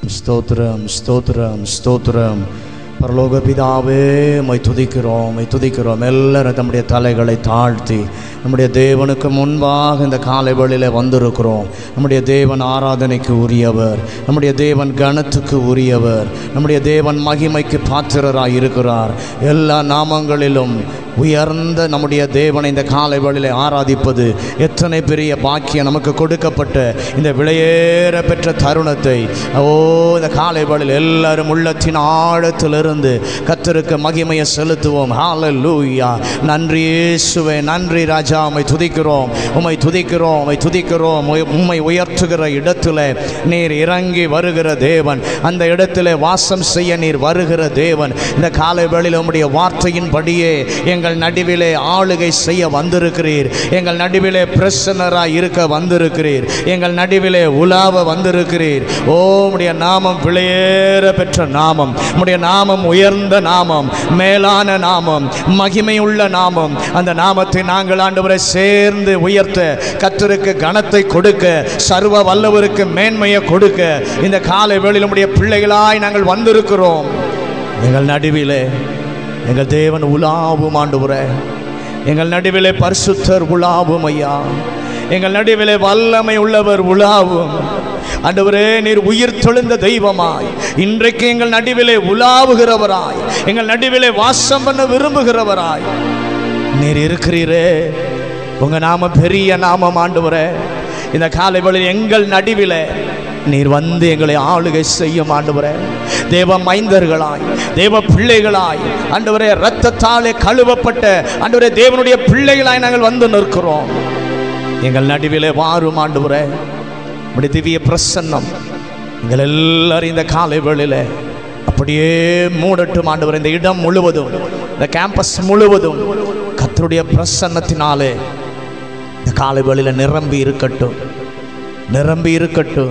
ஸ்தோத்திரம் ஸ்தோத்திரம் ஸ்தோத்திரம் பரலோக பிதாவே மை துதிக்கிறோம் மை துதிக்கிறோம் எல்லாரும் தம்முடைய தலைகளை தாழ்த்தி நம்முடைய தேவனுக்கு முன்பாக இந்த காலை வேளையில வந்திருக்கிறோம் நம்முடைய தேவன் ஆராதனைக்கு உரியவர் நம்முடைய தேவன் கணத்துக்கு உரியவர் நம்முடைய தேவன் மகிமைக்கு பாத்திரராய் இருக்கிறார் எல்லா நாமங்களிலும் உயர்ந்த நம்முடைய தேவனை இந்த காலை வேளையிலே ஆராதிப்பது எத்தனை பெரிய பாக்கியம் நமக்கு கொடுக்கப்பட்ட இந்த விலையேற பெற்ற தருணத்தை ஓ இந்த காலை வேளையில் எல்லாரும் உள்ளத்தின் ஆழத்திலிருந்து கத்தருக்கு மகிமையை செலுத்துவோம் ஹalleluya நன்றி இயேசுவே நன்றி ராஜா உம்மை துதிக்கிறோம் உம்மை துதிக்கிறோம் உம்மை துதிக்கிறோம் உம்மை- உம்மை உயர்த்துகிற இடத்துல நீர் இறங்கி வருகிற தேவன் அந்த இடத்திலே வாசம் செய்ய நீர் வருகிற தேவன் இந்த காலை வேளையில் உம்முடைய வார்த்தையின்படியே எங்கள் நடுவிலே ஆளுகை செய்ய வந்திருக்கிறீர் எங்கள் நடுவிலே பிரசன்னராய் இருக்க வந்திருக்கிறீர் எங்கள் நடுவிலே உலாவ வந்திருக்கிறீர் ஓ உம்முடைய நாமம் விலையேற பெற்ற நாமம் உம்முடைய நாமம் உயர்ந்த நாமம் மேலான நாமம் மகிமையுள்ள நாமம் அந்த நாமத்தை நாங்கள் ஆண்டவரை சேர்ந்து உயர்த்த கத்தருக்கு கனத்தை கொடுக்க சர்வ வல்லவருக்கு மேன்மையை கொடுக்க இந்த காலை வேளையில் நம்முடைய பிள்ளைகளாய் நாங்கள் வந்திருக்கிறோம் எங்கள் நடுவிலே எங்கள் தேவன் உலாவும் ஆண்டவரே எங்கள் நடுவிலே பரிசுத்தர் உலாவும் ஐயா எங்கள் நடுவிலே வல்லமை உள்ளவர் உலாவும் ஆண்டவரே நீர் உயிர் தெழுந்த தெய்வமாய் இன்றைக்கு எங்கள் நடுவிலே உலாவுகிறவராய் எங்கள் நடுவிலே வாசம் பண்ண விரும்புகிறவராய் நீர் இருக்கிறீரே உங்க நாம பெரிய நாமம் ஆண்டவரே இந்த காலை வேளையில் எங்கள் நடுவிலே நீர் வந்து எங்களை ஆளுகை செய்யும் ஆண்டவரே தேவ மைந்தர்களாய் தேவ பிள்ளைகளாய் ஆண்டவரே இரத்தத்தாலே கழுவப்பட்ட ஆண்டவரே தேவனுடைய பிள்ளைகளாய் நாங்கள் வந்து நிற்கிறோம் எங்கள் நடுவிலே வாரும் ஆண்டவரே உடைய திவ்ய பிரசன்னம் எங்கள் எல்லாரும் இந்த காலை வேளையில அப்படியே மூடட்டும் ஆண்டவர் இந்த இடம் முழுவதும் இந்த கேம்பஸ் முழுவதும் கர்த்தருடைய பிரசன்னத்தினாலே இந்த காலை வேளையில நிரம்பி இருக்கட்டும் நிரம்பி இருக்கட்டும்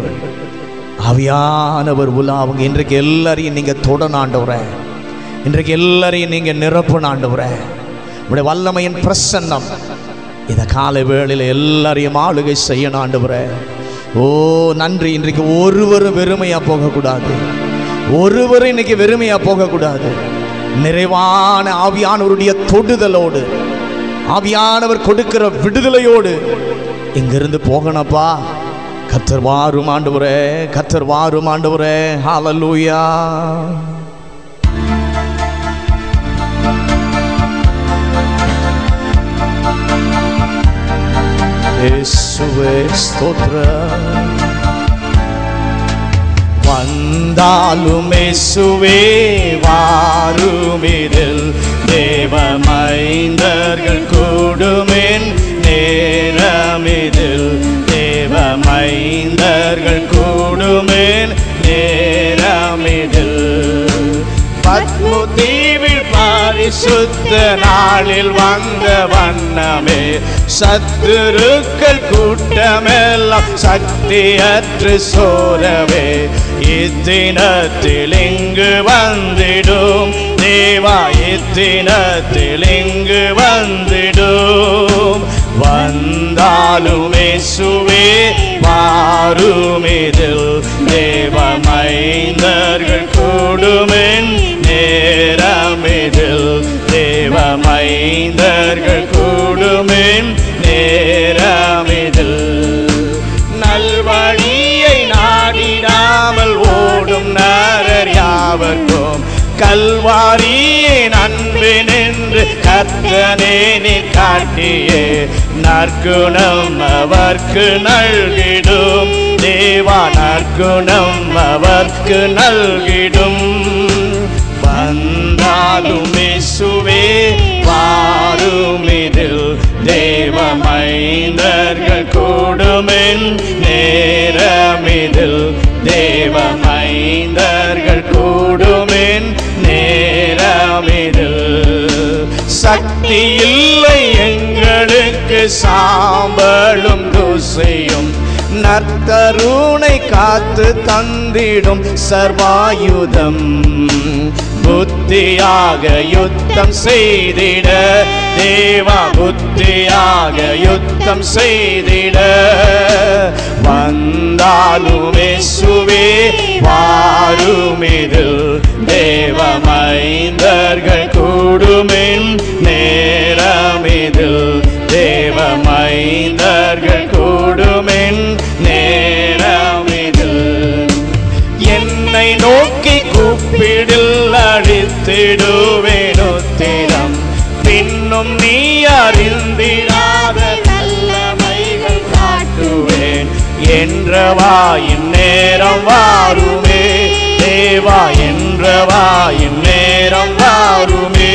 ஆவியானவர் உலாவுங்க இன்றைக்கு எல்லாரையும் நீங்க தொடன ஆண்டவரே இன்றைக்கு எல்லாரையும் நீங்க நிரப்பணும் ஆண்டவரே உடைய வல்லமையின் பிரசன்னம் இந்த காலை வேளையில எல்லாரையும் ஆளுகை செய்யணும் ஆண்டவரே ஓ நன்றி இன்றைக்கு ஒருவரும் வெறுமையா போகக்கூடாது ஒருவரும் இன்னைக்கு வெறுமையா போகக்கூடாது நிறைவான ஆவியானவருடைய தொடுதலோடு ஆவியானவர் கொடுக்கிற விடுதலையோடு இங்கிருந்து போகணப்பா கத்தர் வாரும் ஆண்டவரே கத்தர் வாரும் ஆண்டவரே ஹalleluya இயேசுவே ஸ்தோத்திரம் வந்தாலும் இயேசுவே வாருமிதில் தேவமைந்தர்கள் கூடுமென் நேரமிதில் தேவமைந்தர்கள் கூடுமென் நேரமிதில் பத்மு தீவில் பரிசுத்த நாளில் வந்த வண்ணமே சத்துருக்கள் கூட்டமெல்லாம் சக்தியற்று சோரவே இத்தினத்தில் இங்கு வந்திடும் தேவா இத்தினத்தில் இங்கு வந்திடும் வந்தாலும் இயேசுவே வாருமிதில் தேவமைந்தர்கள் கூடுமென் நேரமிதில் தேவமைந்தர்கள் கூடுமென் நேரமிதில் நல்வழியை நாடிடாமல் ஓடும் நரர் யாவர்க்கும் கல்வாரியின் அன்பின் என்று கத்தனே நீ காட்டியே நற்குணம் அவர்க்கு நல்கிடும் தேவா நற்குணம் அவர்க்கு நல்கிடும் வந்தாலும் இயேசுவே வாருமிதில் தேவமைந்தர்கள் கூடுமென் நேரமிதில் தேவமைந்தர்கள் கூடுமென் நேரமிதில் சக்தி இல்லை எங்களுக்கு சாம்பலும் தூசையும் நற்கருணை காத்து தந்திடும் சர்வாயுதம் புத்தியாக யுத்தம் செய்திட தேவா புத்தியாக யுத்தம் செய்திட வந்தாலும் இயேசுவே வாருமிதில் தேவமைந்தர்கள் கூடுமின் நேரமிதில் தேவமைந்தர்கள் கூடுமின் நேரமிதில் என்னை நோக்கி கூப்பிடில் அழித்திடுவேன் உத்திரம் பின்னும் நீ அறிந்திராத நல்லமைகள் காட்டுவேன் என்றவாயின் நேரம் வாருமே தேவா என்றவாயின் நேரம் வாருமே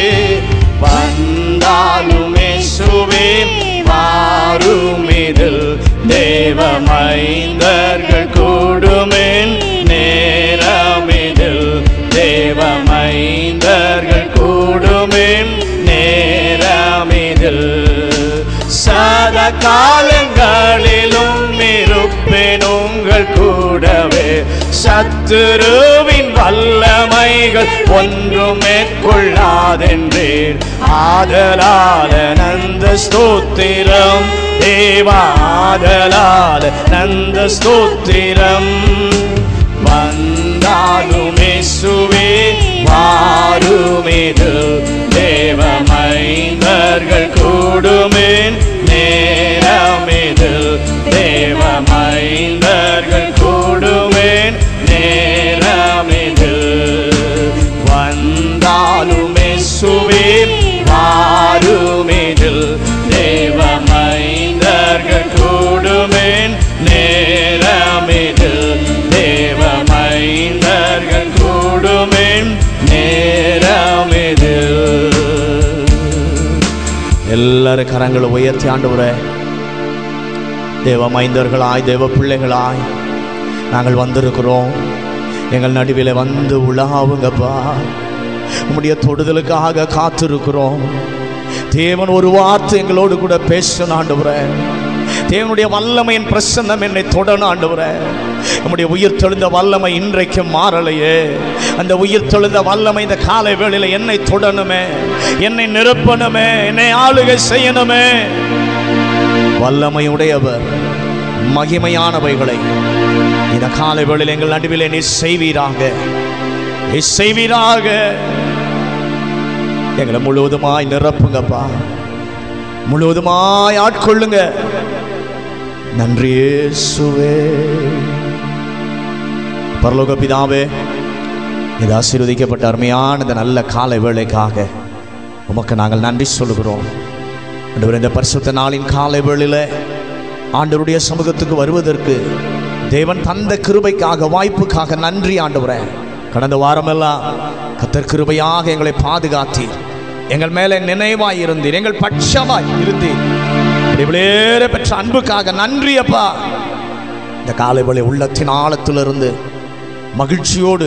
வந்தாலுமே சுவே வாருமிதில் தேவமைந்தர்கள் கூடுமேன் நேரமிதில் தேவமைந்தர்கள் கூடுமேன் நேரமிதில் சத காலங்களிலும் இருப்பேன் உங்கள் கூடவே சத்துருவின் வல்லமைகள் ஒன்றும் மேற்கொள்ளாதென்றேன் ஆதலால நந்த ஸ்தோத்திரம் தேவா ஆதலால நந்த ஸ்தோத்திரம் வந்தாலுமே சுவே வாருமிது தேவமைந்தர்கள் கூடுமேன் நேரமிது தேவமைந்தர்கள் கூடுமேன் நேரமிது வந்தாலுமே சுவே வாருமிதில் தேவமைந்தர்கள் கூடுமேன் நேரமிதில் தேவமைந்தர்கள் கூடுமேன் நேரமிதில் எல்லாரும் கரங்களை உயர்த்தி ஆண்டவரே தேவ மைந்தர்களாய் தேவ பிள்ளைகளாய் நாங்கள் வந்திருக்கிறோம் எங்கள் நடுவில் வந்து உலாவுங்கப்பா உம்முடைய தொடுதலுக்காக காத்திருக்கிறோம் தேவன் ஒரு வார்த்தை எங்களோடு கூட பேசணும் ஆண்டவரே தேவனுடைய வல்லமையின் பிரசன்னம் என்னை தொடணும் ஆண்டவரே நம்முடைய உயிர் தெழுந்த வல்லமை இன்றைக்கும் மாறலையே அந்த உயிர் தெழுந்த வல்லமை இந்த காலை வேளையில் என்னை தொடணுமே என்னை நிரப்பணுமே என்னை ஆளுகை செய்யணுமே வல்லமையுடையவர் மகிமையானவைகளை இந்த காலை வேளையில் எங்கள் நடுவிலே நீ செய்வீராக நீ செய்வீராக எங்களை முழுவதுமாய் நிரப்புங்கப்பா முழுவதுமாய் ஆட்கொள்ளுங்க நன்றி இயேசுவே பரலோக பிதாவே இது ஆசீர்வதிக்கப்பட்ட அருமையான இந்த நல்ல காலை வேளைக்காக உமக்கு நாங்கள் நன்றி சொல்லுகிறோம் ஆண்டவரே, இந்த பரிசுத்த நாளின் காலை வேளையில் ஆண்டவருடைய சமூகத்துக்கு வருவதற்கு தேவன் தந்த கிருபைக்காக வாய்ப்புக்காக நன்றி ஆண்டவரே கடந்த வாரமெல்லாம் கத்தர் கிருபையாக எங்களை பாதுகாத்தீர் எங்கள் மேலே நினைவாய் இருந்தீர் எங்கள் பட்சமாய் இருந்தீர் இப்படி விளையேற பெற்ற அன்புக்காக நன்றி அப்பா இந்த காலை வேளை உள்ளத்தின் ஆழத்திலிருந்து மகிழ்ச்சியோடு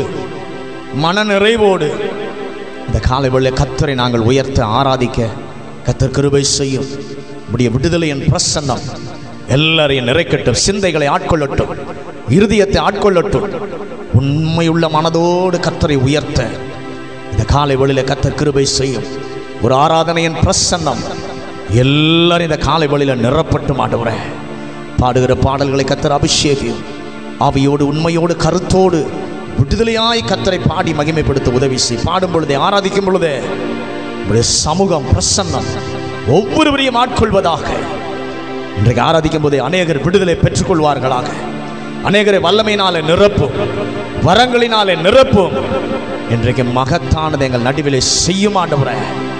மன நிறைவோடு இந்த காலை வேளை கத்தரை நாங்கள் உயர்த்த ஆராதிக்க கத்தர் கிருபை செய்யும் உடைய விடுதலையின் பிரசன்னம் எல்லாரையும் நிறைக்கட்டும் சிந்தைகளை ஆட்கொள்ளட்டும் இருதயத்தை ஆட்கொள்ளட்டும் உண்மையுள்ள மனதோடு கத்தரை உயர்த்த இந்த காலை வேளையில கத்தர் கிருபை செய்யும் ஒரு ஆராதனையின் பிரசன்னம் எல்லாரும் இந்த காலை வேளையில நிரப்பட்டு மாட்டவரேன் பாடுகிற பாடல்களை கத்தர் அபிஷேகியும் ஆவியோடு உண்மையோடு கருத்தோடு விடுதலையாய் கத்தரை பாடி மகிமைப்படுத்த உதவி செய் பாடும் பொழுதே ஆராதிக்கும் பொழுதே உங்களுடைய சமூகம் பிரசன்னம் ஒவ்வொருவரையும் ஆட்கொள்வதாக இன்றைக்கு ஆராதிக்கும் போதே அநேகர் விடுதலை பெற்றுக்கொள்வார்களாக அநேகரை வல்லமையினாலே நிரப்பும் வரங்களினாலே நிரப்பும் இன்றைக்கு மகத்தானது எங்கள் நடுவிலே செய்யும் ஆண்டவரே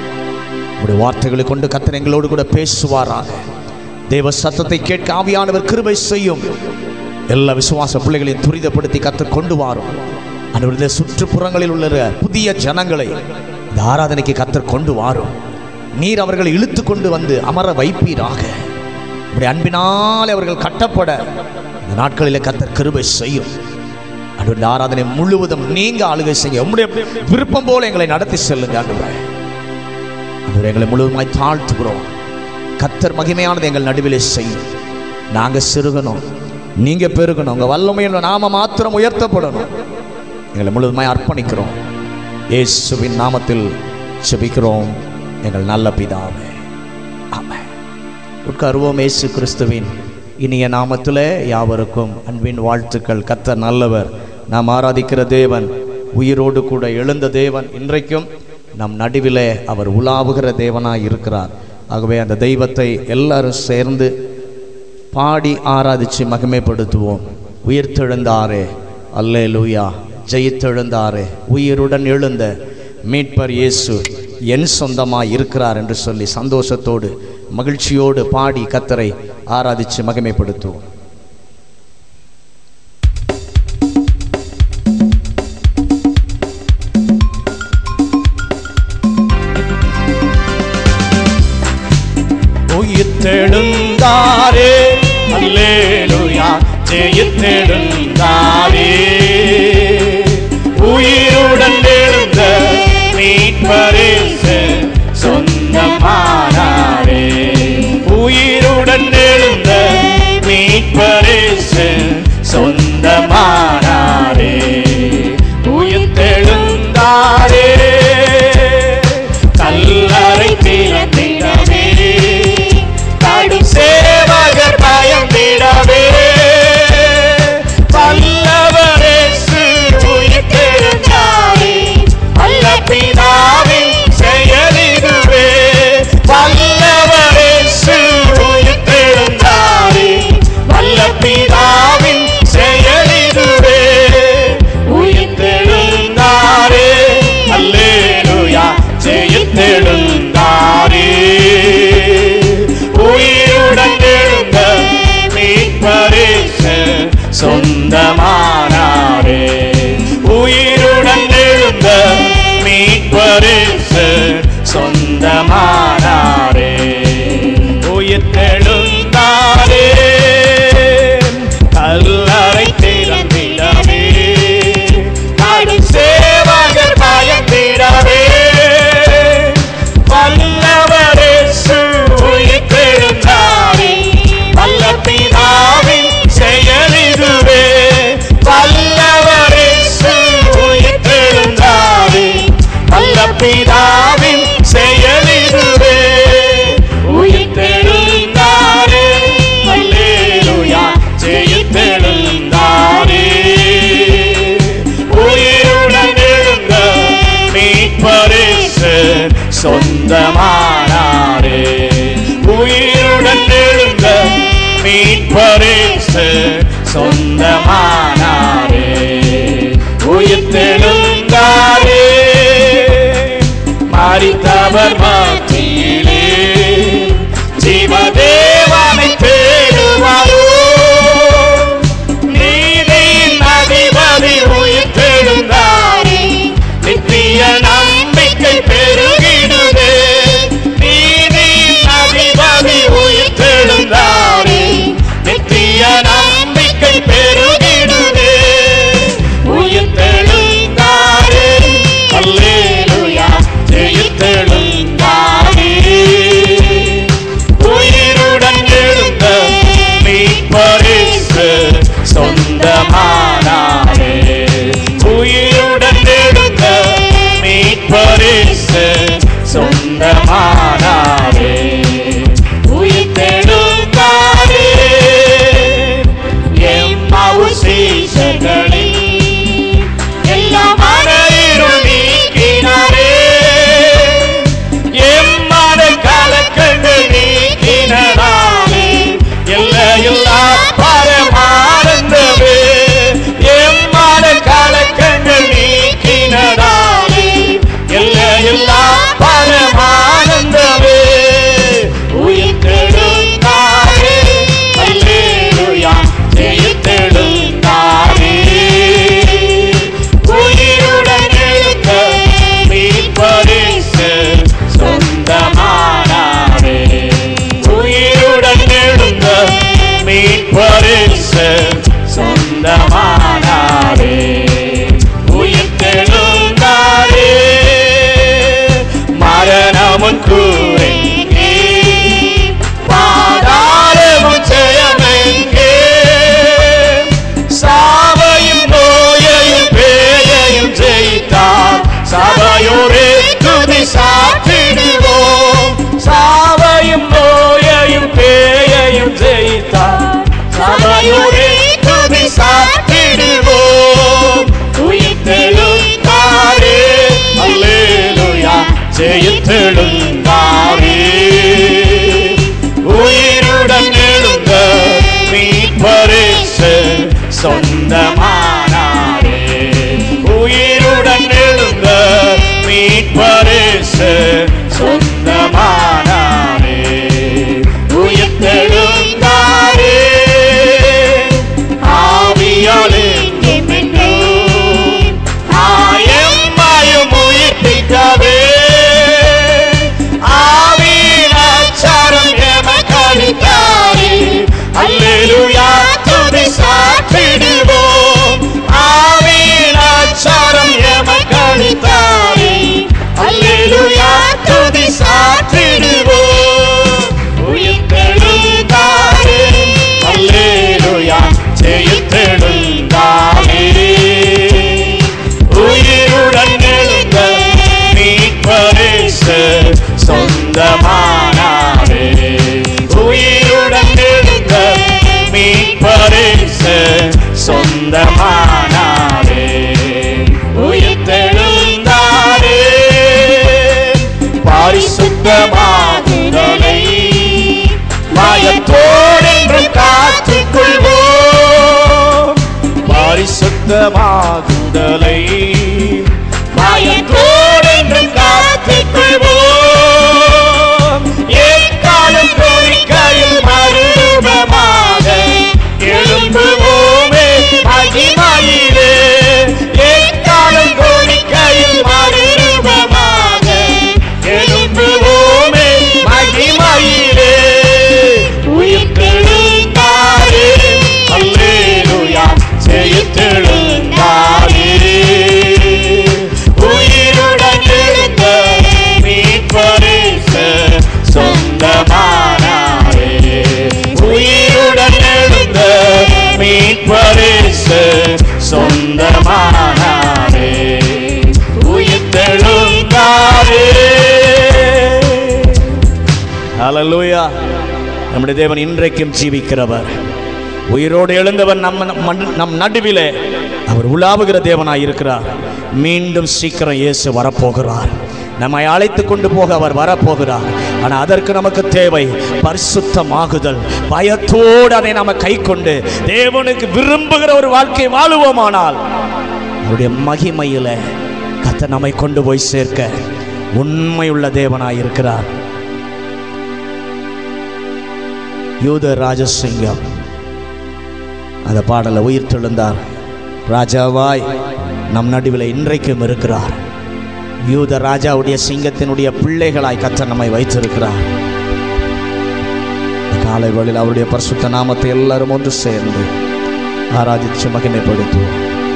உடைய வார்த்தைகளை கொண்டு கத்தர் எங்களோடு கூட பேசுவாராக தேவ சத்தத்தை கேட்க ஆவியானவர் கிருபை செய்யும் எல்லா விசுவாச பிள்ளைகளையும் துரிதப்படுத்தி கத்தர் கொண்டு வாரும் அன்றுடைய சுற்றுப்புறங்களில் உள்ள புதிய ஜனங்களை இந்த ஆராதனைக்கு கத்தர் கொண்டு வாரும் நீர் அவர்களை இழுத்து கொண்டு வந்து அமர வைப்பீராக உடைய அன்பினாலே அவர்கள் கட்டப்பட இந்த நாட்களிலே கத்தர் கிருபை செய்யும் அன்றுடைய ஆராதனை முழுவதும் நீங்க ஆளுகை செய்ய உம்முடைய விருப்பம் போல எங்களை நடத்தி செல்லுங்க ஆண்டவரே ஆண்டவரே, எங்களை முழுவதுமாய் தாழ்த்துகிறோம் கத்தர் மகிமையானது எங்கள் நடுவிலே செய்யும் நாங்க சிறுகணும் நீங்க பெருகணும் உங்க வல்லமையின் நாம மாத்திரம் உயர்த்தப்படணும் எங்களை முழுவதுமாய் அர்ப்பணிக்கிறோம் இயேசுவின் நாமத்தில் செபிக்கிறோம் எங்கள் நல்ல பிதாவே ஆமென் உட்காருவோம் இயேசு கிறிஸ்துவின் இனிய நாமத்திலே யாவருக்கும் அன்பின் வாழ்த்துக்கள் கர்த்தர் நல்லவர் நாம் ஆராதிக்கிற தேவன் உயிரோடு கூட எழுந்த தேவன் இன்றைக்கும் நம் நடுவிலே அவர் உலாவுகிற தேவனாய் இருக்கிறார் ஆகவே அந்த தெய்வத்தை எல்லாரும் சேர்ந்து பாடி ஆராதிச்சு மகிமைப்படுத்துவோம் உயிர்த்தெழுந்தாரே அல்லே லூயா ஜெயித்தெழுந்தாரே உயிருடன் எழுந்த மீட்பர் இயேசு என் சொந்தமாய் இருக்கிறார் என்று சொல்லி சந்தோஷத்தோடு மகிழ்ச்சியோடு பாடி கத்தரை ஆராதிச்சு மகிமைப்படுத்துவோம் உயிர்த்தெழுந்தாரே அல்லேலூயா ஜெயித்தெழுந்தாரே உயிருடன் எழுந்த மீட்பரேசு சொந்தமானாரே உயிருடன் எழுந்த மீட்பரேசு சொந்தமானாரே உயிர்த்தெழுந்தாரே கல்லறை திறந்திடவே கடும் சேவகர் பயந்திடவே வல்லவரேசு உயிர்த்தெழுந்தாரே அல்ல பிதாவின் செயலிதுவே வல்லவரேசு உயிர்த்தெழுந்தாரே வல்ல பிதாவின் செயலிதுவே உயிர்த்தெழுந்தாரே அல்லேலூயா ஜெயித்தெழுந்தாரே உயிருடன் எழுந்த மீட்பரேசு சொந்தமானாரே உயிருடன் எழுந்த மீட்பரேசு சொந்தமானாரே உயிர்த்தெழுந்தாரே கல்லறை திறந்திடவே கடும் சேவகர் பயந்திடவே வல்லவரேசு உயிர்த்தெழுந்தாரே வல்ல பிதாவின் செயலிதுவே வல்லவரேசு உயிர்த்தெழுந்தாரே வல்ல பிதாவின் செயலிதுவே உயிர்த்தெழுந்தாரே அல்லேலூயா ஜெயித்தெழுந்தாரே உயிருடன் எழுந்த மீட்பரேசு சொந்தமானாரே உயிருடன் எழுந்த மீட்பரேசு சொந்தமானாரே உயிர்த்தெழுந்தாரே மறித்தவர் மத்தியிலே ஜீவதேவனை தேடுவாரோ நீதியின் அதிபதி உயிர்த்தெழுந்தாரே நித்திய நம்பிக்கை பெருகிடுதே நீதியின் அதிபதி உயிர்த்தெழுந்தாரே நித்திய நம்பிக்கை பெருகிடுதே உயிர்த்தெழுந்தாரே அல்லேலூயா ஜெயித்தெழுந்தாரே உயிருடன் எழுந்த மீட்பரேசு சொந்தமானாரே உயிருடன் எழுந்த மீட்பரேசு சொந்தமானாரே உயிர்த்தெழுந்தாரே எம்மாவு சீசர்களே எல்லாம் மனையிருள் நீக்கினாரே எம்மன கலக்கங்கள் நீக்கினாரே எல்லையில்லா பரமானந்தமே எம்மன கலக்கங்கள் நீக்கினாரே எல்லையில்லா பரமானந்தமே உயிர்த்தெழுந்தாரே அல்லேலூயா ஜெயித்தெழுந்தாரே உயிருடன் எழுந்த மீட்பரிசு சொந்தமானாரே உயிருடன் எழுந்த மீ சாற்றிடுவோம் உயிர்த்தெழுந்தாரே அல்லேலூயா ஜெயித்தெழுந்தாரே உயிருடன் எழுந்த மீட்பரிசு சொந்தமானாரே உயிருடன் எழுந்த மீட்பரிசு சொந்தமானாரே உயிர்த்தெழுந்தாரே ஆவியாலே ஆயம்மாயும் உயிர்ப்பிக்கவே ஆவியாச்சாரம் எமக்களித்தாரே அல்லேலூயா துதி சாற்றிடுவோம் ஆவியாச்சாரம் எமக்களித்தாரே அல்லேலூயா துதி சாற்றிடுவோம் உயிர்த்தெழுந்தாரே அல்லேலூயா ஜெயித்தெழுந்தாரே உயிருடன் எழுந்த மீட்பரிசு சொந்தமானாரே உயிருடன் எழுந்த மீட்பரிசு சொந்தமானாரே உயிர்த்தெழுந்தாரே பாரிசுத்தமாகுதலை மாயத்தோடென்று காத்துக்கொள்வோம் பரிசுத்தமாகுதலை மாயத்தோடென்று காத்துக்கொள்வோம் எக்காலம் கோரிக்கையில் மறுரூபமாக எழும்புவோமே மகிமையிலே எக்காலம் கோரிக்கையில் மறுரூபமாக எழும்புவோமே மகிமையிலே உயிர்த்தெழுந்தாரே அல்லேலூயா ஜெயித்தெழுந்தாரே உயிருடன் எழுந்த மீட்பரிசு சொந்தமானாரே உயிருடன் எழுந்த மீட்பரிசு சொந்தமானாரே உயிர்த்தெழுந்தாரே ஹalleluya நம்முடைய தேவன் இன்றைக்கும் ஜீவிக்கிறவர் உயிரோடு எழுந்தவர் நம்ம நம்- நம் நடுவிலே அவர் உலாவுகிற தேவனாய் இருக்கிறார் மீண்டும் சீக்கிரம் இயேசு வரப்போகிறார் நம்மை அழைத்து கொண்டு போக அவர் வரப்போகிறார் ஆனால் அதற்கு நமக்கு தேவை பரிசுத்தமாகுதல் பயத்தோடு அதை நாம கை கொண்டு தேவனுக்கு விரும்புகிற ஒரு வாழ்க்கை வாழுவோமானால் அவருடைய மகிமையில கத்த நம்மை கொண்டு போய் சேர்க்க உண்மையுள்ள தேவனாய் இருக்கிறார் யூத ராஜசிங்கம் அந்த பாடலை உயிர்த்தெழுந்தார் ராஜாவாய் நம் நடுவில் இன்றைக்கும் இருக்கிறார் யூத ராஜாவுடைய சிங்கத்தினுடைய பிள்ளைகளாய் கத்த நம்மை வைத்திருக்கிறார் இந்த காலை வேளையில் அவருடைய பரிசுத்த நாமத்தை எல்லாரும் ஒன்று சேர்ந்து ஆராதிச்சு மகிமைப்படுத்துவோம்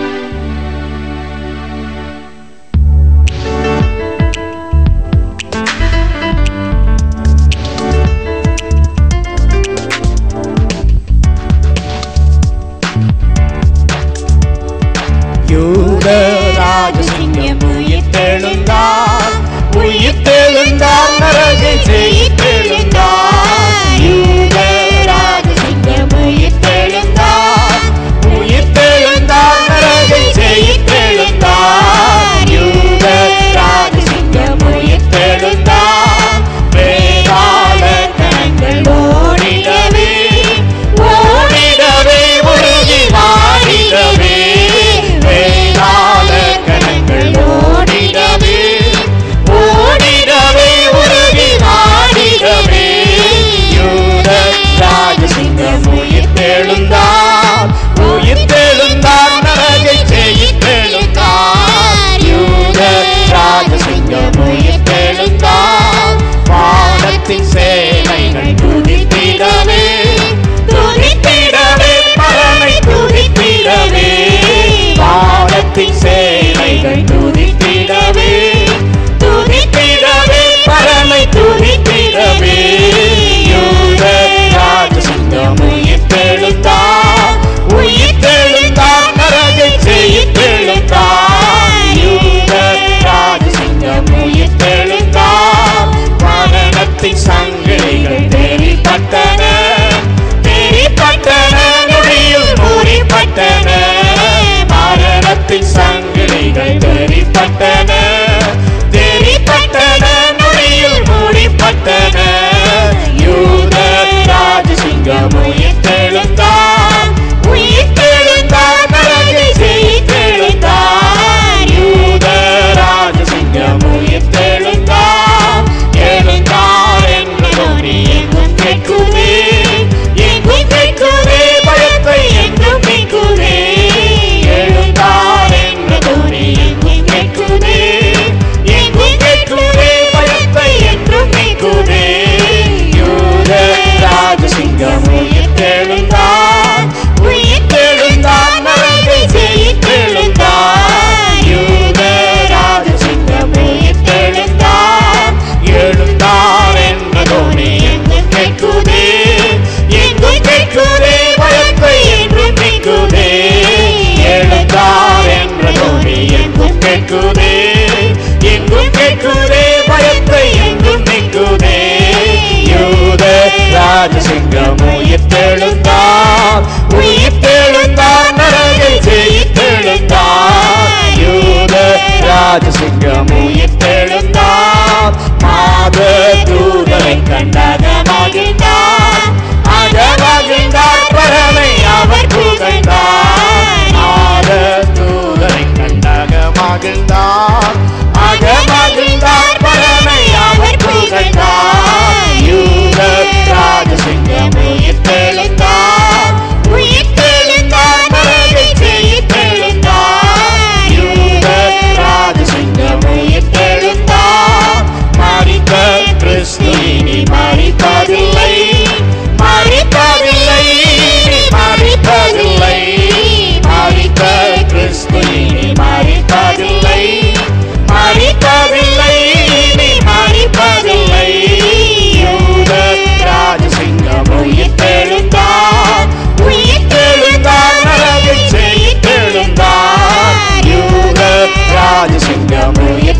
யூதராஜசிங்கம் உயிர்த்தெழுந்தார் உயிர்த்தெழுந்தார் நரகை ஜெயித்தெழுந்தார் யூதராஜசிங்கம் உயிர்த்தெழுந்தார் உயிர்த்தெழுந்தார் சிங்கம் உயிர்த்தெழுந்தார் உயிர்த்தெழுந்தார் நரகை ஜெயித்தெழுந்தார் யூத ராஜ சிங்கம் உயிர்த்தெழுந்தார் எழுந்தார் என்ற தோனி எங்கும் கேட்குதே எங்கும் கேட்குதே பயத்தை எங்கும் நீக்குதே எழுந்தார் என்ற தோனி எங்கும் கேட்குதே எங்கும் கேட்குதே பயத்தை என்றும் நீக்குதே யூத ராஜசிங்கம் உயிர்த்தெழுந்தார் உயிர்த்தெழுந்தார் நரகை ஜெயித்தெழுந்தார் யூத ராஜசிங்கம் உயிர்த்தெழுந்தார் எழுந்தார் என்ற தோனி எங்கும் கேட்குதே எங்கும் கேட்குதே பயத்தை என்றும் நீக்குதே எழுந்தார் என்ற தோனி எங்கும் கேட்குதே எங்கும் கேட்குதே பயத்தை எங்கும் நீக்குதே யூத ராஜசிங்கம் உயிர்த்தெழுந்தார் உயிர்த்தெழுந்தார் நரகை ஜெயித்தெழுந்தார் யூத ராஜசிங்கம் உயிர்த்தெழுந்தார் மாத தூதரை கண்டாக மகிழ்ந்தார் அகமகிழ்ந்தார் பரமை அவர் புகழ்ந்தார் மாத தூதரை கண்டாக மகிழ்ந்தார் அகமகிழ்ந்தார் பரமை அவர் புகழ்ந்தார் யூத ராஜசிங்கம் உயிர்த்தெழுந்தார் உயிர்த்தெழுந்தார் நரகை ஜெயித்தெழுந்தார் யூத ராஜசிங்கம் உயிர்த்தெழுந்தார் மறித்த கிறிஸ்து இனி மறிப்பதில்லை மறிப்பதில்லை இனி மறிப்பதில்லை மறித்த கிறிஸ்து இனி மறிப்பதில்லை மறிப்பதில்லை இனி மறிப்பதில்லை யூத ராஜசிங்கம் உயிர்த்தெழுந்தார் உயிர்த்தெழுந்தார் நரகை ஜெயித்தெழுந்தார் யூத ராஜசிங்கம்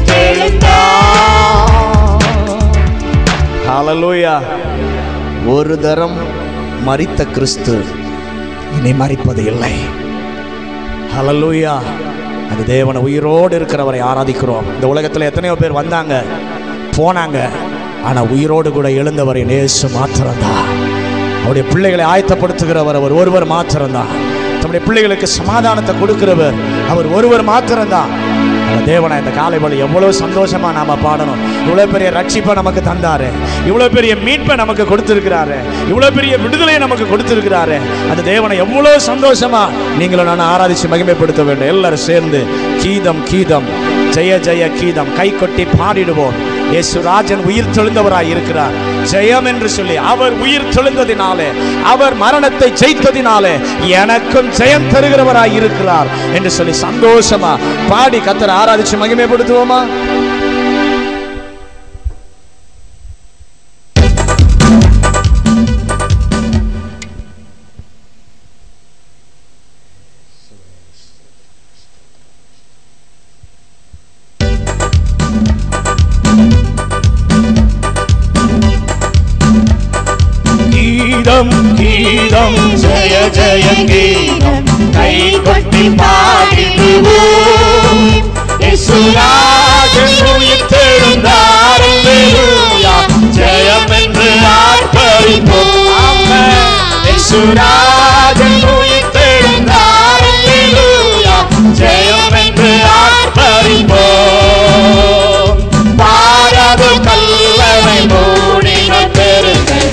உயிர்த்தெழுந்தார் ஹalleluya ஒரு தரம் மரித்த கிறிஸ்து இனி மரிப்பது இல்லை ஹalleluya அந்த தேவனை உயிரோடு இருக்கிறவரை ஆராதிக்கிறோம் இந்த உலகத்தில் எத்தனையோ பேர் வந்தாங்க போனாங்க ஆனா உயிரோடு கூட எழுந்தவரை நேசு மாத்திரம்தான் அவருடைய பிள்ளைகளை ஆயத்தப்படுத்துகிறவர் அவர் ஒருவர் மாத்திரம்தான் தம்முடைய பிள்ளைகளுக்கு சமாதானத்தை கொடுக்கிறவர் அவர் ஒருவர் மாத்திரம்தான் அந்த தேவனை இந்த காலை வழி எவ்வளவு சந்தோஷமா நாம பாடணும் இவ்வளவு பெரிய ரட்சிப்பை நமக்கு தந்தாரு இவ்வளவு பெரிய மீட்பை நமக்கு கொடுத்திருக்கிறாரு இவ்வளவு பெரிய விடுதலையை நமக்கு கொடுத்திருக்கிறாரு அந்த தேவனை எவ்வளவு சந்தோஷமா நீங்களும் நான் ஆராதிச்சு மகிமைப்படுத்த வேண்டும் எல்லாரும் சேர்ந்து கீதம் கீதம் ஜெய ஜெய கீதம் கை கொட்டி பாடிடுவோம் இயேசுராஜன் உயிர் தெழுந்தவராய் இருக்கிறார் ஜெயம் என்று சொல்லி அவர் உயிர் தெழுந்ததினாலே அவர் மரணத்தை ஜெயித்ததினாலே எனக்கும் ஜெயம் தருகிறவராய் இருக்கிறார் என்று சொல்லி சந்தோஷமா பாடி கத்தரை ஆராதிச்சு மகிமைப்படுத்துவோமா கீதம் கீதம் ஜெய ஜெய கீதம் கை கொட்டி பாடிடுவோம் இயேசுராஜன் உயிர்த்தெழுந்தார் அல்லேலூயா ஜெயம் என்று ஆர்ப்பரிப்போம் ஆமென் இயேசுராஜன் உயிர்த்தெழுந்தார் அல்லேலூயா ஜெயம் என்று ஆர்ப்பரிப்போம் பாராது கல்லறை மூடின பெருங்கள்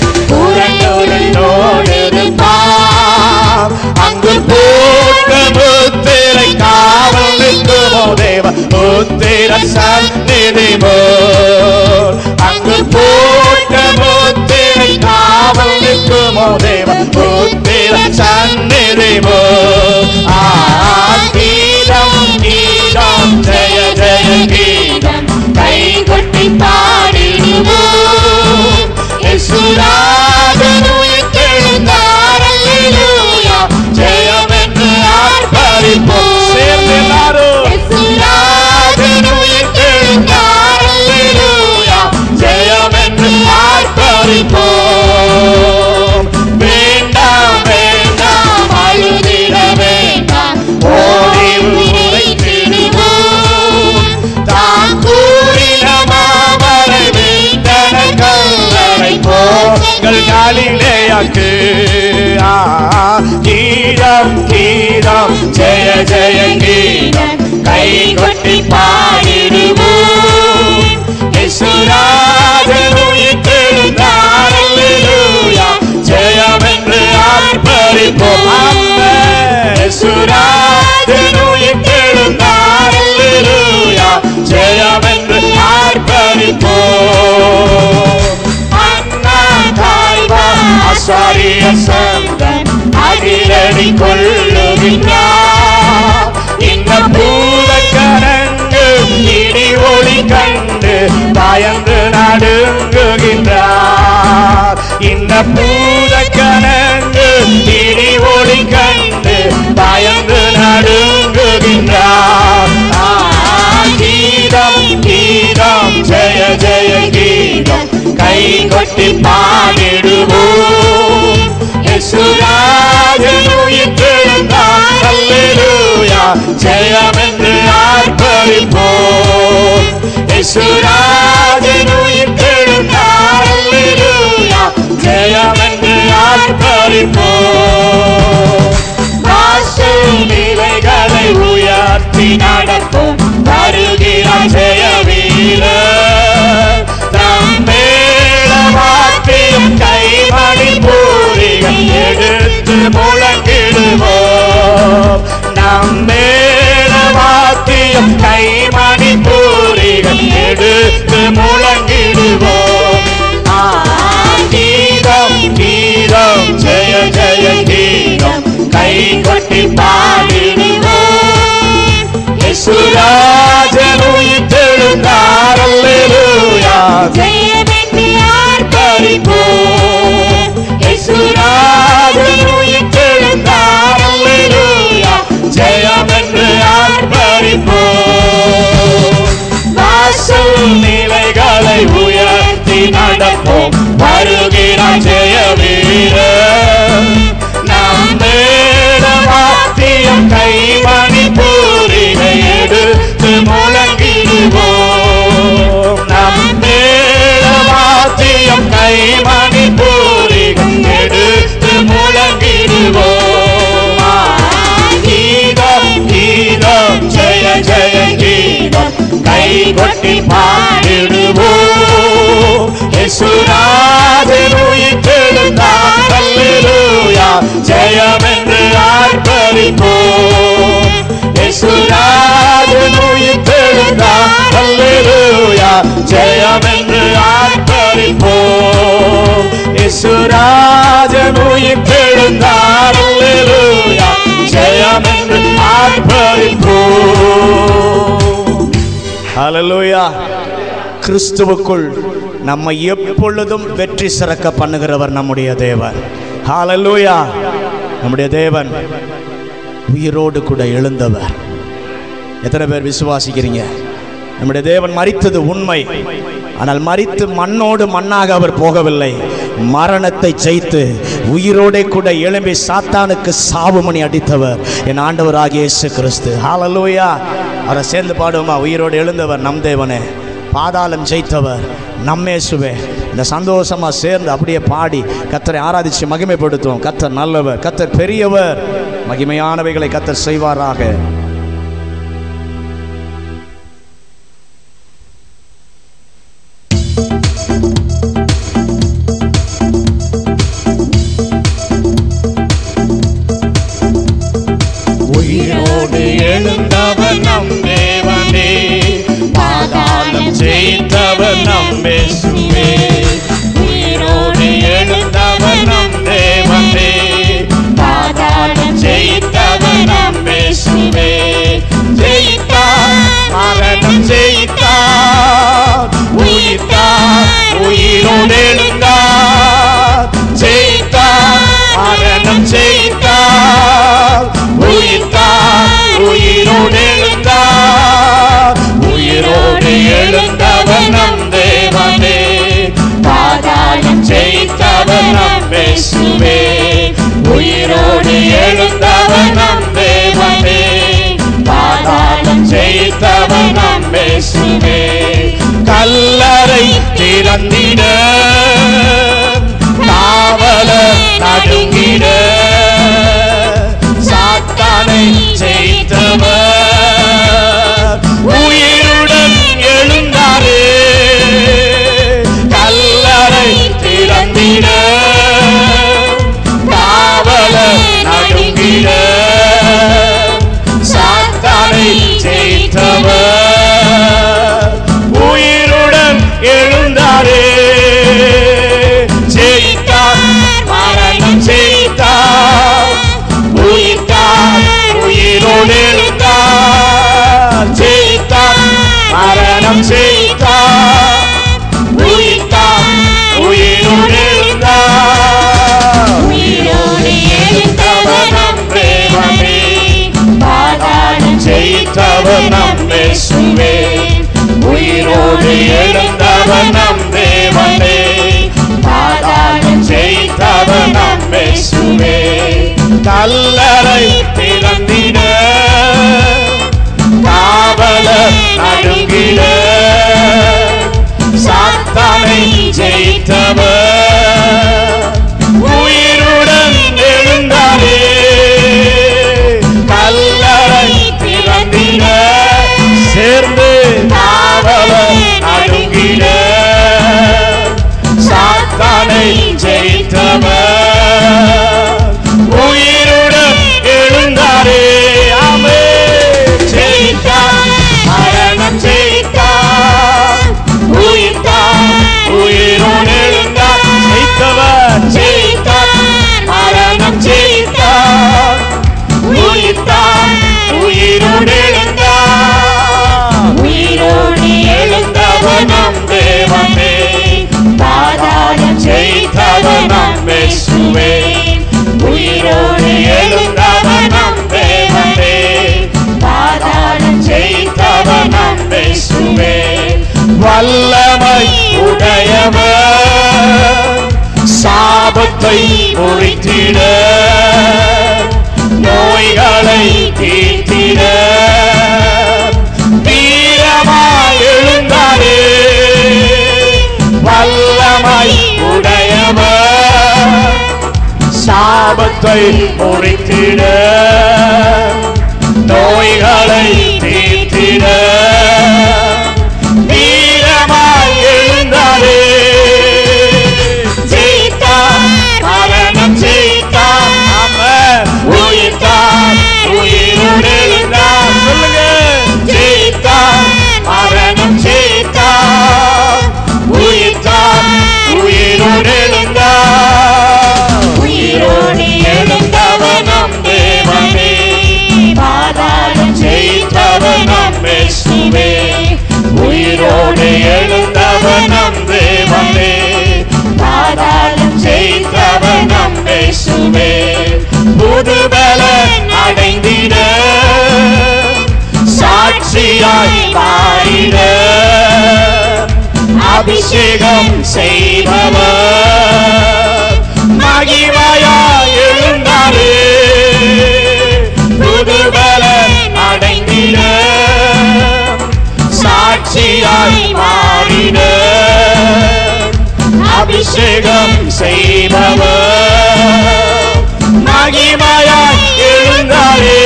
புரண்டோடு அங்கு போட்ட முத்திரை காவல் நிற்குமோ தேவ முத்திர சந்நிதி போல் அங்கு போட்ட முத்திரை காவல் நிற்குமோ தேவ முத்திர சந்நிதி போல் ஆ கீதம் கீதம் ஜெய ஜெய கீதம் கை கொட்டி பாடிடுவோம் இயேசுராஜன் உயிர்த்தெழுந்தார் அல்லேலூயா ஜெயம் என்று ஆர்ப்பரிப்போம் சேர்ந்து எல்லாரும் இயேசுராஜன் உயிர்த்தெழுந்தார் அல்லேலூயா ஜெயம் என்று ஆர்ப்பரிப்போம் வேண்டாம் அல்லேலூயா கீதம் கீதம் ஜெய ஜெய கீதம் கை கொட்டி பாடிடுவோம் இசுராஜன் உயிர்த்தெழுந்தார் அல்லேலூயா ஜெயம் என்று ஆர்ப்பரிப்போம் ஆமென் இசுராஜன் உயிர்த்தெழுந்தார் அல்லேலூயா ஜெயம் என்று ஆர்ப்பரிப்போம் அண்ணா தாய்வா ஆசாரிய சந்தன் அதிரடி கொள்ளுகின்றார் இந்த பூதக்கரங்கு இடி ஒளி கண்டு பயந்து நடுங்குகின்றார் இந்த பூதக்கரங்கு இடி ஒளி கண்டு பயந்து நடுங்குகின்றார் ஆ, கீதம் கீதம் ஜெய ஜெய கீதம் கை கொட்டி பாடிடுவோம் இயேசுராஜன் உயிர்த்தெழுந்தார் அல்லேலூயா ஜெயம் என்று ஆர்ப்பரிப்போம் இயேசுராஜன் உயிர்த்தெழுந்தார் அல்லேலூயா ஜெயம் என்று ஆர்ப்பரிப்போம் வாசல் நிலைகளை உயர்த்தி நடப்போம் வருகிறார் ஜெய வீரர் தம் மேளவாத்தியம் கைமணி பூரிகள் எடுத்து முழங்கிடுவோம் நம் மேளவாத்தியம் கைமணி பூரிகள் எடுத்து முழங்கிடுவோம் ஆ, கீதம் கீதம் ஜெய ஜெய கீதம் கை கொட்டி பாடிடுவோம் இயேசுராஜன் உயிர்த்தெழுந்தார் அல்லேலூயா ஜெயமென்று ஆர்ப்பரிப்போம் இயேசுராஜன் உயிர்த்தெழுந்தார் அல்லேலூயா ஜெயம் என்று ஆர்ப்பரிப்போம் வாசல் நிலைகளை உயர்த்தி நடப்போம் வருகிறார் ஜெய வீரர் நம் வாத்தியம் கைமணி பூரிகை எடுத்து முழங்கிடுவோம் நம் வாத்தியம் கைமணி பூரிகை எடுத்து முழங்கிடுவோம் ஆ, கீதம் கீதம் ஜெய ஜெய கீதம் கை கொட்டி பாடிடுவோம் இயேசுராஜன் உயிர்த்தெழுந்தார் அல்லேலூயா ஜெயம் என்று ஆர்ப்பரிப்போம் இயேசுராஜன் உயிர்த்தெழுந்தார் அல்லேலூயா ஜெயம் என்று ஆர்ப்பரிப்போம் இயேசுராஜன் உயிர்த்தெழுந்தார் அல்லேலூயா ஜெயம் என்று ஆர்ப்பரிப்போம் ஹalleluya கிறிஸ்துவுக்குள் நம்மை எப்பொழுதும் வெற்றி சிறக்க பண்ணுகிறவர் நம்முடைய தேவன் ஹalleluya நம்முடைய தேவன் உயிரோடு கூட எழுந்தவர் எத்தனை பேர் விசுவாசிக்கிறீங்க நம்முடைய தேவன் மரித்தது உண்மை ஆனால் மரித்து மண்ணோடு மண்ணாக அவர் போகவில்லை மரணத்தை ஜெயித்து உயிரோடே கூட எழும்பி சாத்தானுக்கு சாவுமணி அடித்தவர் என் ஆண்டவராகிய இயேசு கிறிஸ்து ஹalleluya அவரை சேர்ந்து பாடுவோமா உயிரோடு எழுந்தவர் நம் தேவனே பாதாளம் ஜெயித்தவர் நம்மேசுவே இந்த சந்தோஷமா சேர்ந்து அப்படியே பாடி கத்தரை ஆராதிச்சு மகிமைப்படுத்துவோம் கத்தர் நல்லவர் கத்தர் பெரியவர் மகிமையானவைகளை கத்தர் செய்வாராக உயிரோடு எழுந்தவர் நம் தேவனே பாதாளம் ஜெயித்தவர் நம் இயேசுவே உயிரோடு எழுந்தவர் நம் தேவனே பாதாளம் ஜெயித்தவர் நம் இயேசுவே ஜெயித்தார் மரணம் ஜெயித்தார் உயிர்த்தார் உயிரோடு எழுந்தார் ஜெயித்தார் மரணம் ஜெயித்தார் உயிர்த்தார் உயிரோடு எழுந்தார் உயிரோடு எழுந்தவர் நம் தேவனே பாதாளம் ஜெயித்தவர் நம் இயேசுவே உயிரோடு எழுந்தவர் நம் தேவனே பாதாளம் ஜெயித்தவர் நம் இயேசுவே கல்லறை திறந்திட காவல நடுங்கிட சாத்தானை ஜெயித்தவர் உயிருடன் எழுந்தாரே கல்லறை திறந்திட காவல நடுங்கிட சாத்தானை ஜெயித்தவர் உயிருடன் எழுந்தாரே ஜெயித்தார் மரணம் ஜெயித்தார் உயிர்த்தார் உயிரோடு எழுந்தார் ஜெயித்தார் மரணம் ஜெயித்தார் உயிர்த்தார் உயிரோடு எழுந்தார் உயிரோடு எழுந்தவர் நம் தேவனே பாதாளம் ஜெயித்தவர் நம் இயேசுவே உயிரோடு எழுந்தவர் நம் தேவனே பாதாளம் ஜெயித்தவர் நம் இயேசுவே கல்லறை திறந்திட காவலர் நடுங்கிட சாத்தானை ஜெயித்தவர் உயிருடன் எழுந்தாரே கல்லறை திறந்திட சேர்ந்து காவலர் நடுங்கிட சாத்தானை ஜெயித்தவர் உயிருடன் எழுந்தாரே ஆமே ஜெயித்தார் மரணம் ஜெயித்தார் உயிர்த்தார் உயிரோடு எழுந்தார் ஜெயித்தவர் ஜெயித்தார் மரணம் ஜெயித்தார் உயிர்த்தார் உயிரோடு எழுந்தார் உயிரோடு எழுந்தவர் நம் தேவனே பாதாளம் ஜெயித்தவர் நம் இயேசுவே உயிரோடு எழுந்தவர் நம் தேவனே பாதாளம் ஜெயித்தவர் நம் இயேசுவே வல்லமை உடையவர் சாபத்தை முறித்திட நோய்களை தீர்த்திட வீரமாய் எழுந்தாரே வல்லமை உடையவர் சாபத்தை முறித்திட நோய்களை தீர்த்திட வீரமாய் எழுந்தாரே ஜெயித்தார் மரணம் ஜெயித்தார் அவர் உயிர்த்தார் உயிரோடு எழுந்தார் சொல்லுங்க ஜெயித்தார் மரணம் ஜெயித்தார் உயிர்த்தார் உயிரோடு எழுந்தார் உயிரோடு எழுந்தவர் நம் தேவனே பாதாளம் ஜெயித்தவர் நம் இயேசுவே உயிரோடு எழுந்தவர் நம் தேவனே பாதாளம் ஜெயித்தவர் நம் இயேசுவே புதுபலன் அடைந்திட சாட்சியாய் பாடிட அபிஷேகம் செய்பவர் மகிமையாய் எழுந்தாரே புதுபலன் அடைந்திட சாட்சியாய் மாறிட அபிஷேகம் செய்பவர் மகிமையாய் எழுந்தாரே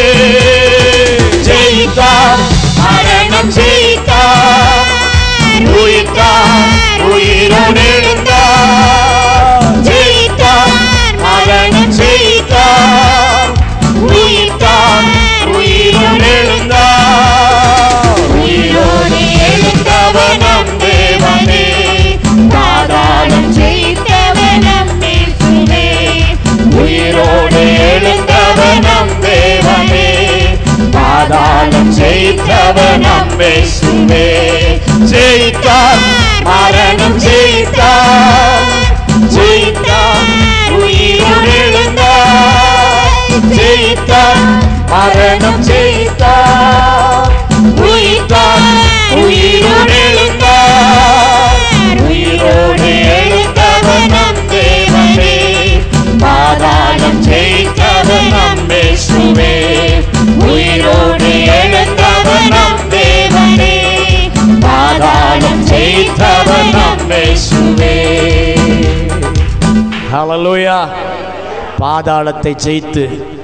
ஜெயித்தார் மரணம் ஜெயித்தார் உயிர்த்தார் உயிரோடு எழுந்தார் ஜெயித்தார் மரணம் ஜெயித்தார் உயிர்த்தார் உயிரோடு எழுந்தார் உயிரோடு எழுந்தவர் நம் தேவனே பாதாளம் ஜெயித்தவர் நம் இயேசுவே உயிரோடு எழுந்தவர் நம் தேவனே பாதாளம் ஜெயித்தவர் நம் இயேசுவே ஜெயித்தார் மரணம் ஜெயித்தார் ஜெயித்தார் உயிரோடு எழுந்தார் ஜெயித்தார் மரணம் ஜெயித்தார் உயிர்த்தார் உயிரோடு எழுந்தார் உயிரோடு எழுந்தவர் நம் தேவனே பாதாளம் ஜெயித்தவர் நம் இயேசுவே உயிரோடு எழுந்தவர் நம் தேவனே பாதாளம் ஜெயித்தவர் நம் இயேசுவே ஹalleluya பாதாளத்தை ஜெயித்து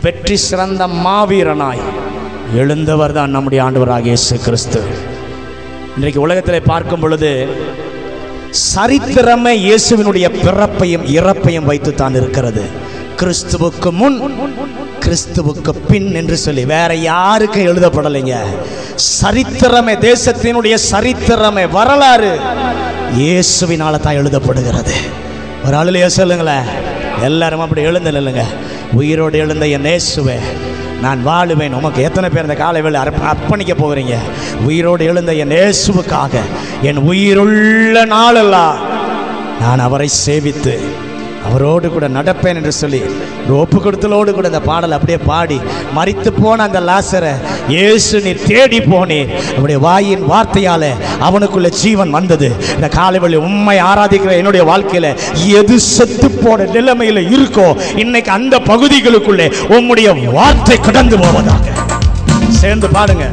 வெற்றி சிறந்த மாவீரனாய் எழுந்தவர் தான் நம்முடைய ஆண்டவராகிய இயேசு கிறிஸ்து இன்றைக்கு உலகத்தில் பார்க்கும் பொழுது சரித்திரமே இயேசுவினுடைய பிறப்பையும் இறப்பையும் வைத்து தான் இருக்கிறது கிறிஸ்துவுக்கு முன் கிறிஸ்துவுக்கு பின் என்று சொல்லி வேற யாருக்கும் எழுதப்படலைங்க சரித்திரமே தேசத்தினுடைய சரித்திரமே வரலாறு இயேசுவினால தான் எழுதப்படுகிறது ஒரு ஆளுலையே சொல்லுங்களேன் எல்லாரும் அப்படி எழுந்து நில்லுங்க உயிரோடு எழுந்த என் இயேசுவே நான் வாழுவேன் உமக்கு எத்தனை பேர் இந்த காலை வேலை அர்ப்ப அர்ப்பணிக்க போகிறீங்க உயிரோடு எழுந்த என் இயேசுவுக்காக என் உயிருள்ள நாளெல்லாம் நான் அவரை சேவித்து அவரோடு கூட நடப்பேன் என்று சொல்லி ஒரு ஒப்பு கொடுத்தலோடு கூட இந்த பாடல் அப்படியே பாடி மறித்து போன அந்த லாசரை இயேசு நீர் தேடி போனீர் அவருடைய வாயின் வார்த்தையால அவனுக்குள்ள ஜீவன் வந்தது இந்த காலைவழி உண்மை ஆராதிக்கிற என்னுடைய வாழ்க்கையில எது செத்து போன நிலைமையில இருக்கோ இன்னைக்கு அந்த பகுதிகளுக்குள்ளே உம்முடைய வார்த்தை கடந்து போவதாக சேர்ந்து பாடுங்க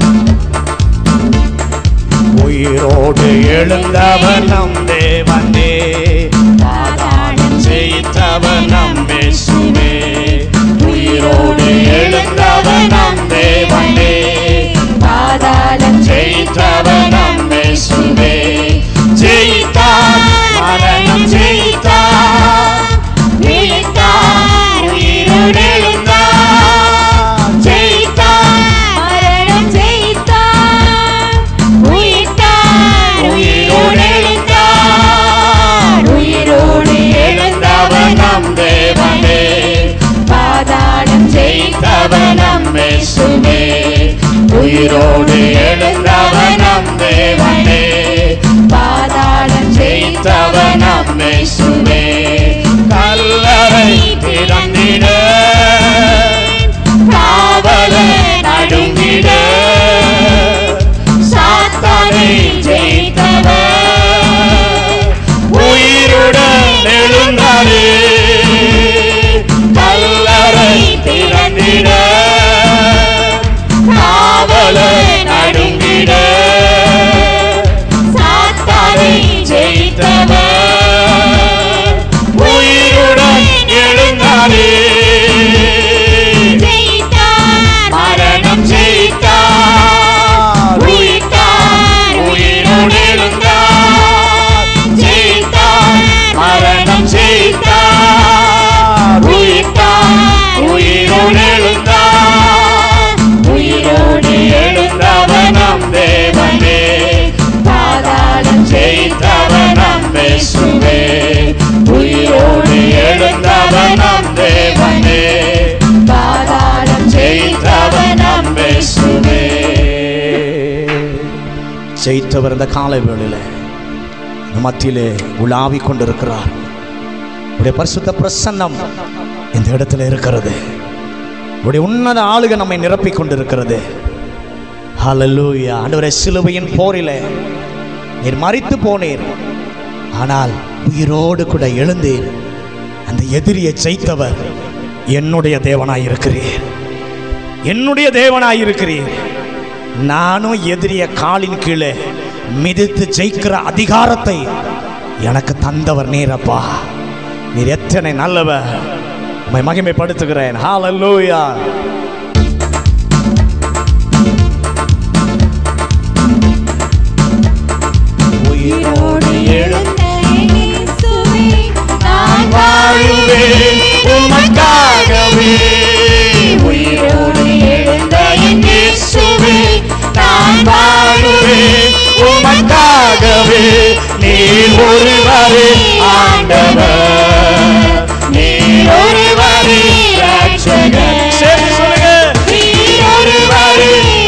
உயிரோடு எழுந்தவன் நம் தேவனே பாதாளம் ஜெயித்தவன் நம் இயேசுவே உயிரோடு எழுந்தவன் நம் தேவனே பாதாளம் ஜெயித்தவன் நம் இயேசுவே ஜெயித்தார் மரணம் ஜெயித்தார் விழித்தார் உயிரோடு எழுந்தார் ஜெயித்தார் மரணம் ஜெயித்தார் உயிர்த்தார் உயிரோடு எழுந்தார் உயிரோடு எழுந்தவன் நம் தேவனே பாதாளம் ஜெயித்தவன் நம் இயேசுவே உயிரோடு எழுந்தவன் நம் தேவனே பாதாளம் ஜெயித்தவன் நம் இயேசுவே கல்லறை திறந்திட காவலர் நடுங்கிட சாத்தானை ஜெயித்தவர் உயிருடன் எழுந்தாரே கல்லறை திறந்திட காவலர் நடுங்கிட சாத்தானை ஜெயித்தவர் உயிருடன் எழுந்தாரே ஜெயித்தார் மரணம் ஜெயித்தார் உயிர்த்தார் உயிரோடு எழுந்தார் ஜெயித்தார் மரணம் ஜெயித்தார் உயிர்த்தார் உயிரோடு எழுந்தார் உயிரோடு எழுந்தவன் நம் தேவனே பாதாளம் ஜெயித்தவன் நம் இயேசுவே உயிரோடு எழுந்தவன் நம் தேவனே பாதாளம் ஜெயித்தவன் நம் இயேசுவே ஜெயித்தவர் இந்த காலை வேளையில இந்த மத்தியிலே உலாவிக் கொண்டிருக்கிறார் உடைய பரிசுத்த பிரசன்னம் இந்த இடத்துல இருக்கிறது உடைய உன்னத ஆளுக நம்மை நிரப்பிக் கொண்டிருக்கிறது ஹalleluya ஆண்டவரே சிலுவையின் போரிலே நீர் மரித்து போனீர் ஆனால் உயிரோடு கூட எழுந்தீர் அந்த எதிரியை ஜெயித்தவர் என்னுடைய தேவனாய் இருக்கிறீர் என்னுடைய தேவனாய் இருக்கிறீர் நானும் எதிரிய காலின் கீழே மிதித்து ஜெயிக்கிற அதிகாரத்தை எனக்கு தந்தவர் நீரப்பா நீர் எத்தனை நல்லவர் உம்மை மகிமைப்படுத்துகிறேன் ஹalleluya உயிரோடு எழுந்த இயேசுவே நான் வாழுவேன் உமக்காகவே உயிரோடு எழுந்த என் இயேசுவே நான் வாழுவேன் உமக்காகவே நீர் ஒருவரே ஆண்டவர் நீர் ஒருவரே ரட்சகர் சரி சொல்லுங்க நீர் ஒருவரே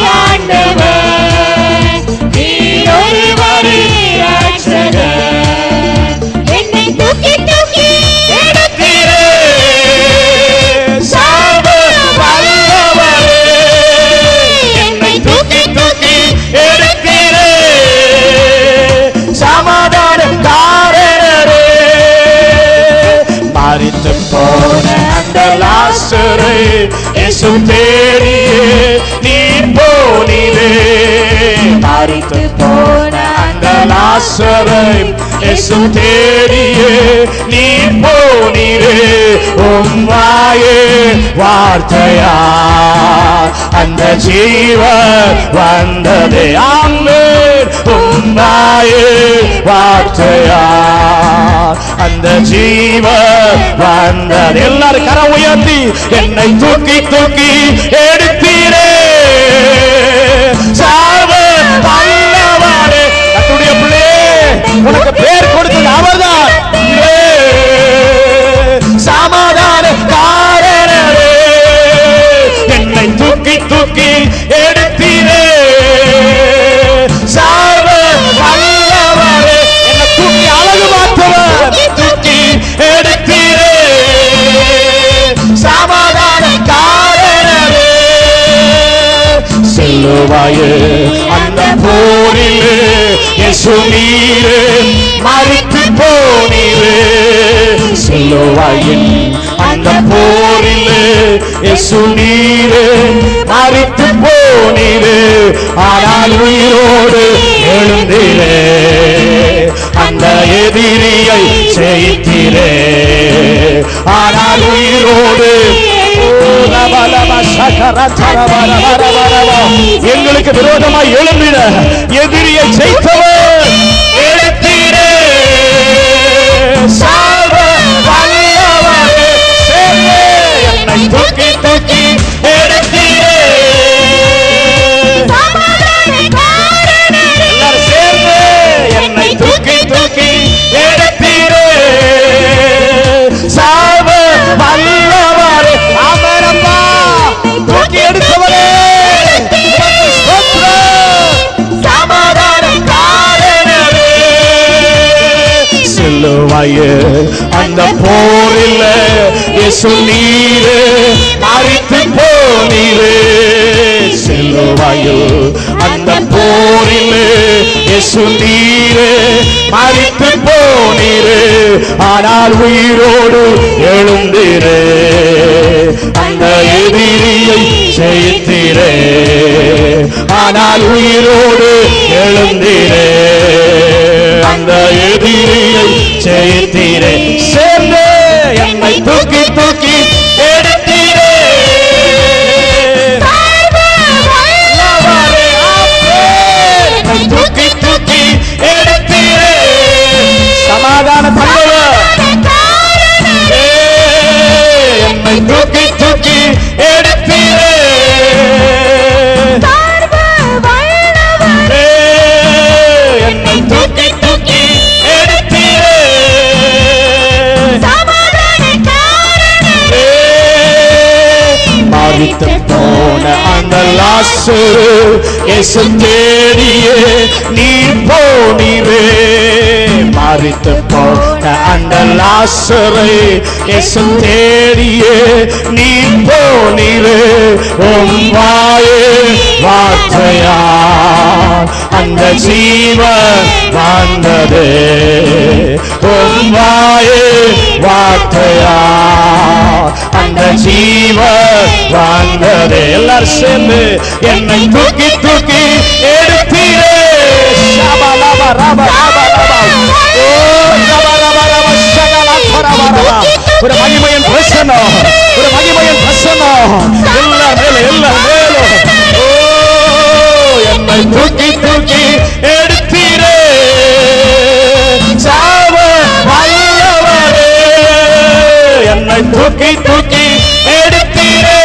ஆண்டவர் நீர் ஒருவரே ரட்சகர் என்னை தூக்கி தூக்கி எடுத்தீரே சாவு வல்லவரே என்னை தூக்கி தூக்கி எடுத்தீரே சமாதானக்காரரே மறித்து போன அந்த லாசரை இயேசு தேடியே நீ போனீரே மறித்து போன அந்த லாசரை இயேசு தேடியே நீ போனீரே உம்மாயே வார்த்தையா அந்த ஜீவ வந்ததே ஆமென் உம்மாயே வார்த்தையா அந்த ஜீவ வந்தது எல்லாரும் கரம் உயர்த்தி என்னை தூக்கி தூக்கி எடுத்தீரே சாவ வல்லவரே கத்துடைய பிள்ளை உனக்கு பேர் கொடுத்தது அவர்தான் ஏ, சமாதான காரணரே என்னை தூக்கி தூக்கி எடுத்தீரே சாவ வல்லவரே என்னை தூக்கி அழகு மாற்றவர் தூக்கி எடுத்தீரே சமாதான காரணரே செல்லுவாயே அந்த போரிலே இயேசு நீரே மறித்து போனீரே செல்லுவாயின் அந்த போரிலே இயேசு நீரே மறித்து போனீரே ஆனால் உயிரோடு எழுந்தீரே அந்த எதிரியை ஜெயித்தீரே ஆனால் உயிரோடு எங்களுக்கு விரோதமாய் எழும்பின எதிரியை ஜெயித்தவர் எடுத்தீரே சாவ வல்லவரே சேர்ந்தே என்னை தூக்கி தூக்கி எடுத்தீரே எல்லாரும் சேர்ந்து என்னை தூக்கி தூக்கி எடுத்தீரே சாவ வல்லவரே அமரப்பா தூக்கி எடுத்தவரே உமக்கு ஸ்தோத்திரம். சமாதானம் காரணரே. சிலுவையே அந்த போரில் இயேசு நீரே மறித்து போனீரே சிலுவையில் அந்த போரில் இயேசு நீரே மறித்து போனீரே ஆனால் உயிரோடு எழுந்தீரே அந்த எதிரியை ஜெயித்தீரே ஆனால் உயிரோடு எழுந்தீரே அந்த எதிரியை ஜெயித்தீரே சேர்ந்து என்னை தூக்கி தூக்கி எடுத்தீரே வல்லவரே, ஆமென். என்னை தூக்கி தூக்கி எடுத்தீரே சமாதான தந்தவர் என்னை தூக்கி தூக்கி எடுத்தீரே என்னை தூக்கி தூக்கி எடுத்தீரே மறித்து போன அந்த லாசு இயேசு தேடியே நீ போனீரே மறித்து போன அந்த லாசரை இயேசு தேடியே நீ போனீரே உம் வாயே வார்த்தையா அந்த ஜீவன் வந்ததே உம் வாயே வார்த்தையா அந்த ஜீவ வந்ததே எல்லாரும் சேர்ந்து என்னை தூக்கி தூக்கி எடுத்தீரே ஷபா லபா ரபா ரபா ரபா. ஓ, ரபா ரபா ரபா, ஷகலா கரபா ரபா. ஒரு மகிமையின் பிரசனம் ஒரு மகிமையின் பிரசனம் எல்லா மேலும் எல்லா மேலும் ஓ என்னை தூக்கி தூக்கி எடுத்தீரே சாவ வல்லவரே என்னை தூக்கி தூக்கி எடுத்தீரே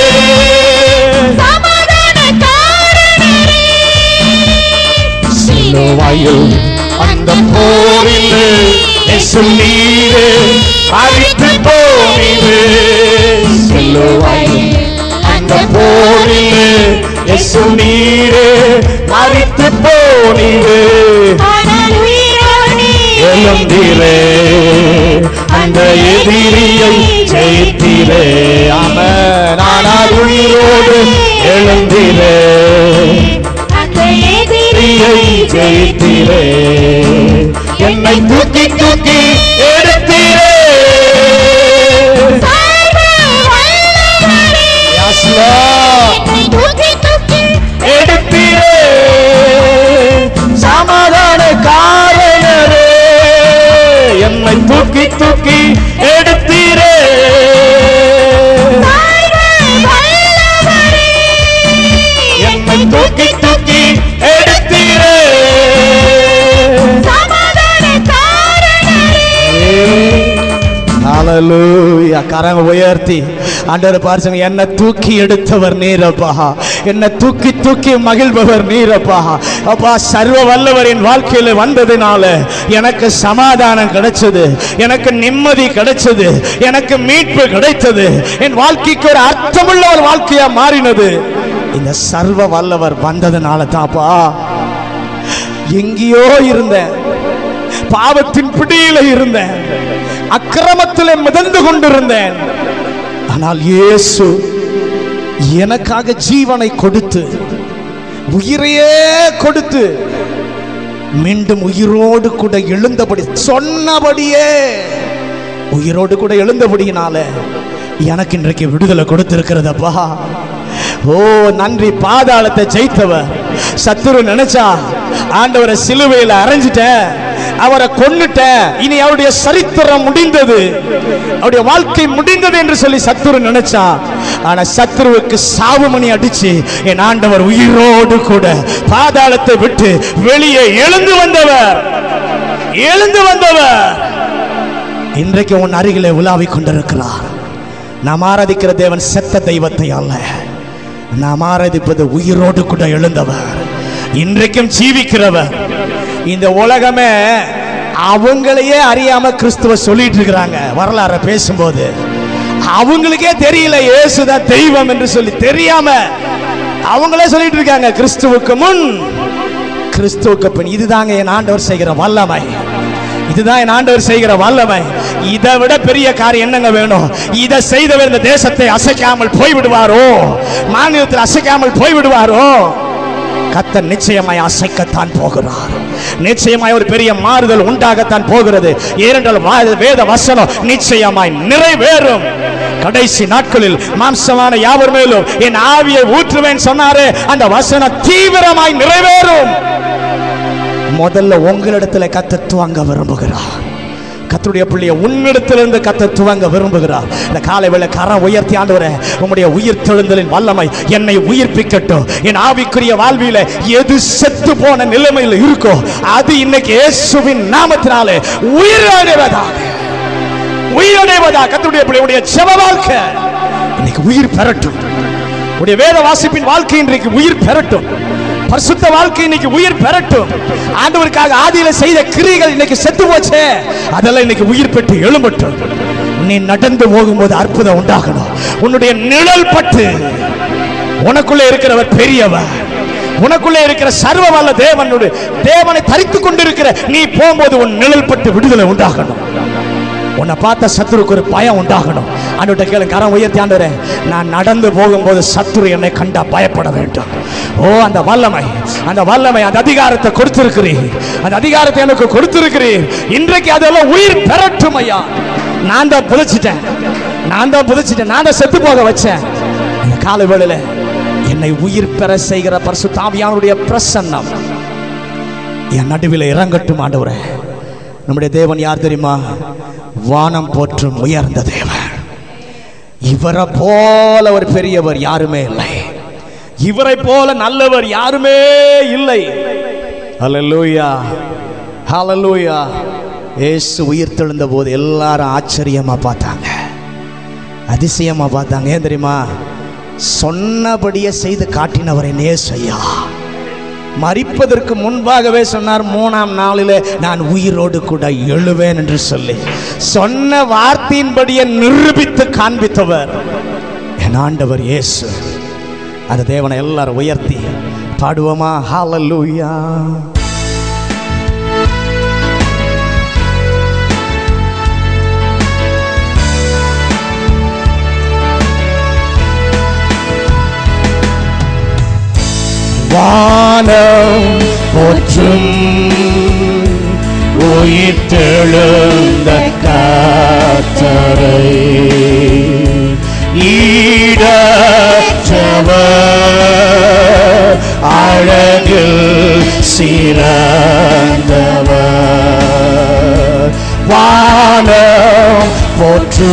சிலுவையில் அந்த போரில் இயேசு நீரே அழித்து போனீரே சிலுவையில் அந்த போரில் இயேசு நீரே மறித்து போனீரே எழுந்தீரே அந்த எதிரியை ஜெயித்தீரே ஆமென் ஆனால் உயிரோடு எழுந்தீரே எதிரியை ஜெயித்தீரே என்னை தூக்கி தூக்கி எடுத்தீரே Yes, Lord. எடுத்தீரே சமாதான காரணரே என்னை தூக்கி தூக்கி எடுத்தீரே கரங்க உயர்த்தி ஆண்டவர் பாருங்க என்ன தூக்கி எடுத்தவர் நீரப்பா என்ன தூக்கி தூக்கி மகிழ்பவர் நீரப்பா அப்பா சர்வ வல்லவர் என் வாழ்க்கையில் வந்ததுனால எனக்கு சமாதானம் கிடைச்சது எனக்கு நிம்மதி கிடைச்சது எனக்கு மீட்பு கிடைத்தது என் வாழ்க்கைக்கு ஒரு அர்த்தமுள்ள ஒரு வாழ்க்கையா மாறினது இந்த சர்வ வல்லவர் வந்ததுனால தான்ப்பா எங்கேயோ இருந்தேன் பாவத்தின் பிடியில இருந்தேன் அக்கிரமத்திலே மிதந்து கொண்டிருந்தேன் ஆனால் இயேசு எனக்காக ஜீவனை கொடுத்து உயிரையே கொடுத்து மீண்டும் உயிரோடு கூட எழுந்தபடி சொன்னபடியே உயிரோடு கூட எழுந்தபடியினால எனக்கு இன்றைக்கு விடுதலை கொடுத்திருக்கிறதப்பா ஓ நன்றி பாதாளத்தை ஜெயித்தவர் சத்துரு நினைச்சா ஆண்டவரை சிலுவையில் அரைஞ்சிட்டேன் அவரை கொன்னுட்டேன் இனி அவருடைய சரித்திரம் முடிந்தது அவருடைய வாழ்க்கை முடிந்தது என்று சொல்லி சத்துரு நினைச்சா ஆனா சத்துருவுக்கு சாவு மணி அடிச்சு என் ஆண்டவர் உயிரோடு கூட பாதாளத்தை விட்டு வெளியே எழுந்து வந்தவர் எழுந்து வந்தவர் இன்றைக்கு உன் அருகிலே உலாவிக் கொண்டிருக்கிறார் நாம் ஆராதிக்கிற தேவன் செத்த தெய்வத்தை அல்ல நாம் ஆராதிப்பது உயிரோடு கூட எழுந்தவர் இன்றைக்கும் ஜீவிக்கிறவர் இந்த உலகமே அவங்களையே அறியாம கிறிஸ்துவ சொல்லிட்டு இருக்கிறாங்க வரலாற பேசும்போது அவங்களுக்கே தெரியல இயேசுதான் தெய்வம் என்று சொல்லி தெரியாம அவங்களே சொல்லிட்டு இருக்காங்க கிறிஸ்துவுக்கு முன் கிறிஸ்துவுக்கு பின் இதுதாங்க என் ஆண்டவர் செய்கிற வல்லமை இதுதான் என் ஆண்டவர் செய்கிற வல்லமை இதை விட பெரிய காரியம் என்னங்க வேணும் இதை செய்தவர் இந்த தேசத்தை அசைக்காமல் போய்விடுவாரோ மாநிலத்தில் அசைக்காமல் போய்விடுவாரோ கத்தர் நிச்சயமாய் அசைக்கத்தான் போகிறார் நிச்சயமாய் ஒரு பெரிய மாறுதல் உண்டாகத்தான் போகிறது ஏனென்றால் வா- வேத வசனம் நிச்சயமாய் நிறைவேறும் கடைசி நாட்களில் மாம்சமான யாவர் மேலும் என் ஆவியை ஊற்றுவேன் சொன்னாரே அந்த வசனம் தீவிரமாய் நிறைவேறும் முதல்ல உங்களிடத்துல கத்த துவங்க விரும்புகிறார் கத்தருடைய பிள்ளைய உன்னிடத்திலிருந்து கத்த துவங்க விரும்புகிறார் இந்த காலை வேளை கரம் உயர்த்தி ஆண்டவரே உம்முடைய உயிர் தெழுந்தலின் வல்லமை என்னை உயிர்ப்பிக்கட்டும் என் ஆவிக்குரிய வாழ்வில எது செத்து போன நிலைமையில் இருக்கோ அது இன்னைக்கு இயேசுவின் நாமத்தினாலே உயிரடைவதாக உயிரடைவதா கத்தருடைய பிள்ளையுடைய செவ வாழ்க்கை இன்னைக்கு உயிர் பெறட்டும் உடைய வேத வாசிப்பின் வாழ்க்கை இன்றைக்கு உயிர் பெறட்டும் பரிசுத்த வாழ்க்கை இன்னைக்கு உயிர் பெறட்டும் ஆண்டவருக்காக ஆதியில செய்த கிரியைகள் இன்னைக்கு செத்து போச்சே அதெல்லாம் இன்னைக்கு உயிர் பெற்று எழும்பட்டும் நீ நடந்து போகும்போது அற்புதம் உண்டாகணும் உன்னுடைய நிழல் பட்டு உனக்குள்ளே இருக்கிறவர் பெரியவர் உனக்குள்ளே இருக்கிற சர்வ வல்ல தேவனுடைய தேவனை தரித்துக் கொண்டிருக்கிற நீ போகும்போது உன் நிழல் பட்டு விடுதலை உண்டாகணும் உன்னை பார்த்த சத்துருக்கு ஒரு பயம் உண்டாகணும் ஆண்டவர்கிட்ட கேளு கரம் உயர்த்தி ஆண்டவரே நான் நடந்து போகும்போது சத்துரு என்னை கண்டா பயப்பட வேண்டும் ஓ அந்த வல்லமை அந்த வல்லமை அந்த அதிகாரத்தை கொடுத்திருக்கிறீர் அந்த அதிகாரத்தை எனக்கு கொடுத்திருக்கிறீர் இன்றைக்கு அதெல்லாம் உயிர் பெறட்டும் ஐயா நான் தான் புதைச்சிட்டேன் நான் தான் புதைச்சிட்டேன் நான் தான் செத்து போக வச்சேன் இந்த காலை வேளையில என்னை உயிர் பெற செய்கிற பரிசு தாவியானுடைய பிரசன்னம் என் நடுவில் இறங்கட்டும் ஆண்டவரே நம்முடைய தேவன் யார் தெரியுமா வானம் போற்றும் உயர்ந்த தேவன் இவரை போல ஒரு பெரியவர் யாருமே இல்லை இவரை போல நல்லவர் யாருமே இல்லை ஹalleluya ஹalleluya இயேசு உயிர் தெழுந்த போது எல்லாரும் ஆச்சரியமா பார்த்தாங்க அதிசயமா பார்த்தாங்க ஏன் தெரியுமா சொன்னபடியே செய்து காட்டினவரை நேசையா மரிப்பதற்கு முன்பாகவே சொன்னார் மூணாம் நாளிலே நான் உயிரோடு கூட எழுவேன் என்று சொல்லி சொன்ன வார்த்தையின்படியே நிரூபித்து காண்பித்தவர் என் ஆண்டவர் இயேசு அந்த தேவனை எல்லாரும் உயர்த்தி பாடுவோமா ஹalleluya வானம் போற்றும் உயிர்த்தெழுந்த காத்தரை ஈடற்றவர் அழகில் சிறந்தவர் வானம் போற்று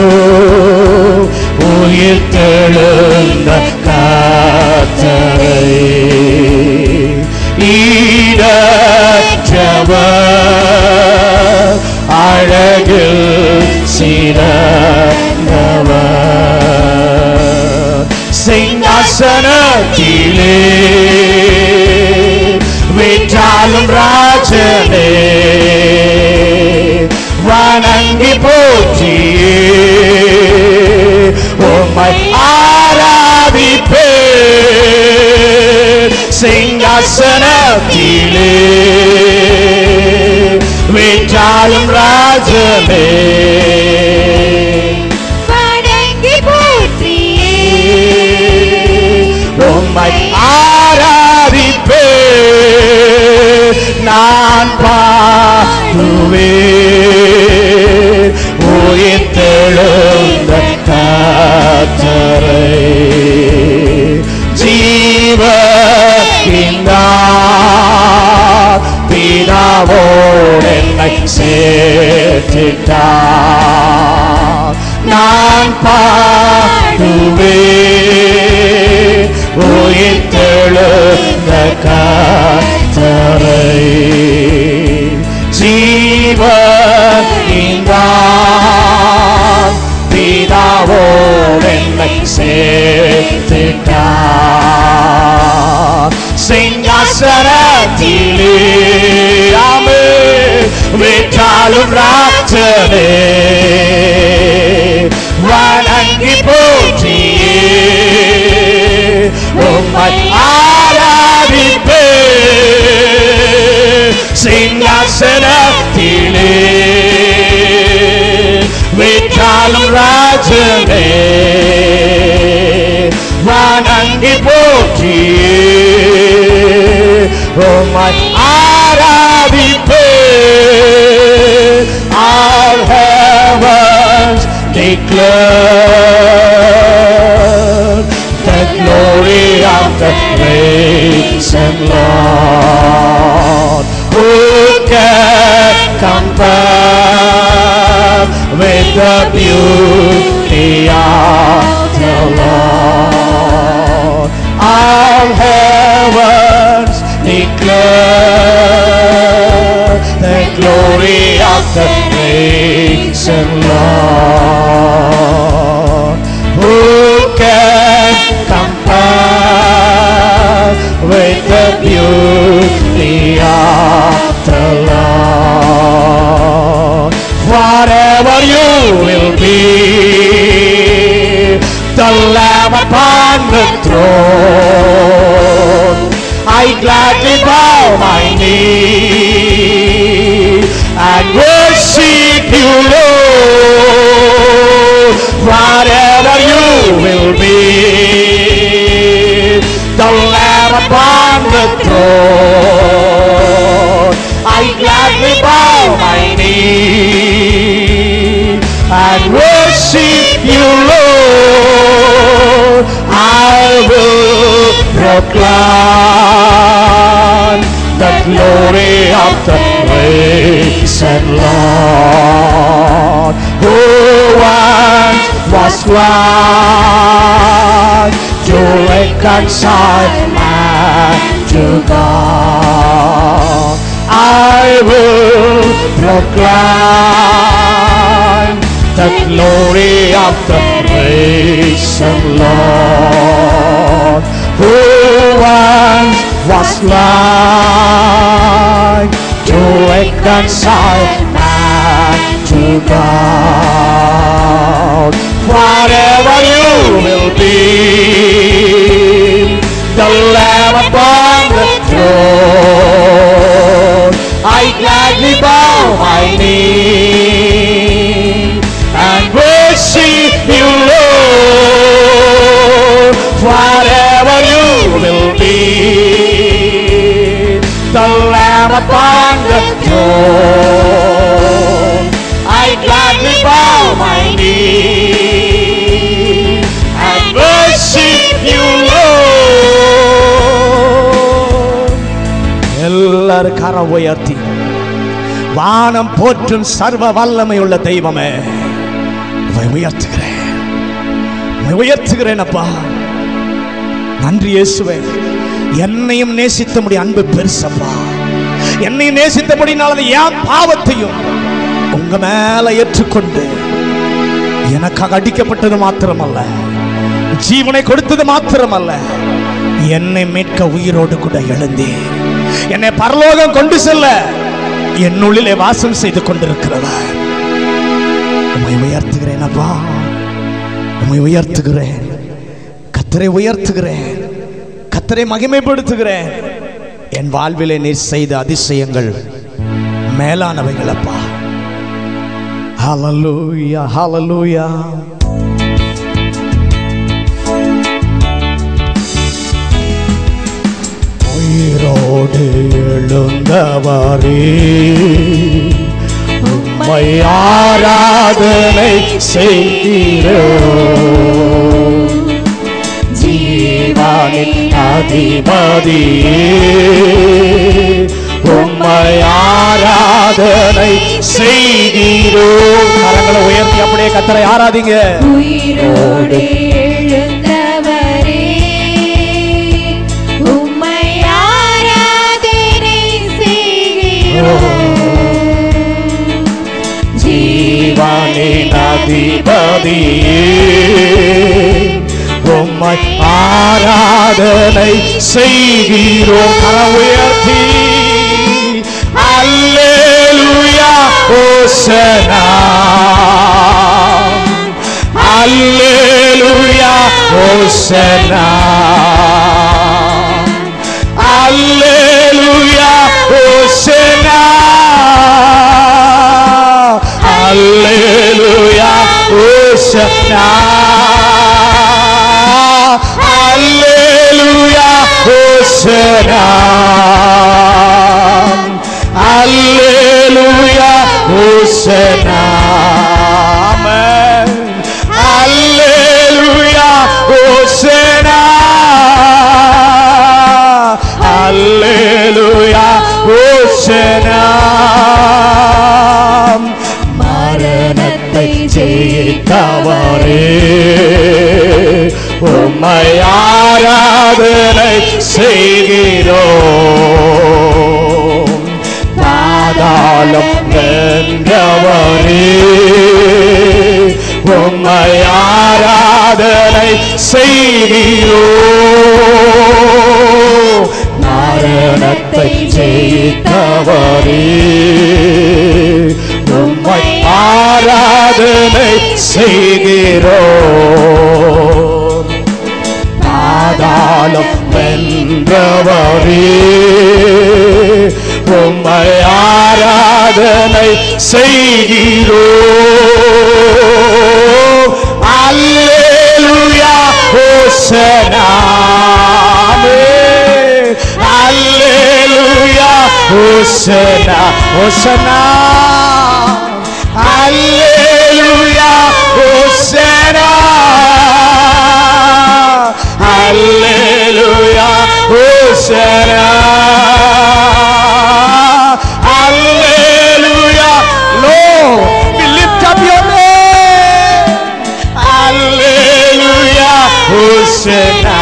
உயிர்த்தெழுந்த காத்தரை ஈடற்றவர் அழகில் சிறந்தவர் சிங்காசனத்திலே வீற்றாலும் ராஜனே வணங்கி போற்றியே உம்மை ஆராதிப்பே சிங்காசனத்திலே வீற்றாலும் ராஜனே வணங்கி போற்றியே உம்மை ஆராதிப்பே நான் பாடுவே உயிர் தெழுந்த கத்தரை ஜீவ பிதாவோடு என்னை சேர்த்திட்டார் நான் பாடுவே உயிர் தெழுந்த கத்தரை ஜீவ பிதாவோடு என்னை சேர்த்திட்டார் சிங்காசனத்திலே ஆமே வீட்டாலும் ராஜனே வணங்கி போற்றியே உம்மை ஆராதிப்பே சிங்காசனத்திலே வீட்டாலும் ராஜனே வணங்கி போற்றியே உம்மை ஆராதிப்பே All heavens declare the glory of the risen Lord. Who can compare with the beauty of the Lord? All heavens declare the glory of the risen Lord. Who can compare with the beauty of the Lord? Whatever you will be, the Lamb upon the throne. I gladly bow my knee and worship you, Lord. Whatever you will be, the Lamb upon the throne. I gladly bow my knee and worship you, Lord. I will proclaim the glory of the risen Lord, who once was blind to reconcile man to God. I will proclaim the glory of the risen Lord, who once was blind to reconcile man to God. Whatever you will be, the Lamb upon the throne, I gladly bow my knee and worship you, Lord. Whatever you will be, the Lamb upon the throne, I gladly bow my knee and worship you, Lord. எல்லாரும் கரம் உயர்த்தி வானம் போற்றும் சர்வ வல்லமை உள்ள தெய்வமே உம்மை உயர்த்துகிறேன் உம்மை உயர்த்துகிறேன் அப்பா நன்றி இயேசுவே என்னையும் நேசித்தபடி அன்பு பெருசப்பா என்னையும் நேசித்தபடினால் அது என் பாவத்தையும் உங்க மேல ஏற்றுக்கொண்டு எனக்காக அடிக்கப்பட்டது மாத்திரமல்ல ஜீவனை கொடுத்தது மாத்திரமல்ல என்னை மீட்க உயிரோடு கூட எழுந்தேன் என்னை பரலோகம் கொண்டு செல்ல என்னுள்ளிலே வாசம் செய்து கொண்டிருக்கிறவர் உம்மை உயர்த்துகிறேன் அப்பா உம்மை உயர்த்துகிறேன் கத்தரை உயர்த்துகிறேன் கத்தரை மகிமைப்படுத்துகிறேன் என் வாழ்விலே நீர் செய்த அதிசயங்கள் மேலானவைகள் அப்பா ஹalleluya ஹalleluya உயிரோடு எழுந்தவரே உம்மை ஆராதனை செய்கிறோ ஜீவானின் அதிபதியே உம்மை ஆராதனை செய்கிறோ கரங்களை உயர்த்தி அப்படியே கத்தரை ஆராதிங்க உயிரோடு எழுந்தவரே உம்மை ஆராதனை செய்கிறோம் ஜீவானின் அதிபதியே உம்மை ஆராதனை செய்கிறோம் கர உயர்த்தி அல்லேலூயா ஓசனா அல்லேலூயா ஓசனா அல்லேலூயா ஓசனா அல்லேலூயா ஓசனா அல்லேலூயா ஓசனா அல்லேலூயா ஓசனா ஆமென் அல்லேலூயா ஓசனா அல்லேலூயா ஓசனா மரணத்தை ஜெயித்தவரே உம்மை ஆராதனை செய்கிறோம் பாதாளம் வென்றவரே உம்மை ஆராதனை செய்கிறோம் மரணத்தை ஜெயித்தவரே உம்மை ஆராதனை செய்கிறோம் பாதாளம் வென்றவரே உம்மை ஆராதனை செய்கிறோம் அல்லேலூயா ஓசனா அல்லேலூயா ஓசனா ஓசனா அல்லேலூயா ஓசனா அல்லேலூயா ஓசனா அல்லேலூயா Lord we lift up your name அல்லேலூயா ஓசனா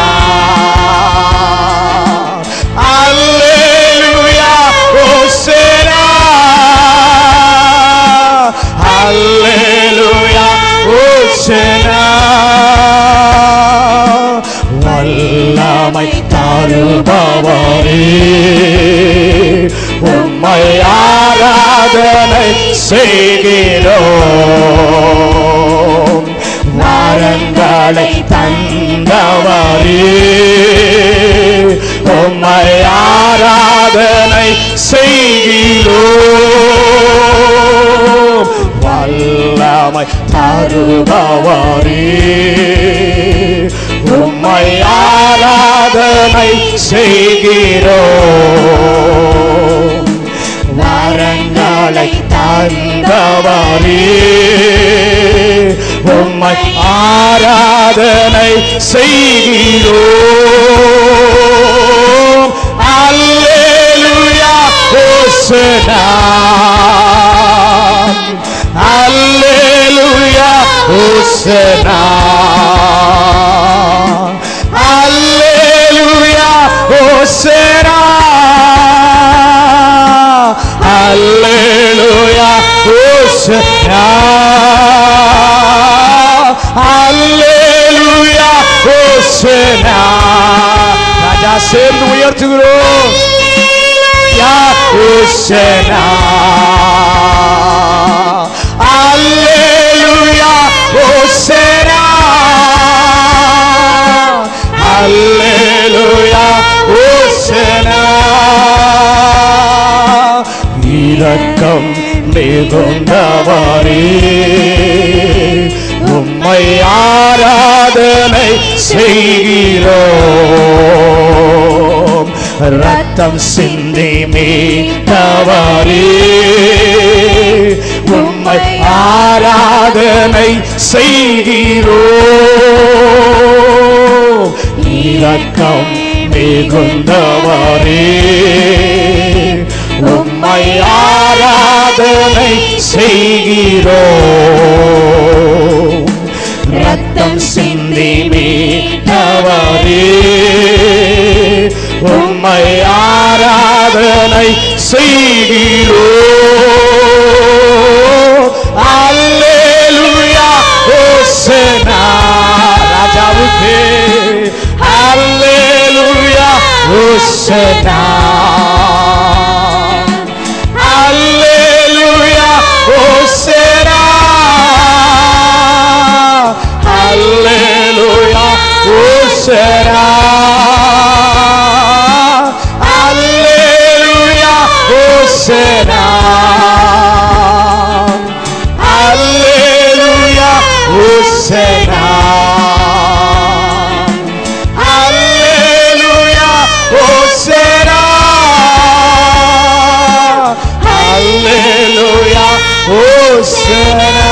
அல்லேலூயா ஓசனா அல்லேலூயா ஓசனா வல்லமை தருபவரே உம்மை ஆராதனை செய்கிறோம் வரங்களை தந்தவரே உம்மை ஆராதனை செய்கிறோம் வல்லமை தருபவரே உம்மை ஆராதனை செய்கிறோம் வரங்களை தந்தவரே உம்மை ஆராதனை செய்கிறோம் அல்லேலூயா ஓசனா அல்லேலூயா ஓசனா அல்லேலூயா ஓசனா அல்லேலூயா ஓசனா அல்லேலூயா ஓசனா ராஜா சேர்ந்து உயர்த்துகிறோம் யா ஓசனா அல்லேலூயா ஓசனா அல்லேலூயா ஓசனா இரக்கம் மிகுந்தவரே உம்மை ஆராதனை செய்கிறோம் ரத்தம் சிந்தி மீட்டவரே உம்மை ஆராதனை செய்கிறோம் இரக்கம் மிகுந்தவரே உம்மை ஆராதனை செய்கிறோம் ரத்தம் சிந்தி மீட்டவரே உம்மை ஆராதனை செய்கிறோம் அல்லேலூயா ஓசனா ராஜாவுக்கு அல்லேலூயா ஓசனா அல்லேலூயா ஓசனா அல்லேலூயா ஓசனா அல்லேலூயா ஓசனா அல்லேலூயா ஓசனா அல்லேலூயா ஓசனா அல்லேலூயா ஓசனா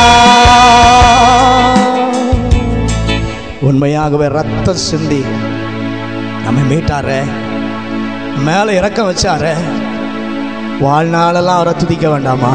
உண்மையாகவே ரத்தம் சிந்தி நம்ம மீட்டாரே மேலே இறக்கம் வச்சாரே வாழ்நாளெல்லாம் அவரை துதிக்க வேண்டாமா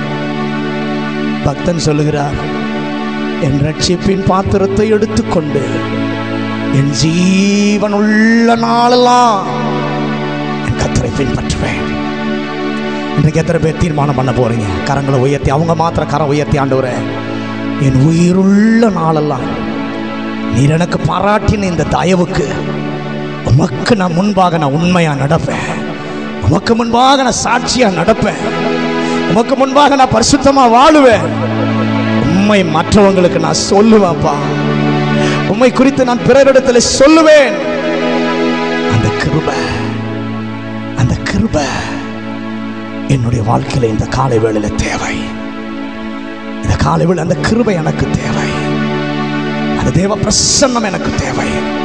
பக்தன் சொல்லுகிறார் என் ரட்சிப்பின் பாத்திரத்தை எடுத்துக்கொண்டு என் ஜீவன் உள்ள நாளெல்லாம் என் கத்தரை பின்பற்றுவேன் இன்றைக்கு எத்தனை பேர் தீர்மானம் பண்ண போறீங்க கரங்களை உயர்த்தி அவங்க மாத்திர கரம் உயர்த்தி ஆண்டவரே என் உயிருள்ள நாளெல்லாம் நீர் எனக்கு பாராட்டின இந்த தயவுக்கு உமக்கு நான் முன்பாக நான் உண்மையா நடப்பேன் உமக்கு முன்பாக நான் சாட்சியா நடப்பேன் உமக்கு முன்பாக நான் பரிசுத்தமா வாழுவேன் உண்மை மற்றவங்களுக்கு நான் சொல்லுவேன்ப்பா உண்மை குறித்து நான் பிறரிடத்தில் சொல்லுவேன் அந்த கிருபை அந்த கிருபை என்னுடைய வாழ்க்கையில இந்த காலை வேளையில தேவை இந்த காலை வேளை அந்த கிருபை எனக்கு தேவை அந்த தேவ பிரசன்னம் எனக்கு தேவை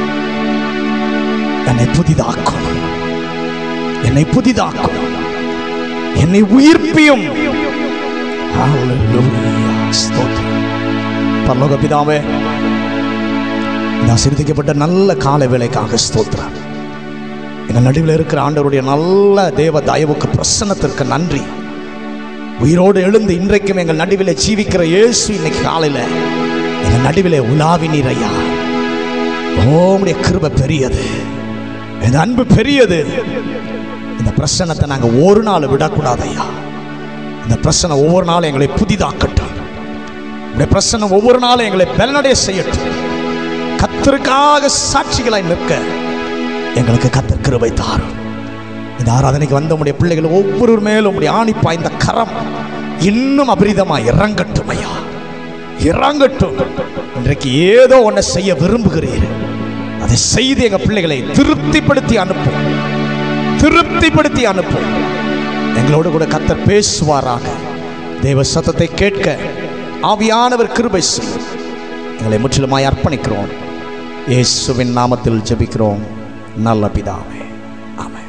என்னை புதிதாக்கும் என்னை புதிதாக்கும் என்னை உயிர்ப்பியும் Hallelujah. ஸ்தோத்திரம். பரலோக பிதாவே இந்த ஆசீர்வதிக்கப்பட்ட நல்ல கால வேலைக்காக ஸ்தோத்திரம் இந்த நடுவில் இருக்கிற ஆண்டவருடைய நல்ல தேவ தயவுக்கு பிரசன்னத்திற்கு நன்றி உயிரோடு எழுந்து இன்றைக்கும் எங்கள் நடுவில் ஜீவிக்கிற இயேசு இன்னைக்கு காலையில் எங்கள் நடுவில் உலாவினீர் ஐயா ஓமுடைய கிருபை பெரியது இந்த அன்பு பெரியது இந்த பிரசன்னத்தை நாங்கள் ஒரு நாள் விடக்கூடாது ஐயா இந்த பிரசனை ஒவ்வொரு நாளும் எங்களை புதிதாக்கட்டும் இந்த பிரசனை ஒவ்வொரு நாளும் எங்களை பலனடைய செய்யட்டும் கத்தருக்காக சாட்சிகளாய் நிற்க எங்களுக்கு கத்தர் கிருபை தாரும் இந்த ஆராதனைக்கு வந்த உடைய பிள்ளைகள் ஒவ்வொரு மேலும் உடைய ஆணிப்பா இந்த கரம் இன்னும் அபரிதமா இறங்கட்டும் ஐயா இறங்கட்டும் இன்றைக்கு ஏதோ ஒன்றை செய்ய விரும்புகிறீர் அதை செய்து எங்க பிள்ளைகளை திருப்திப்படுத்தி அனுப்பும் திருப்திப்படுத்தி அனுப்பும் எங்களோடு கூட கத்தர் பேசுவாராக தேவ சத்தத்தை கேட்க ஆவியானவர் கிருபை செய்யும் எங்களை முற்றிலுமாய் அர்ப்பணிக்கிறோம் இயேசுவின் நாமத்தில் ஜெபிக்கிறோம் நல்ல பிதாவே ஆமென்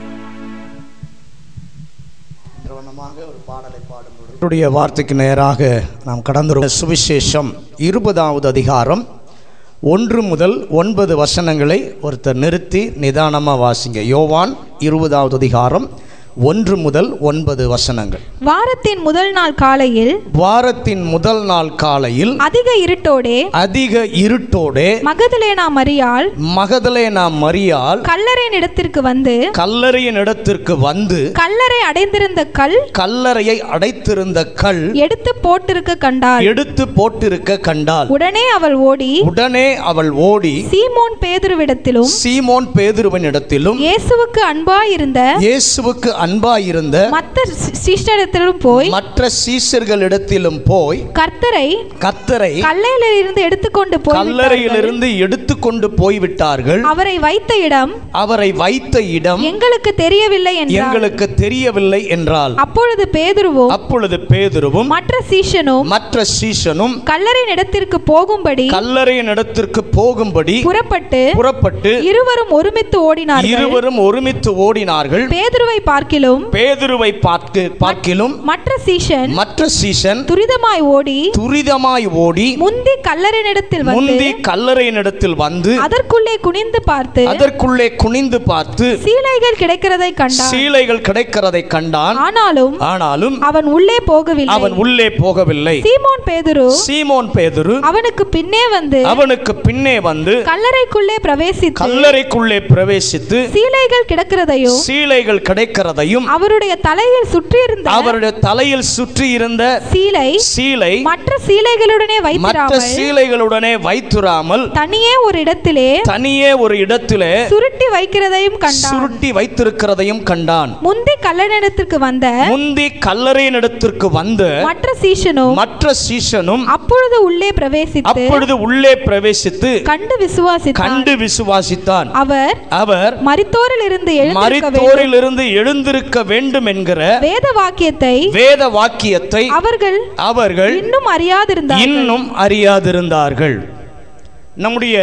ஒரு பாடலை பாடும்போது வார்த்தைக்கு நேராக நாம் கடந்து சுவிசேஷம் இருபதாவது அதிகாரம் ஒன்று முதல் ஒன்பது வசனங்களை ஒருத்தர் நிறுத்தி நிதானமாக வாசிங்க யோவான் இருபதாவது அதிகாரம் ஒன்று முதல் ஒன்பது வசனங்கள் வாரத்தின் முதல் நாள் காலையில் வாரத்தின் முதல் நாள் காலையில் அதிக இருட்டோடே அதிக இருட்டோடே மகதலேனா மரியாள் மகதலேனா மரியாள் கல்லறையின் இடத்திற்கு வந்து கல்லறையின் இடத்திற்கு வந்து கல்லறை அடைந்திருந்த கல் கல்லறையை அடைத்திருந்த கல் எடுத்து போட்டிருக்க கண்டாள் எடுத்து போட்டிருக்க கண்டாள் உடனே அவள் ஓடி உடனே அவள் ஓடி சீமோன் பேதுருவிடத்திலும் சீமோன் பேதுருவனிடத்திலும் இயேசுவுக்கு அன்பாயிருந்த இயேசுவுக்கு அன்பாயிருந்த மத்த சீஷரிடத்திலும் போய் மற்ற சீசர்களிடத்திலும் போய் கர்த்தரை கத்தரை கல்லையிலிருந்து எடுத்துக்கொண்டு போய் கல்லறையிலிருந்து எடுத்துக்கொண்டு போய்விட்டார்கள் அவரை வைத்த இடம் அவரை வைத்த இடம் எங்களுக்கு தெரியவில்லை என்றார் எங்களுக்கு தெரியவில்லை என்றால் அப்பொழுது பேதுருவும் அப்பொழுது பேதுருவும் மற்ற சீஷனும் மற்ற சீசனும் கல்லறையின் இடத்திற்கு போகும்படி கல்லறையின் இடத்திற்கு போகும்படி புறப்பட்டு புறப்பட்டு இருவரும் ஒருமித்து ஓடினார்கள் இருவரும் ஒருமித்து ஓடினார்கள் பேதுருவை பார்க்கிலும் பேதுருவை பார்க்கு பார்க்கிலும் மற்ற சீஷன் மற்ற சீசன் துரிதமாய் ஓடி துரிதமாய் ஓடி முந்தி கல்லறையினிடத்தில் வந்து முந்தி கல்லறையினிடத்தில் வந்து அதற்குள்ளே குனிந்து பார்த்து அதற்குள்ளே குனிந்து பார்த்து சீலைகள் கிடைக்கிறதை கண்டான் சீலைகள் கிடைக்கிறதை கண்டான் ஆனாலும் ஆனாலும் அவன் உள்ளே போகவில்லை அவன் உள்ளே போகவில்லை சீமோன் பேதுரு சீமோன் பேதுரு அவனுக்கு பின்னே வந்து அவனுக்கு பின்னே வந்து கல்லறைக்குள்ளே பிரவேசித்து கல்லறைக்குள்ளே பிரவேசித்து சீலைகள் கிடக்கிறதையும் சீலைகள் கிடைக்கிறதையும் அவருடைய தலையில் சுற்றியிருந்த அவருடைய தலையில் சுற்றி இருந்த சீலை சீலை மற்ற சீலைகளுடனே மற்ற வைத்திராமல் சீலைகளுடனே வைத்துராமல் தனியே ஒரு இடத்திலே தனியே ஒரு இடத்திலே சுருட்டி வைக்கிறதையும் கண்டான் சுருட்டி வைத்திருக்கிறதையும் கண்டான் முந்தி கல்லறையிடத்திற்கு வந்த முந்தி கல்லறையின் இடத்திற்கு வந்த மற்ற சீஷனும் மற்ற சீசனும் அப்பொழுது உள்ளே பிரவேசித்து அப்பொழுது உள்ளே பிரவேசித்து கண்டு விசுவாசித்தார் கண்டு விசுவாசித்தான் அவர் அவர் மரித்தோரில் இருந்து எழுந்திருக்க வேண்டும் மரித்தோரிலிருந்து எழுந்திருக்க வேண்டும் என்கிற வேத வாக்கியத்தை வேத வாக்கியத்தை அவர்கள் அவர்கள் இன்னும் அறியாதிருந்தார்கள் இன்னும் அறியாதிருந்தார்கள் நம்முடைய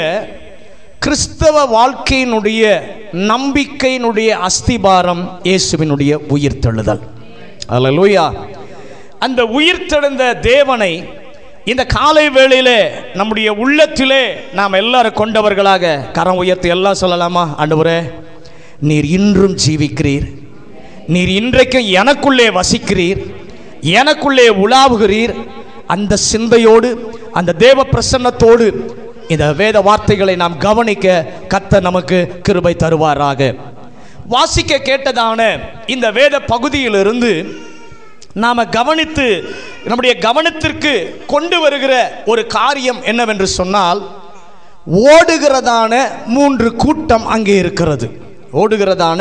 கிறிஸ்தவ வாழ்க்கையினுடைய நம்பிக்கையினுடைய அஸ்திபாரம் இயேசுவினுடைய உயிர்த்தெழுதல் அல்லேலூயா அந்த உயிர்த்தெழுந்த தேவனை இந்த காலை வேளையிலே நம்முடைய உள்ளத்திலே நாம் எல்லாரும் கொண்டவர்களாக கரம் உயர்த்தி எல்லாம் சொல்லலாமா ஆண்டவரே நீர் இன்றும் ஜீவிக்கிறீர் நீர் இன்றைக்கும் எனக்குள்ளே வசிக்கிறீர் எனக்குள்ளே உலாவுகிறீர் அந்த சிந்தையோடு அந்த தேவ பிரசன்னத்தோடு இந்த வேத வார்த்தைகளை நாம் கவனிக்க கத்த நமக்கு கிருபை தருவாராக வாசிக்க கேட்டதான இந்த வேத பகுதியிலிருந்து நாம் கவனித்து நம்முடைய கவனத்திற்கு கொண்டு வருகிற ஒரு காரியம் என்னவென்று சொன்னால் ஓடுகிறதான மூன்று கூட்டம் அங்கே இருக்கிறது ஓடுகிறதான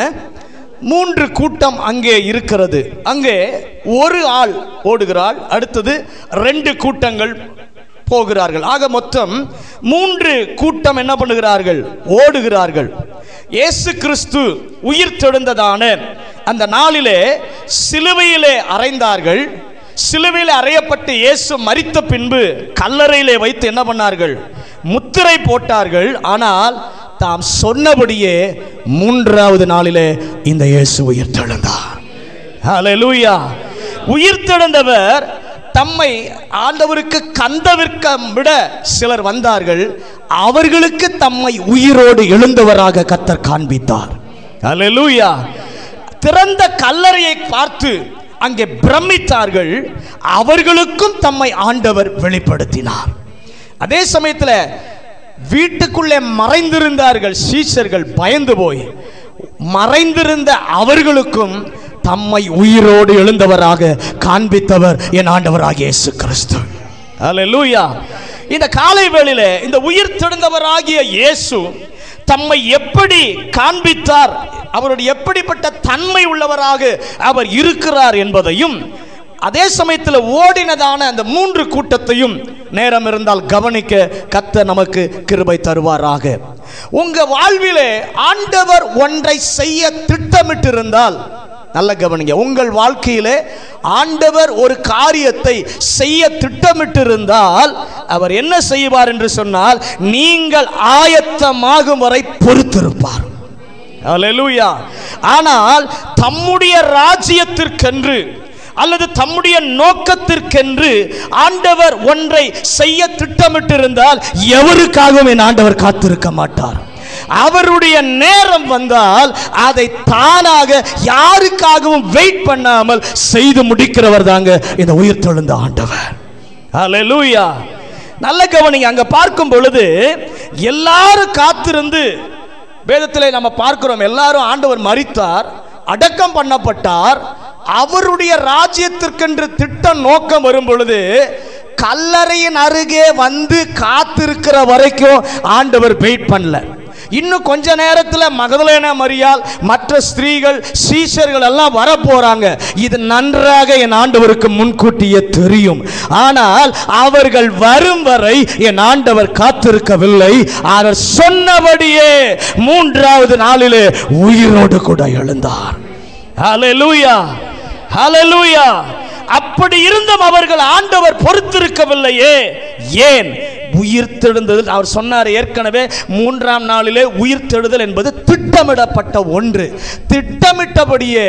மூன்று கூட்டம் அங்கே இருக்கிறது அங்கே ஒரு ஆள் ஓடுகிறாள் அடுத்தது ரெண்டு கூட்டங்கள் போகிறார்கள் ஆக மொத்தம் மூன்று கூட்டம் என்ன பண்ணுகிறார்கள் ஓடுகிறார்கள் இயேசு கிறிஸ்து உயிர் தெழுந்ததான அந்த நாளிலே சிலுவையிலே அறைந்தார்கள் சிலுவையில் அறையப்பட்டு இயேசு மரித்த பின்பு கல்லறையிலே வைத்து என்ன பண்ணார்கள் முத்திரை போட்டார்கள் ஆனால் தாம் சொன்னபடியே மூன்றாவது நாளிலே இந்த இயேசு உயிர் தெழுந்தார் ஹalleluya உயிர் தெழுந்தவர் தம்மை ஆண்டவருக்கு கந்தவிற்க விட சிலர் வந்தார்கள் அவர்களுக்கு தம்மை உயிரோடு எழுந்தவராக கத்தர் காண்பித்தார் ஹalleluya திறந்த கல்லறையை பார்த்து அங்கே பிரமித்தார்கள் அவர்களுக்கும் தம்மை ஆண்டவர் வெளிப்படுத்தினார் அதே சமயத்தில் வீட்டுக்குள்ளே மறைந்திருந்தார்கள் சீஷர்கள் பயந்து போய் மறைந்திருந்த அவர்களுக்கும் தம்மை உயிரோடு எழுந்தவராக காண்பித்தவர் என் ஆண்டவராகிய இயேசு கிறிஸ்து அல்லேலூயா இந்த காலை வேளையிலே இந்த உயிர் தெழுந்தவராகிய இயேசு தம்மை எப்படி காண்பித்தார் அவருடைய எப்படிப்பட்ட தன்மை உள்ளவராக அவர் இருக்கிறார் என்பதையும் அதே சமயத்தில் ஓடினதான அந்த மூன்று கூட்டத்தையும் நேரம் இருந்தால் கவனிக்க கத்த நமக்கு கிருபை தருவாராக உங்க வாழ்விலே ஆண்டவர் ஒன்றை செய்ய திட்டமிட்டிருந்தால் நல்ல கவனிங்க உங்கள் வாழ்க்கையிலே ஆண்டவர் ஒரு காரியத்தை செய்ய திட்டமிட்டிருந்தால் அவர் என்ன செய்வார் என்று சொன்னால் நீங்கள் ஆயத்தமாகும் வரை பொறுத்திருப்பார் அல்லேலூயா ஆனால் தம்முடைய ராஜ்யத்திற்கென்று அல்லது தம்முடைய நோக்கத்திற்கென்று ஆண்டவர் ஒன்றை செய்ய திட்டமிட்டிருந்தால் எவருக்காகவும் என் ஆண்டவர் காத்திருக்க மாட்டார் அவருடைய நேரம் வந்தால் அதை தானாக யாருக்காகவும் வெயிட் பண்ணாமல் செய்து முடிக்கிறவர் தாங்க இந்த உயிர் தெழுந்த ஆண்டவர் ஹalleluya நல்ல கவனிங்க அங்க பார்க்கும் பொழுது எல்லாரும் காத்திருந்து வேதத்தில் நம்ம பார்க்கிறோம் எல்லாரும் ஆண்டவர் மரித்தார் அடக்கம் பண்ணப்பட்டார் அவருடைய ராஜ்யத்திற்கென்று திட்டம் நோக்கம் வரும் பொழுது கல்லறையின் அருகே வந்து காத்திருக்கிற வரைக்கும் ஆண்டவர் வெயிட் பண்ணல இன்னும் கொஞ்ச நேரத்தில் மகதலேனா மரியால் மற்ற ஸ்திரீகள் சீஷர்கள் எல்லாம் வர போறாங்க இது நன்றாக என் ஆண்டவருக்கு முன்கூட்டியே தெரியும் ஆனால் அவர்கள் வரும் வரை என் ஆண்டவர் காத்திருக்கவில்லை அவர் சொன்னபடியே மூன்றாவது நாளிலே உயிரோடு கூட எழுந்தார் ஹalleluya ஹalleluya அப்படி இருந்தும் அவர்கள் ஆண்டவர் பொறுத்திருக்கவில்லையே ஏன் உயிர்த்தெழுந்தது அவர் சொன்னார் ஏற்கனவே மூன்றாம் நாளிலே உயிர்த்தெழுதல் என்பது திட்டமிடப்பட்ட ஒன்று திட்டமிட்டபடியே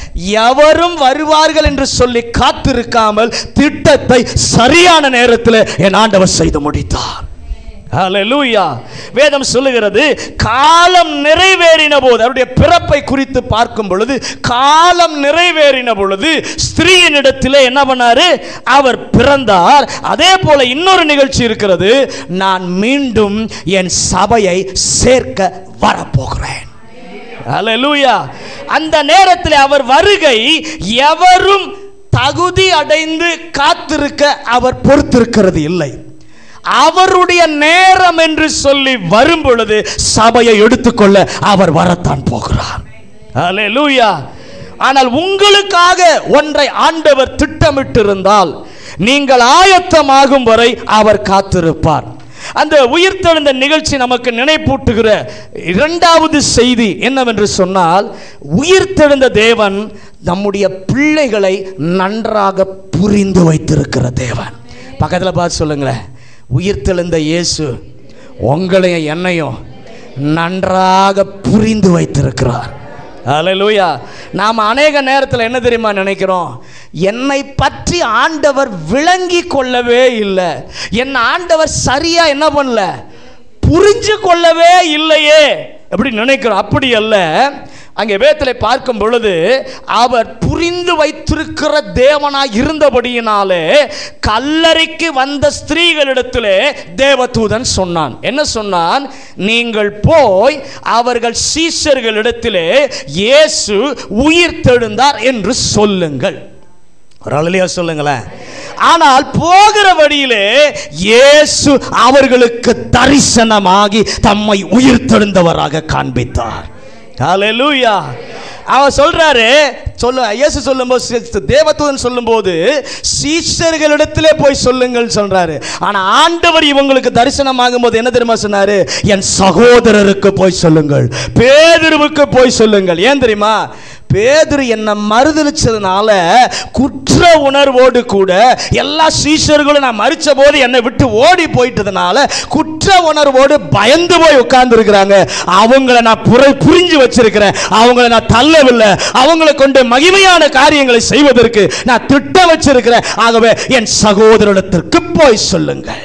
எவரும் வருவார்கள் என்று சொல்லி காத்திருக்காமல் திட்டத்தை சரியான நேரத்தில் என் ஆண்டவர் செய்து முடித்தார் ஹalleluya வேதம் சொல்லுகிறது காலம் நிறைவேறின போது அவருடைய பிறப்பை குறித்து பார்க்கும் பொழுது காலம் நிறைவேறின பொழுது ஸ்திரீயினிடத்திலே என்ன பண்ணாரு அவர் பிறந்தார் அதே போல இன்னொரு நிகழ்ச்சி இருக்கிறது நான் மீண்டும் என் சபையை சேர்க்க வரப்போகிறேன் ஹalleluya அந்த நேரத்தில் அவர் வருகை எவரும் தகுதி அடைந்து காத்திருக்க அவர் பொறுத்திருக்கிறது இல்லை அவருடைய நேரம் என்று சொல்லி வரும் பொழுது சபையை எடுத்துக்கொள்ள அவர் வரத்தான் போகிறார் ஹalleluya ஆனால் உங்களுக்காக ஒன்றை ஆண்டவர் திட்டமிட்டிருந்தால் நீங்கள் ஆயத்தமாகும் வரை அவர் காத்திருப்பார் அந்த உயிர்த்தெழுந்த நிகழ்ச்சி நமக்கு நினைப்பூட்டுகிற இரண்டாவது செய்தி என்னவென்று சொன்னால் உயிர்த்தெழுந்த தேவன் நம்முடைய பிள்ளைகளை நன்றாக புரிந்து வைத்திருக்கிற தேவன் பக்கத்தில் பார்த்து சொல்லுங்களேன் உயிர்த்தெழுந்த இயேசு உங்களையும் என்னையும் நன்றாக புரிந்து வைத்திருக்கிறார் ஹalleluya நாம் அநேக நேரத்தில் என்ன தெரியுமா நினைக்கிறோம் என்னை பற்றி ஆண்டவர் விளங்கி கொள்ளவே இல்லை என் ஆண்டவர் சரியா என்ன பண்ணல புரிஞ்சு கொள்ளவே இல்லையே எப்படி நினைக்கிறோம் அப்படி அல்ல அங்கே வேதத்திலே பார்க்கும் பொழுது அவர் புரிந்து வைத்திருக்கிற தேவனாய் இருந்தபடியினாலே கல்லறைக்கு வந்த ஸ்திரீகளிடத்திலே தேவதூதன் சொன்னான் என்ன சொன்னான் நீங்கள் போய் அவர்கள் சீஷர்களிடத்திலே இயேசு உயிர் தெழுந்தார் என்று சொல்லுங்கள் ஒரு அழலியா சொல்லுங்களேன் ஆனால் போகிற வழியிலே இயேசு அவர்களுக்கு தரிசனமாகி தம்மை உயிர்த்தெழுந்தவராக காண்பித்தார் ஹalleluya அவர் சொல்றாரு சொல்ல இயேசு சொல்லும்போது சி- தேவதூதன் சொல்லும்போது சீஷர்களிடத்திலே போய் சொல்லுங்கள் சொல்றாரு ஆனா ஆண்டவர் இவங்களுக்கு தரிசனமாகும் போது என்ன தெரியுமா சொன்னாரு என் சகோதரருக்கு போய் சொல்லுங்கள் பேதுருவுக்கு போய் சொல்லுங்கள் ஏன் தெரியுமா பேதுரு என்னை மறுதளிச்சதுனால குற்ற உணர்வோடு கூட எல்லா சீஷர்களும் நான் மறிச்ச போது என்னை விட்டு ஓடி போயிட்டதுனால குற்ற உணர்வோடு பயந்து போய் உட்கார்ந்து இருக்கிறாங்க அவங்கள நான் புரை புரிஞ்சு வச்சிருக்கிறேன் அவங்கள நான் தள்ளவில்லை அவங்களை கொண்டு மகிமையான காரியங்களை செய்வதற்கு நான் திட்டம் வச்சிருக்கிறேன் ஆகவே என் சகோதரத்திற்கு போய் சொல்லுங்கள்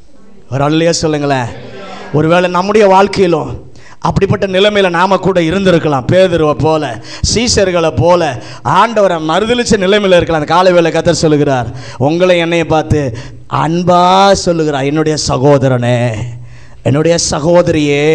ஒரு அல்லையா சொல்லுங்களேன் ஒருவேளை நம்முடைய வாழ்க்கையிலும் அப்படிப்பட்ட நிலைமையில நாம கூட இருந்திருக்கலாம் பேதுருவை போல சீசர்களை போல ஆண்டவரை மறுதளிச்ச நிலைமையில இருக்கலாம் அந்த காலை வேளை கத்தர் சொல்லுகிறார் உங்களை என்னைய பார்த்து அன்பா சொல்லுகிறார் என்னுடைய சகோதரனே என்னுடைய சகோதரியே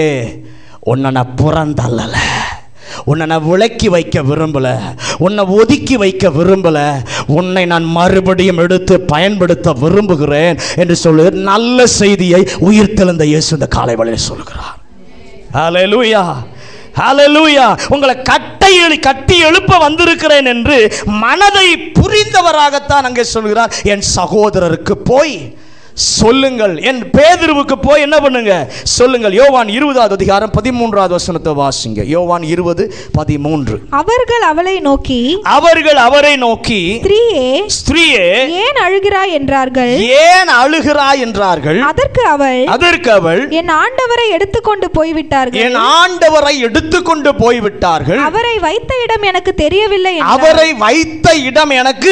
உன்னை நான் புறந்தள்ளலை உன்னை நான் விலக்கி வைக்க விரும்பல உன்னை ஒதுக்கி வைக்க விரும்பல உன்னை நான் மறுபடியும் எடுத்து பயன்படுத்த விரும்புகிறேன் என்று சொல்லு நல்ல செய்தியை உயிர்த்தெழுந்த இயேசு இந்த காலை வேளையில் சொல்கிறார் ஹalleluya ஹalleluya உங்களை கட்டை எழு கட்டி எழுப்ப வந்திருக்கிறேன் என்று மனதை புரிந்தவராகத்தான் அங்கே சொல்கிறார் என் சகோதரருக்கு போய் சொல்லுங்கள் என் பேதுருவுக்கு போய் என்ன பண்ணுங்க சொல்லுங்கள் யோவான் இருபதாவது அதிகாரம் பதிமூன்றாவது வசனத்தை வாசிங்க யோவான் இருபது பதிமூன்று அவர்கள் அவளை நோக்கி அவர்கள் அவரை நோக்கி ஸ்திரீயே ஸ்திரீயே ஏன் அழுகிறாய் என்றார்கள் ஏன் அழுகிறாய் என்றார்கள் அதற்கு அவள் அதற்கு அவள் என் ஆண்டவரை எடுத்துக்கொண்டு போய்விட்டார்கள் என் ஆண்டவரை எடுத்துக்கொண்டு போய்விட்டார்கள் அவரை வைத்த இடம் எனக்கு தெரியவில்லை என்றாள். அவரை வைத்த இடம் எனக்கு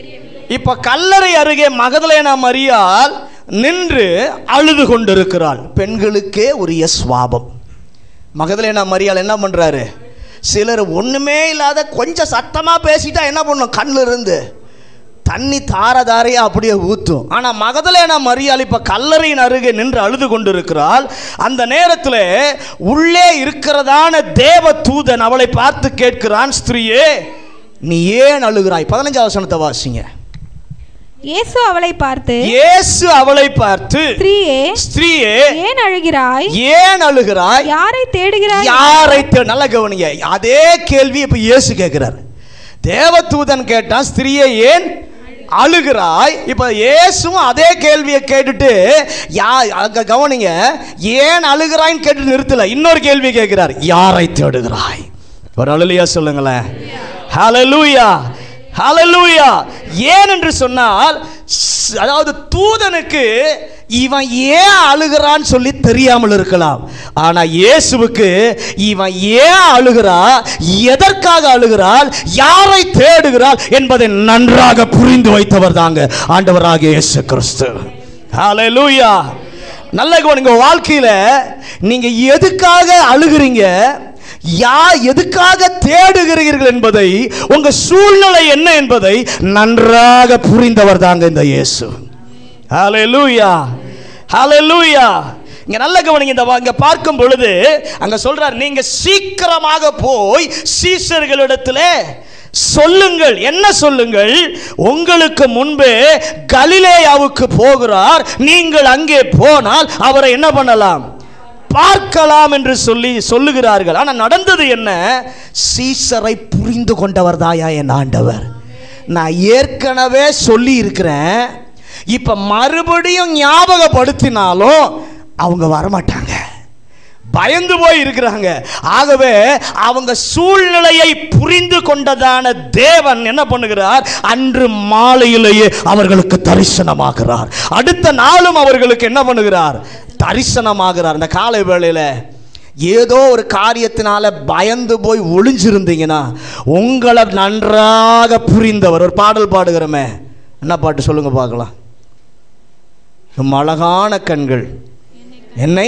இப்ப கல்லறை அருகே மகதலேனா மரியாள் நின்று அழுது கொண்டிருக்கிறாள் பெண்களுக்கே உரிய சுவாபம் மகதலேனா மரியாள் என்ன பண்ணுறாரு சிலர் ஒன்றுமே இல்லாத கொஞ்சம் சத்தமாக பேசிட்டா என்ன பண்ணும் கண்ணில் இருந்து தண்ணி தார தாரையா அப்படியே ஊற்றும் ஆனால் மகதலேனா மரியாள் இப்போ கல்லறையின் அருகே நின்று அழுது கொண்டிருக்கிறாள் அந்த நேரத்தில் உள்ளே இருக்கிறதான தேவ தூதன் அவளை பார்த்து கேட்கிறான் ஸ்திரீயே நீ ஏன் அழுகிறாய் பதினஞ்சாவது வசனத்தை வாசிங்க இயேசு அவளை பார்த்து இயேசு அவளை பார்த்து ஸ்திரீயே ஸ்திரீயே ஏன் அழுகிறாய் ஏன் அழுகிறாய் யாரை தேடுகிறாய் யாரை தே- நல்லா கவனிங்க அதே கேள்வி இப்ப இயேசு கேட்கிறார் தேவதூதன் கேட்டான் ஸ்திரீயை ஏன் அழுகிறாய் இப்ப இயேசுவும் அதே கேள்வியை கேட்டுட்டு யா அங்க கவனிங்க ஏன் அழுகிறாய்ன்னு கேட்டு நிறுத்தல இன்னொரு கேள்வி கேட்கிறார் யாரை தேடுகிறாய் ஒரு அழுலியா சொல்லுங்களேன் ஹalleluya ஹalleluya ஏன் என்று சொன்னால் ஸ்- அதாவது தூதனுக்கு இவன் ஏன் அழுகிறான்னு சொல்லி தெரியாமல் இருக்கலாம் ஆனா இயேசுவுக்கு இவன் ஏன் அழுகிறா எதற்காக அழுகிறாள் யாரை தேடுகிறாள் என்பதை நன்றாக புரிந்து வைத்தவர் தாங்க ஆண்டவராகிய இயேசு கிறிஸ்து ஹalleluya நல்ல கவனிங்க வாழ்க்கையில நீங்க எதுக்காக அழுகிறீங்க யா எதுக்காக தேடுகிறீர்கள் என்பதை உங்க சூழ்நிலை என்ன என்பதை நன்றாக புரிந்தவர் தாங்க இந்த இயேசு ஹalleluya ஹalleluya இங்க நல்ல கவனிங்க இந்த வா- இங்க பார்க்கும் பொழுது அங்க சொல்றார் நீங்க சீக்கிரமாக போய் சீசர்களிடத்திலே சொல்லுங்கள் என்ன சொல்லுங்கள் உங்களுக்கு முன்பே கலிலேயாவுக்கு போகிறார் நீங்கள் அங்கே போனால் அவரை என்ன பண்ணலாம் பார்க்கலாம் என்று சொல்லி சொல்லுகிறார்கள் ஆனா நடந்தது என்ன சீசரை புரிந்து கொண்டவர் தாயா என் ஆண்டவர் நான் ஏற்கனவே சொல்லி இருக்கிறேன் இப்ப மறுபடியும் ஞாபகப்படுத்தினாலும் அவங்க வரமாட்டாங்க பயந்து போய் இருக்கிறாங்க ஆகவே அவங்க சூழ்நிலையை புரிந்து கொண்டதான தேவன் என்ன பண்ணுகிறார் அன்று மாலையிலேயே அவர்களுக்கு தரிசனமாகிறார் அடுத்த நாளும் அவர்களுக்கு என்ன பண்ணுகிறார் தரிசனமாகிறார் இந்த காலை வேளையில ஏதோ ஒரு காரியத்தினால பயந்து போய் ஒளிஞ்சிருந்தீங்கன்னா உங்களை நன்றாக புரிந்தவர் ஒரு பாடல் பாடுகிறோமே என்ன பாட்டு சொல்லுங்க பார்க்கலாம் உம் அழகான கண்கள் என்னை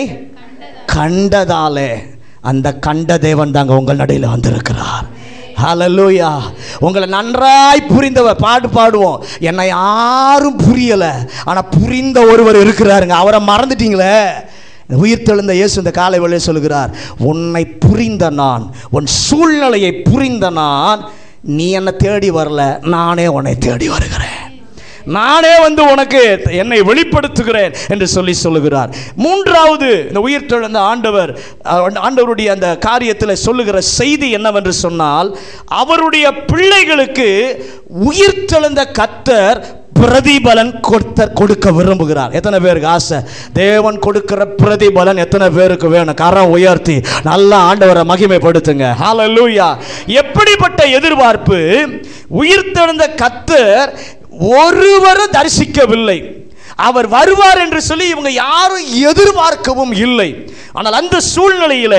கண்டதாலே அந்த கண்ட தேவன் தாங்க உங்கள் நடையில் வந்திருக்கிறார் ஹalleluya உங்களை நன்றாய் புரிந்தவர் பாட்டு பாடுவோம் என்னை யாரும் புரியல ஆனா புரிந்த ஒருவர் இருக்கிறாருங்க அவரை மறந்துட்டீங்களே உயிர் தெழுந்த இயேசு இந்த காலை வேளையை சொல்கிறார் உன்னை புரிந்த நான் உன் சூழ்நிலையை புரிந்த நான் நீ என்னை தேடி வரல நானே உன்னை தேடி வருகிறேன் நானே வந்து உனக்கு என்னை வெளிப்படுத்துகிறேன் என்று சொல்லி சொல்லுகிறார் மூன்றாவது இந்த உயிர்த்தெழுந்த ஆண்டவர் அஹ், ஆண்டவருடைய அந்த காரியத்தில் சொல்லுகிற செய்தி என்னவென்று சொன்னால் அவருடைய பிள்ளைகளுக்கு உயிர்த்தெழுந்த கத்தர் பிரதிபலன் கொடுத்த கொடுக்க விரும்புகிறார் எத்தனை பேருக்கு ஆசை தேவன் கொடுக்கிற பிரதிபலன் எத்தனை பேருக்கு வேணும் கரம் உயர்த்தி நல்லா ஆண்டவரை மகிமைப்படுத்துங்க ஹalleluya எப்படிப்பட்ட எதிர்பார்ப்பு உயிர்த்தெழுந்த கத்தர் ஒருவரும் தரிசிக்கவில்லை அவர் வருவார் என்று சொல்லி இவங்க யாரும் எதிர்பார்க்கவும் இல்லை ஆனால் அந்த சூழ்நிலையிலே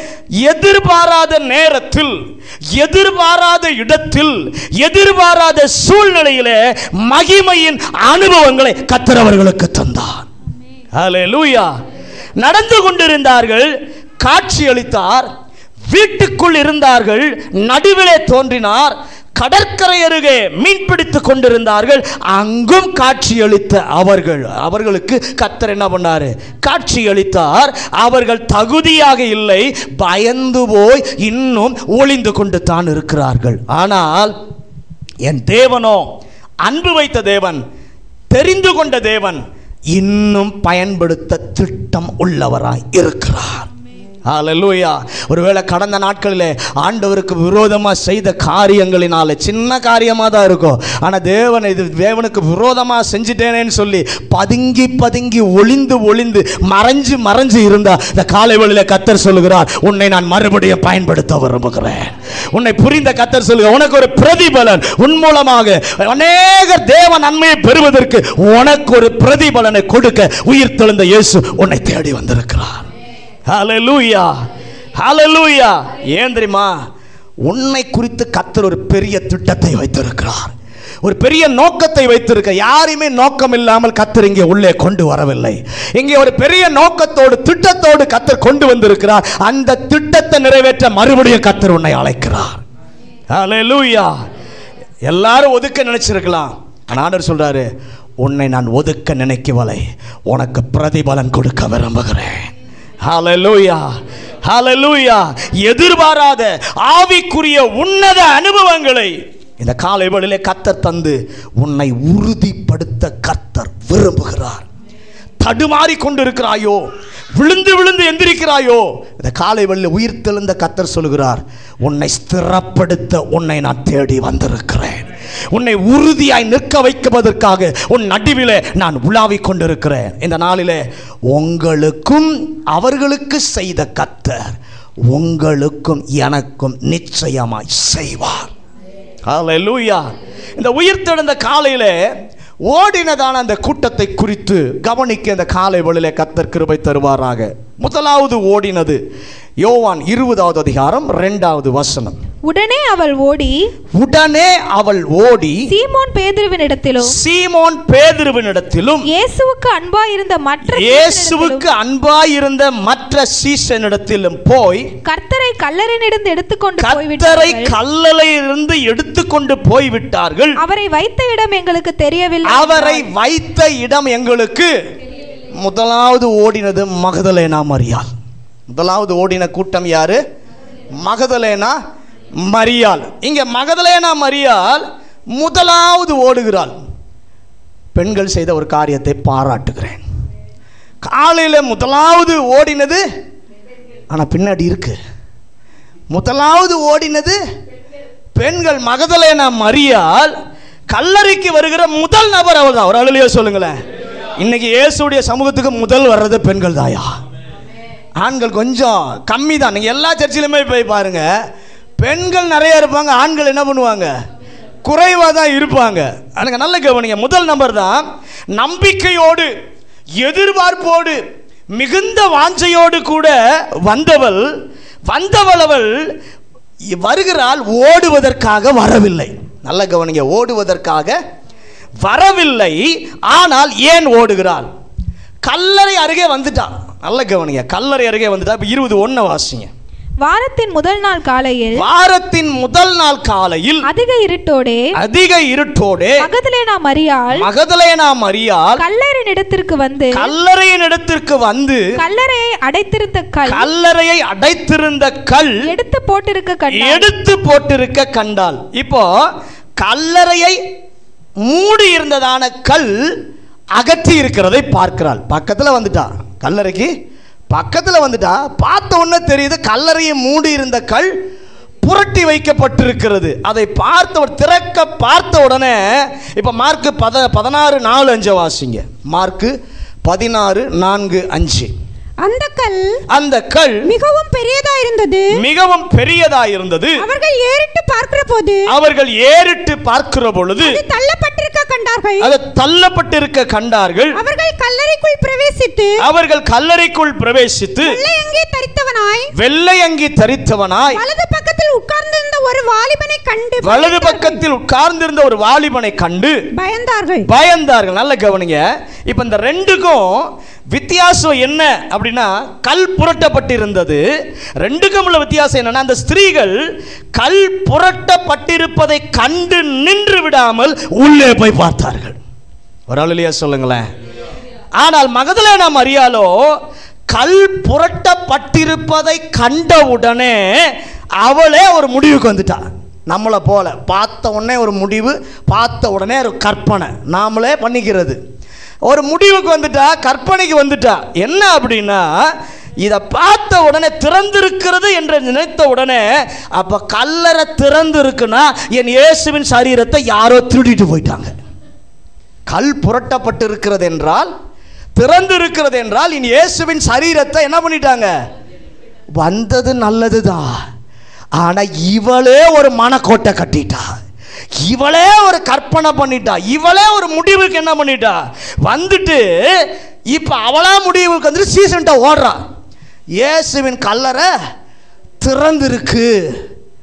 எதிர்பாராத நேரத்தில் எதிர்பாராத இடத்தில் எதிர்பாராத சூழ்நிலையிலே மகிமையின் அனுபவங்களை கத்தர் அவர்களுக்கு தந்தார் ஹalleluya நடந்து கொண்டிருந்தார்கள் காட்சி அளித்தார் வீட்டுக்குள் இருந்தார்கள் நடுவிலே தோன்றினார் கடற்கரை அருகே மீன் பிடித்துக் கொண்டிருந்தார்கள் அங்கும் காட்சி அளித்த அவர்கள் அவர்களுக்கு கத்தர் என்ன பண்ணாரு காட்சி அளித்தார் அவர்கள் தகுதியாக இல்லை பயந்து போய் இன்னும் ஒளிந்து கொண்டு தான் இருக்கிறார்கள் ஆனால் என் தேவனோ அன்பு வைத்த தேவன் தெரிந்து கொண்ட தேவன் இன்னும் பயன்படுத்த திட்டம் உள்ளவராய் இருக்கிறார் ஹalleluya ஒருவேளை கடந்த நாட்களிலே ஆண்டவருக்கு விரோதமாக செய்த காரியங்களினால சின்ன காரியமாக தான் இருக்கும் ஆனால் தேவன் இது தேவனுக்கு விரோதமாக செஞ்சிட்டேனேன்னு சொல்லி பதுங்கி பதுங்கி ஒளிந்து ஒளிந்து மறைஞ்சு மறைஞ்சு இருந்தா இந்த காலை வேளையில கத்தர் சொல்லுகிறார் உன்னை நான் மறுபடியும் பயன்படுத்த விரும்புகிறேன் உன்னை புரிந்த கத்தர் சொல்லுங்க உனக்கு ஒரு பிரதிபலன் உன் மூலமாக அநேக தேவ நன்மையை பெறுவதற்கு உனக்கு ஒரு பிரதிபலனை கொடுக்க உயிர் தெழுந்த இயேசு உன்னை தேடி வந்திருக்கிறார் ஹalleluya ஹalleluya ஏன் தெரியுமா உன்னை குறித்து கத்தர் ஒரு பெரிய திட்டத்தை வைத்திருக்கிறார் ஒரு பெரிய நோக்கத்தை வைத்திருக்க யாரையுமே நோக்கம் இல்லாமல் கத்தர் இங்கே உள்ளே கொண்டு வரவில்லை இங்கே ஒரு பெரிய நோக்கத்தோடு திட்டத்தோடு கத்தர் கொண்டு வந்திருக்கிறார் அந்த திட்டத்தை நிறைவேற்ற மறுபடியும் கத்தர் உன்னை அழைக்கிறார் ஹalleluya எல்லாரும் ஒதுக்க நினைச்சிருக்கலாம் ஆனா ஆண்டவர் சொல்றாரு உன்னை நான் ஒதுக்க நினைக்கவில்லை உனக்கு பிரதிபலன் கொடுக்க விரும்புகிறேன் ஹalleluya ஹalleluya எதிர்பாராத ஆவிக்குரிய உன்னத அனுபவங்களை இந்த காலை வேளையிலே கத்தர் தந்து உன்னை உறுதிப்படுத்த கத்தர் விரும்புகிறார் தடுமாறி கொண்டிருக்கிறாயோ விழுந்து விழுந்து எந்திரிக்கிறாயோ இந்த காலை வெள்ள உயிர் தெழுந்த கத்தர் சொல்கிறார் உன்னை ஸ்திரப்படுத்த உன்னை நான் தேடி வந்திருக்கிறேன் உன்னை உறுதியாய் நிற்க வைக்குவதற்காக உன் நடுவிலே நான் உலாவிக் கொண்டிருக்கிறேன் இந்த நாளிலே உங்களுக்கும் அவர்களுக்கு செய்த கத்தர் உங்களுக்கும் எனக்கும் நிச்சயமாய் செய்வார் ஹalleluya இந்த உயிர்த்தெழுந்த காலையிலே ஓடினதான அந்த கூட்டத்தை குறித்து கவனிக்க இந்த காலை வழியிலே கத்தர் கிருபை தருவாராக முதலாவது ஓடினது யோவான் இருபதாவது அதிகாரம் இரண்டாவது வசனம் உடனே அவள் ஓடி உடனே அவள் ஓடி சீமோன் பேதுருவினிடத்திலும் சீமோன் பேதுருவினிடத்திலும் இயேசுவுக்கு அன்பாயிருந்த மற்ற இயேசுவுக்கு அன்பாயிருந்த மற்ற சீசனிடத்திலும் போய் கர்த்தரை கல்லறினிடந்து எடுத்துக்கொண்டு கத்தரை போய்விட்டார்கள் கல்லலையிலிருந்து எடுத்துக்கொண்டு போய்விட்டார்கள் அவரை வைத்த இடம் எங்களுக்கு தெரியவில்லை அவரை வைத்த இடம் எங்களுக்கு முதலாவது ஓடினது மகதலேனா மரியாள் முதலாவது ஓடின கூட்டம் யாரு மகதலேனா மரியாள் இங்க மகதலேனா மரியாள் முதலாவது ஓடுகிறாள் பெண்கள் செய்த ஒரு காரியத்தை பாராட்டுகிறேன் காலையில் முதலாவது ஓடினது ஆனால் பின்னாடி இருக்கு முதலாவது ஓடினது பெண்கள் மகதலேனா மரியாள் கல்லறைக்கு வருகிற முதல் நபர் அவள் தான் ஒரு அழுலையோ சொல்லுங்களேன் இன்னைக்கு இயேசுடைய சமூகத்துக்கு முதல் வர்றது பெண்கள் தாயா ஆண்கள் கொஞ்சம் கம்மி தான் நீங்கள் எல்லா சர்ச்சிலுமே போய் பாருங்க பெண்கள் நிறைய இருப்பாங்க ஆண்கள் என்ன பண்ணுவாங்க குறைவாக தான் இருப்பாங்க எனக்கு நல்ல கவனிங்க முதல் நம்பர் தான் நம்பிக்கையோடு எதிர்பார்ப்போடு மிகுந்த வாஞ்சையோடு கூட வந்தவள் வந்தவள் அவள் வருகிறாள் ஓடுவதற்காக வரவில்லை நல்ல கவனிங்க ஓடுவதற்காக வரவில்லை ஆனால் ஏன் ஓடுகிறாள் கல்லறை அருகே வந்துட்டான் நல்ல கவனிங்க கல்லறை அருகே வந்துட்டா இப்போ இருபது ஒன்று வாசிங்க வாரத்தின் முதல் நாள் காலையில் வாரத்தின் முதல் நாள் காலையில் அதிக இருட்டோடே அதிக இருட்டோடு மகதலேனா மரியாள் மகதலேனா மரியாள் கல்லறின் இடத்திற்கு வந்து கல்லறையின் இடத்திற்கு வந்து கல்லறையை அடைத்திருந்த கல் கல்லறையை அடைத்திருந்த கல் எடுத்து போட்டிருக்க கண்டாள் எடுத்து போட்டிருக்க கண்டாள் இப்போ கல்லறையை மூடி இருந்ததான கல் அகற்றி இருக்கிறதை பார்க்கிறாள் பக்கத்தில் வந்துட்டா கல்லறைக்கு பக்கத்தில் வந்துட்டா பார்த்த உடனே தெரியுது கல்லறையை மூடி இருந்த கல் புரட்டி வைக்கப்பட்டிருக்கிறது அதை பார்த்த திறக்க பார்த்த உடனே இப்போ மார்க்கு பத பதினாறு நாலு அஞ்சு வாசிங்க மார்க்கு பதினாறு நான்கு அஞ்சு அந்த கல் அந்த கல் மிகவும் பெரியதா இருந்தது மிகவும் பெரியதா இருந்தது அவர்கள் ஏறிட்டு பார்க்கிற போது அவர்கள் ஏறிட்டு பார்க்கிற பொழுது அது தள்ளப்பட்டிருக்க கண்டார்கள் அது தள்ளப்பட்டிருக்க கண்டார்கள் அவர்கள் கல்லறைக்குள் பிரவேசித்து அவர்கள் கல்லறைக்குள் பிரவேசித்து வெள்ளையங்கே தரித்தவனாய் வெள்ளை அங்கி தரித்தவனாய் வலது பக்கத்தில் உட்கார்ந்திருந்த ஒரு வாலிபனை கண்டு வலது பக்கத்தில் உட்கார்ந்திருந்த ஒரு வாலிபனை கண்டு பயந்தார்கள் பயந்தார்கள் நல்ல கவனிங்க இப்ப இந்த ரெண்டுக்கும் வித்தியாசம் என்ன அப்படின்னா கல் புரட்டப்பட்டிருந்தது ரெண்டுக்கும் உள்ள வித்தியாசம் என்னன்னா அந்த ஸ்திரீகள் கல் புரட்டப்பட்டிருப்பதை கண்டு நின்று விடாமல் உள்ளே போய் பார்த்தார்கள் ஒரு ஆளுலையா சொல்லுங்களேன் ஆனால் மகதலேனா மரியாலோ கல் புரட்டப்பட்டிருப்பதை கண்டவுடனே அவளே ஒரு முடிவுக்கு வந்துட்டா நம்மளை போல பார்த்த உடனே ஒரு முடிவு பார்த்த உடனே ஒரு கற்பனை நாமளே பண்ணிக்கிறது ஒரு முடிவுக்கு வந்துட்டா கற்பனைக்கு வந்துட்டா என்ன அப்படின்னா இதை பார்த்த உடனே திறந்திருக்கிறது என்று நினைத்த உடனே அப்போ கல்லறை திறந்து இருக்குன்னா என் இயேசுவின் சரீரத்தை யாரோ திருடிட்டு போயிட்டாங்க கல் புரட்டப்பட்டிருக்கிறது என்றால் திறந்து இருக்கிறது என்றால் இனி இயேசுவின் சரீரத்தை என்ன பண்ணிட்டாங்க வந்தது நல்லதுதான் ஆனா இவளே ஒரு மனக்கோட்டை கட்டிட்டா இவளே ஒரு கற்பனை பண்ணிட்டா இவளே ஒரு முடிவுக்கு என்ன பண்ணிட்டா வந்துட்டு இப்ப அவளா முடிவுக்கு வந்துட்டு சீசன்ட்ட ஓடுறா இயேசுவின் கல்லறை திறந்திருக்கு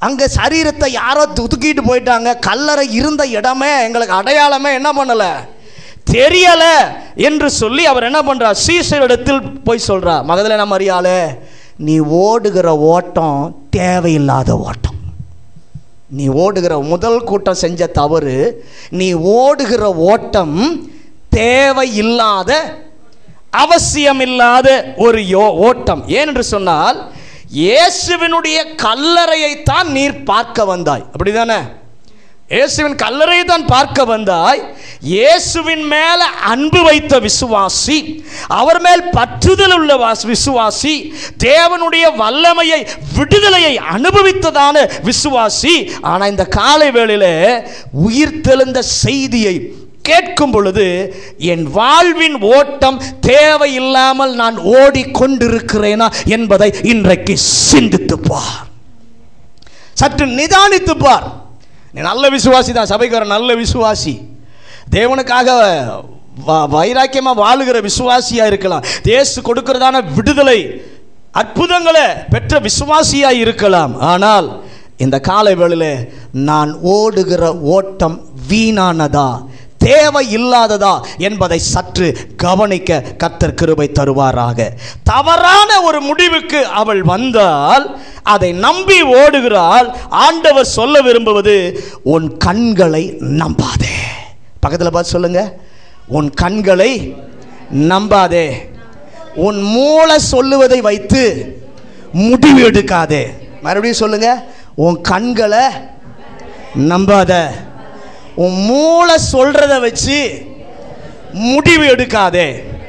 அங்கே சரீரத்தை யாரோ துதுக்கிட்டு போயிட்டாங்க கல்லறை இருந்த இடமே எங்களுக்கு அடையாளமே என்ன பண்ணலை தெரியல என்று சொல்லி அவர் என்ன பண்றார் சீசரிடத்தில் போய் சொல்றா மகதலேனா மரியாளே நீ ஓடுகிற ஓட்டம் தேவையில்லாத ஓட்டம் நீ ஓடுகிற முதல் கூட்டம் செஞ்ச தவறு நீ ஓடுகிற ஓட்டம் தேவையில்லாத அவசியமில்லாத ஒரு யோ ஓட்டம் ஏனென்று சொன்னால் இயேசுவினுடைய கல்லறையைத்தான் நீர் பார்க்க வந்தாய் அப்படிதானே இயேசுவின் கல்லறையை தான் பார்க்க வந்தாய் இயேசுவின் மேல அன்பு வைத்த விசுவாசி அவர் மேல் பற்றுதல் உள்ள வாஸ்- விசுவாசி தேவனுடைய வல்லமையை விடுதலையை அனுபவித்ததான விசுவாசி ஆனா இந்த காலை வேளையில உயிர் தெழுந்த செய்தியை கேட்கும் பொழுது என் வாழ்வின் ஓட்டம் தேவையில்லாமல் நான் ஓடிக்கொண்டிருக்கிறேனா என்பதை இன்றைக்கு சிந்தித்துப் பார் சற்று நிதானித்து பார் நீ நல்ல விசுவாசி தான் சபைக்கு வர நல்ல விசுவாசி தேவனுக்காக வ- வைராக்கியமா வாழுகிற விசுவாசியா இருக்கலாம் தேசு கொடுக்கிறதான விடுதலை அற்புதங்களை பெற்ற விசுவாசியா இருக்கலாம் ஆனால் இந்த காலை வேளையில நான் ஓடுகிற ஓட்டம் வீணானதா தேவை இல்லாததா என்பதை சற்று கவனிக்க கர்த்தர் கிருபை தருவாராக தவறான ஒரு முடிவுக்கு அவள் வந்தால் அதை நம்பி ஓடுகிறாள் ஆண்டவர் சொல்ல விரும்புவது உன் கண்களை நம்பாதே பக்கத்தில் பார்த்து சொல்லுங்க உன் கண்களை நம்பாதே உன் மூளை சொல்லுவதை வைத்து முடிவு எடுக்காதே மறுபடியும் சொல்லுங்க உன் கண்களை நம்பாத உன் மூளை சொல்றத வச்சு முடிவு எடுக்காதே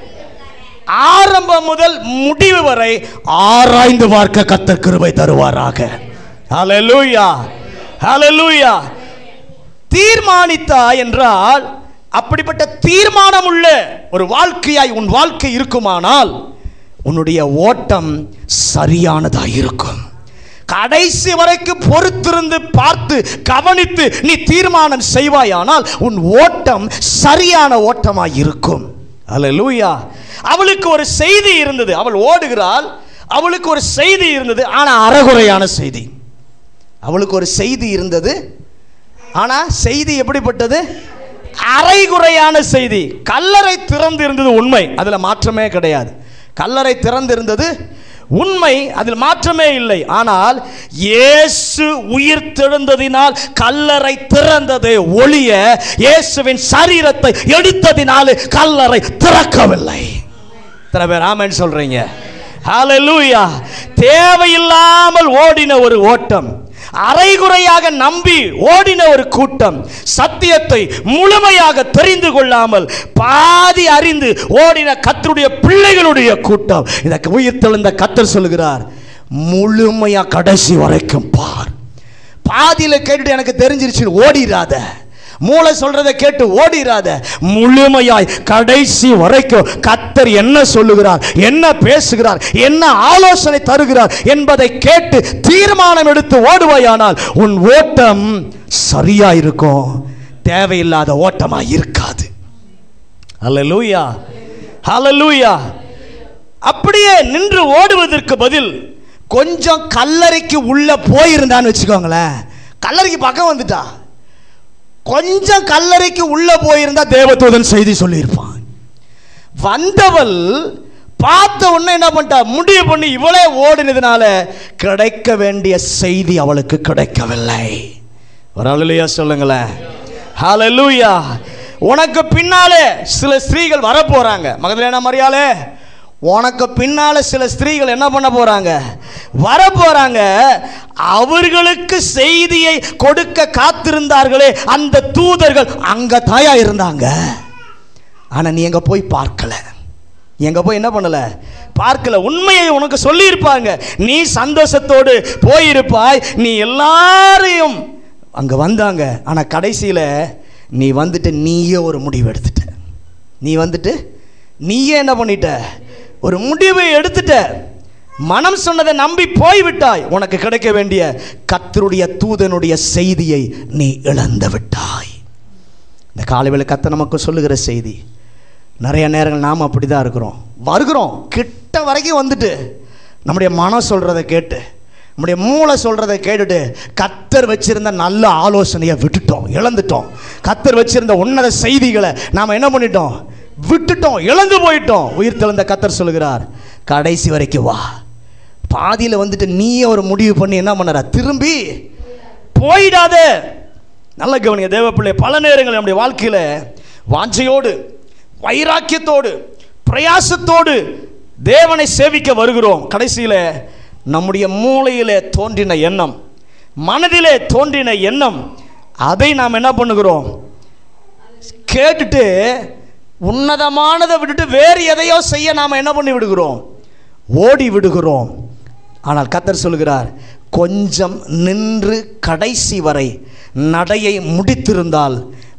ஆரம்பம் முதல் முடிவு வரை ஆராய்ந்து பார்க்க கத்தர் கிருபை தருவாராக ஹalleluya ஹalleluya தீர்மானித்தா என்றால் அப்படிப்பட்ட தீர்மானம் உள்ள ஒரு வாழ்க்கையாய் உன் வாழ்க்கை இருக்குமானால் உன்னுடைய ஓட்டம் சரியானதாக இருக்கும் கடைசி வரைக்கும் பொறுத்திருந்து பார்த்து கவனித்து நீ தீர்மானம் செய்வாயானால் உன் ஓட்டம் சரியான ஓட்டமாய் இருக்கும் அல்லேலூயா அவளுக்கு ஒரு செய்தி இருந்தது அவள் ஓடுகிறாள் அவளுக்கு ஒரு செய்தி இருந்தது ஆனால் அறகுறையான செய்தி அவளுக்கு ஒரு செய்தி இருந்தது ஆனா செய்தி எப்படிப்பட்டது அரைகுறையான செய்தி கல்லறை திறந்து இருந்தது உண்மை அதுல மாற்றமே கிடையாது கல்லறை திறந்திருந்தது உண்மை அதில் மாற்றமே இல்லை ஆனால் இயேசு உயிர் தெழுந்ததினால் கல்லறை திறந்தது ஒளிய இயேசுவின் சரீரத்தை எடுத்ததினால் கல்லறை திறக்கவில்லை எத்தனை பேர் ஆமென்னு சொல்றீங்க ஹalleluya தேவையில்லாமல் ஓடின ஒரு ஓட்டம் அரைகுறையாக நம்பி ஓடின ஒரு கூட்டம் சத்தியத்தை முழுமையாக தெரிந்து கொள்ளாமல் பாதி அறிந்து ஓடின கத்தருடைய பிள்ளைகளுடைய கூட்டம் இந்த உயிர் தெழுந்த கத்தர் சொல்லுகிறார் முழுமையா கடைசி வரைக்கும் பார் பாதியில கேட்டுட்டு எனக்கு தெரிஞ்சிருச்சு ஓடிராத மூளை சொல்றதை கேட்டு ஓடிராத முழுமையாய் கடைசி வரைக்கும் கத்தர் என்ன சொல்லுகிறார் என்ன பேசுகிறார் என்ன ஆலோசனை தருகிறார் என்பதை கேட்டு தீர்மானம் எடுத்து ஓடுவாயானால் உன் ஓட்டம் சரியா இருக்கும் தேவையில்லாத ஓட்டமா இருக்காது ஹalleluya ஹalleluya அப்படியே நின்று ஓடுவதற்கு பதில் கொஞ்சம் கல்லறைக்கு உள்ள போயிருந்தான்னு வச்சுக்கோங்களேன் கல்லறைக்கு பக்கம் வந்துட்டா கொஞ்சம் கல்லறைக்கு உள்ள போயிருந்தா தேவதூதன் செய்தி சொல்லியிருப்பான் வந்தவள் பார்த்த உடனே என்ன பண்ணிட்டா முடிவு பண்ணி இவளே ஓடினதுனால கிடைக்க வேண்டிய செய்தி அவளுக்கு கிடைக்கவில்லை ஒரு அழுலையா சொல்லுங்களேன் ஹalleluya உனக்கு பின்னாலே சில ஸ்திரீகள் வர போறாங்க மகதலேனா மரியாளே உனக்கு பின்னால சில ஸ்திரீகள் என்ன பண்ண போறாங்க வர போறாங்க அவர்களுக்கு செய்தியை கொடுக்க காத்திருந்தார்களே அந்த தூதர்கள் அங்க தாயா இருந்தாங்க ஆனா நீ எங்க போய் பார்க்கல நீ எங்க போய் என்ன பண்ணல பார்க்கல உண்மையை உனக்கு சொல்லியிருப்பாங்க நீ சந்தோஷத்தோடு போயிருப்பாய் நீ எல்லாரையும் அங்க வந்தாங்க ஆனா கடைசியில நீ வந்துட்டு நீயே ஒரு முடிவு எடுத்துட்ட நீ வந்துட்டு நீயே என்ன பண்ணிட்ட ஒரு முடிவை எடுத்துட்ட மனம் சொன்னதை நம்பி போய்விட்டாய் உனக்கு கிடைக்க வேண்டிய கத்தருடைய தூதனுடைய செய்தியை நீ இழந்து விட்டாய் இந்த காலைவேளை கத்த நமக்கு சொல்லுகிற செய்தி நிறைய நேரங்கள் நாம் அப்படி தான் இருக்கிறோம் வருகிறோம் கிட்ட வரைக்கும் வந்துட்டு நம்முடைய மனம் சொல்கிறத கேட்டு நம்முடைய மூளை சொல்றதை கேட்டுட்டு கத்தர் வச்சிருந்த நல்ல ஆலோசனையை விட்டுட்டோம் இழந்துட்டோம் கத்தர் வச்சிருந்த உன்னத செய்திகளை நாம் என்ன பண்ணிட்டோம் விட்டுட்டோம் இழந்து போயிட்டோம் உயிர் தெழுந்த கத்தர் சொல்லுகிறார் கடைசி வரைக்கும் வா பாதியில் வந்துட்டு நீயே ஒரு முடிவு பண்ணி என்ன பண்ணற திரும்பி போயிடாதே நல்ல கவனிங்க தேவ பிள்ளை பல நேரங்கள் நம்முடைய வாழ்க்கையில் வாஞ்சையோடு வைராக்கியத்தோடு பிரயாசத்தோடு தேவனை சேவிக்க வருகிறோம் கடைசியில் நம்முடைய மூளையிலே தோன்றின எண்ணம் மனதிலே தோன்றின எண்ணம் அதை நாம் என்ன பண்ணுகிறோம் கேட்டுட்டு உன்னதமானதை விட்டுட்டு வேறு எதையோ செய்ய நாம் என்ன பண்ணி விடுகிறோம் ஓடி விடுகிறோம் ஆனால் கத்தர் சொல்கிறார் கொஞ்சம் நின்று கடைசி வரை நடையை முடித்திருந்தால்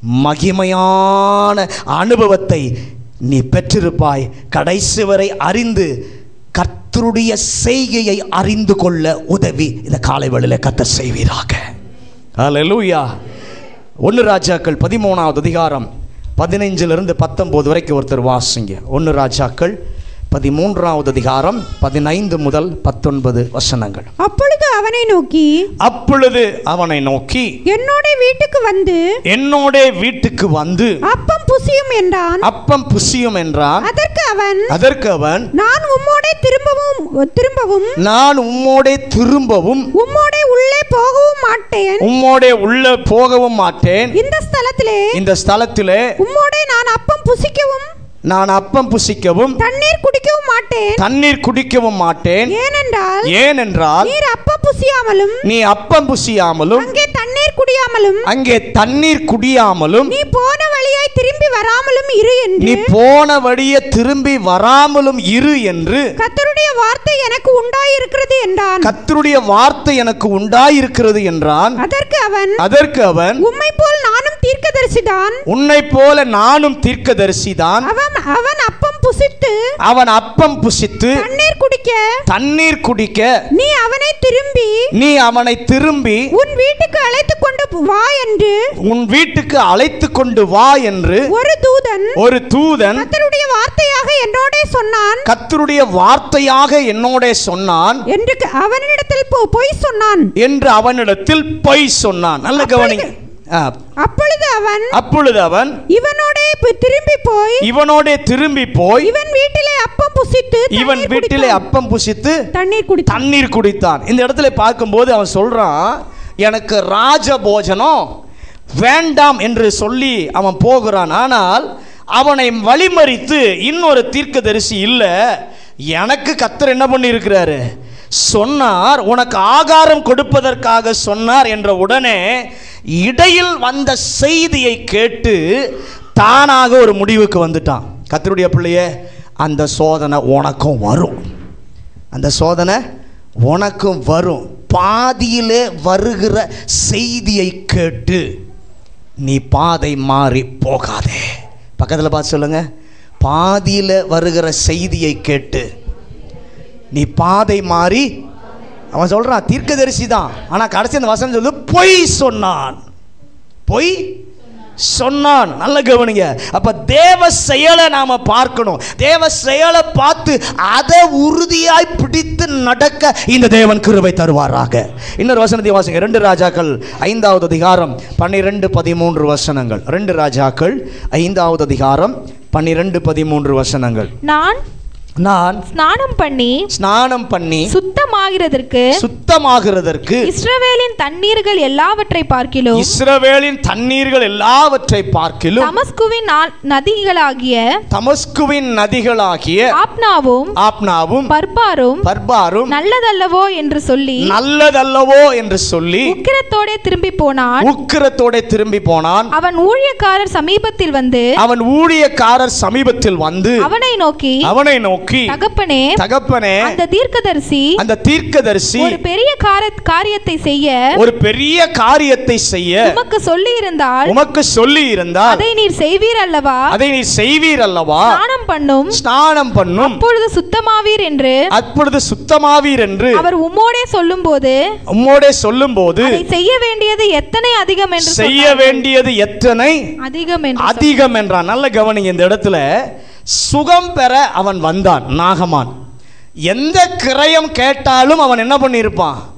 மகிமையான அனுபவத்தை நீ பெற்றிருப்பாய் கடைசி வரை அறிந்து கர்த்தருடைய செய்கையை அறிந்து கொள்ள உதவி இந்த காலை வேளையில கத்தர் செய்வீராக ஹalleluya ஒன்று ராஜாக்கள் பதிமூணாவது அதிகாரம் பதினைஞ்சிலிருந்து பத்தொம்போது வரைக்கும் ஒருத்தர் வாசிங்க ஒன்று ராஜாக்கள் பதிமூன்றாவது அதிகாரம் பதினைந்து முதல் பத்தொன்பது வசனங்கள் அப்பொழுது அவனை நோக்கி அப்பொழுது அவனை நோக்கி என்னோட வீட்டுக்கு வந்து என்னோட வீட்டுக்கு வந்து அப்பம் புசியும் என்றான் அப்பம் புசியும் என்றான் அதற்கு அவன் அதற்கு அவன் நான் உம்மோடே திரும்பவும் திரும்பவும் நான் உம்மோடே திரும்பவும் உம்மோடே உள்ளே போகவும் மாட்டேன் உம்மோடே உள்ள போகவும் மாட்டேன் இந்த ஸ்தலத்திலே இந்த ஸ்தலத்திலே உம்மோடே நான் அப்பம் புசிக்கவும் நான் அப்பம் புசிக்கவும் தண்ணீர் குடிக்கவும் மாட்டேன் தண்ணீர் குடிக்கவும் மாட்டேன் ஏனென்றால் ஏனென்றால் நீர் அப்பம் புசியாமலும் நீ அப்பம் புசியாமலும் அங்கே தண்ணீர் குடியாமலும் அங்கே தண்ணீர் குடியாமலும் நீ போன வழியாய் திரும்பி வராமலும் இரு நீ என்று போன வழியே திரும்பி வராமலும் இரு என்று கர்த்தருடைய வார்த்தை எனக்கு உண்டாயிருக்கிறது என்றான் கர்த்தருடைய வார்த்தை எனக்கு உண்டாயிருக்கிறது என்றான் அதற்கு அவன் அதற்கு அவன் உம்மை போல் நானும் தீர்க்கதரிசிதான் உன்னை போல நானும் தீர்க்கதரிசிதான் அவன் அவன் அப்பம் புசித்து அவன் அப்பம் புசித்து தண்ணீர் குடிக்க தண்ணீர் குடிக்க நீ அவனை திரும்பி நீ அவனை திரும்பி உன் வீட்டுக்கு அழைத்து கொண்டு வா என்று உன் வீட்டுக்கு அழைத்து கொண்டு வா என்று ஒரு தூதன் ஒரு தூதன் கர்த்தருடைய வார்த்தையாக என்னோடே சொன்னான் கர்த்தருடைய வார்த்தையாக என்னோட சொன்னான் என்று க- அவனிடத்தில் போ- பொய் சொன்னான் என்று அவனிடத்தில் பொய் சொன்னான் நல்ல கவனிங்க ஆ, அப்பொழுது அவன் அப்பொழுது அவன் இவனோடே பி- திரும்பி போய் இவனோட திரும்பி போய் இவன் வீட்டிலே அப்பம் புசித்து இவன் தண்ணீர் வீட்டிலே குடித்தான். அப்பம் புசித்து தண்ணீர் குடித்தான் தண்ணீர் குடித்தான் இந்த இடத்துல பார்க்கும்போது அவன் சொல்றான் எனக்கு ராஜ போஜனம் வேண்டாம் என்று சொல்லி அவன் போகிறான் ஆனால் அவனை வழிமறித்து இன்னொரு தீர்க்கதரிசி இல்லை எனக்கு கத்தர் என்ன பண்ணியிருக்கிறாரு சொன்னார் உனக்கு ஆகாரம் கொடுப்பதற்காக சொன்னார் என்ற உடனே இடையில் வந்த செய்தியை கேட்டு தானாக ஒரு முடிவுக்கு வந்துட்டான் கத்தருடைய பிள்ளையே அந்த சோதனை உனக்கும் வரும் அந்த சோதனை உனக்கும் வரும் பாதியிலே வருகிற செய்தியை கேட்டு நீ பாதை மாறி போகாதே பக்கத்தில் பார்த்து சொல்லுங்க பாதியில் வருகிற செய்தியை கேட்டு நீ பாதை மாறி அவன் சொல்றான் தீர்க்கதரிசி தான் ஆனால் கடைசி அந்த வசனம் சொல்லு பொய் சொன்னான் பொய் சொன்னான் நல்ல கவனிங்க அப்ப தேவ செயலை நாம பார்க்கணும் தேவ செயலை பார்த்து அதை உறுதியாய் பிடித்து நடக்க இந்த தேவன் கிருபை தருவாராக இன்னொரு வசனத்தை வாசிங்க ரெண்டு ராஜாக்கள் ஐந்தாவது அதிகாரம் பன்னிரெண்டு பதிமூன்று வசனங்கள் ரெண்டு ராஜாக்கள் ஐந்தாவது அதிகாரம் பன்னிரெண்டு பதிமூன்று வசனங்கள் நான் நான் ஸ்நானம் பண்ணி ஸ்நானம் பண்ணி சுத்தமாகிறதற்கு சுத்தமாகிறதற்கு இஸ்ரவேலின் தண்ணீர்கள் எல்லாவற்றை பார்க்கிலும் இஸ்ரவேலின் தண்ணீர்கள் எல்லாவற்றை பார்க்கிலும் தமஸ்குவின் நா- நதிகளாகிய தமஸ்குவின் நதிகளாகிய ஆப்னாவும் ஆப்னாவும் பர்பாரும் பர்பாரும் நல்லதல்லவோ என்று சொல்லி நல்லதல்லவோ என்று சொல்லி உக்கிரத்தோடே திரும்பி போனான் உக்கிரத்தோட திரும்பி போனான் அவன் ஊழியக்காரர் சமீபத்தில் வந்து அவன் ஊழியக்காரர் சமீபத்தில் வந்து அவனை நோக்கி அவனை நோக்கி தகப்பனே தகப்பனே அந்த தீர்க்கதரிசி அந்த தீர்க்கதரிசி ஒரு பெரிய கார- காரியத்தை செய்ய ஒரு பெரிய காரியத்தை செய்ய உமக்கு சொல்லி இருந்தால் உமக்கு சொல்லி இருந்தால் அதை நீர் செய்வீர் அல்லவா அதை நீ செய்வீர் அல்லவா ஸ்நானம் பண்ணும் ஸ்நானம் பண்ணும் அப்பொழுது சுத்தமாவீர் என்று அப்பொழுது சுத்தமாவீர் என்று அவர் உம்மோடே சொல்லும்போது உம்மோடே சொல்லும்போது அதை செய்ய வேண்டியது எத்தனை அதிகம் என்று செய்ய சொன்னார்கள். வேண்டியது எத்தனை அதிகம் என்று அதிகம் என்றான் நல்ல கவனிங்க இந்த இடத்துல சுகம் பெற அவன் வந்தான் நாகமான் எந்த கிரயம் கேட்டாலும் அவன் என்ன பண்ணியிருப்பான்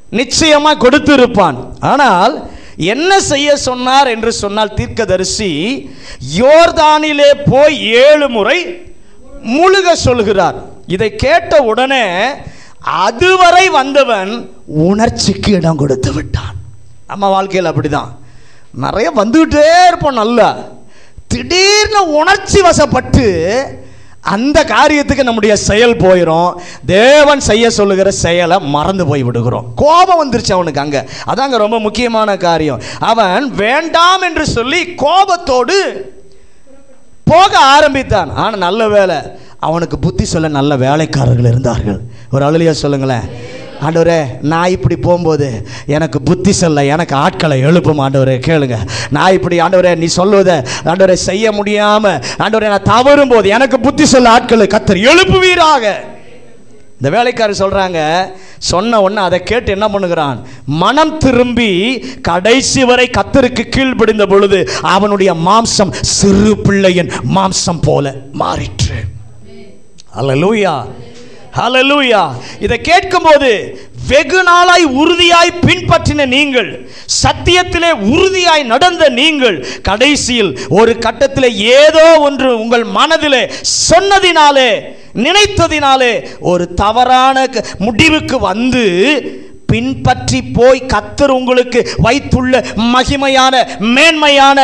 நிச்சயமா கொடுத்திருப்பான் ஆனால் என்ன செய்ய சொன்னார் என்று சொன்னால் தீர்க்கதரிசி யோர்தானிலே போய் ஏழு முறை முழுக சொல்கிறார் இதை கேட்ட உடனே அதுவரை வந்தவன் உணர்ச்சிக்கு இடம் கொடுத்து விட்டான் நம்ம வாழ்க்கையில் அப்படிதான் நிறைய வந்துகிட்டே இருப்போம் நல்லா திடீர்னு உணர்ச்சி வசப்பட்டு அந்த காரியத்துக்கு நம்முடைய செயல் போயிடும் தேவன் செய்ய சொல்லுகிற செயலை மறந்து போய் விடுகிறோம் கோபம் வந்துருச்சு அவனுக்கு அங்க அதாங்க ரொம்ப முக்கியமான காரியம் அவன் வேண்டாம் என்று சொல்லி கோபத்தோடு போக ஆரம்பித்தான் ஆனால் நல்ல வேலை அவனுக்கு புத்தி சொல்ல நல்ல வேலைக்காரர்கள் இருந்தார்கள் ஒரு அழுலியா சொல்லுங்களேன் ஆண்டவரே நான் இப்படி போகும்போது எனக்கு புத்தி சொல்ல எனக்கு ஆட்களை எழுப்பும் ஆண்டவரே கேளுங்க நான் இப்படி ஆண்டவரே நீ சொல்லுவதை ஆண்டவரே செய்ய முடியாம ஆண்டவரே நான் தவறும் போது எனக்கு புத்தி சொல்ல ஆட்களை கத்தர் எழுப்புவீராக இந்த வேலைக்காரர் சொல்றாங்க சொன்ன உடனே அதை கேட்டு என்ன பண்ணுகிறான் மனம் திரும்பி கடைசி வரை கத்தருக்கு கீழ்ப்படிந்த பொழுது அவனுடைய மாம்சம் சிறு பிள்ளையின் மாம்சம் போல மாறிற்று ஹalleluya ஹalleluya இதை கேட்கும்போது வெகு நாளாய் உறுதியாய் பின்பற்றின நீங்கள் சத்தியத்திலே உறுதியாய் நடந்த நீங்கள் கடைசியில் ஒரு கட்டத்தில் ஏதோ ஒன்று உங்கள் மனதிலே சொன்னதினாலே நினைத்ததினாலே ஒரு தவறான க- முடிவுக்கு வந்து பின்பற்றி போய் கத்தர் உங்களுக்கு வைத்துள்ள மகிமையான மேன்மையான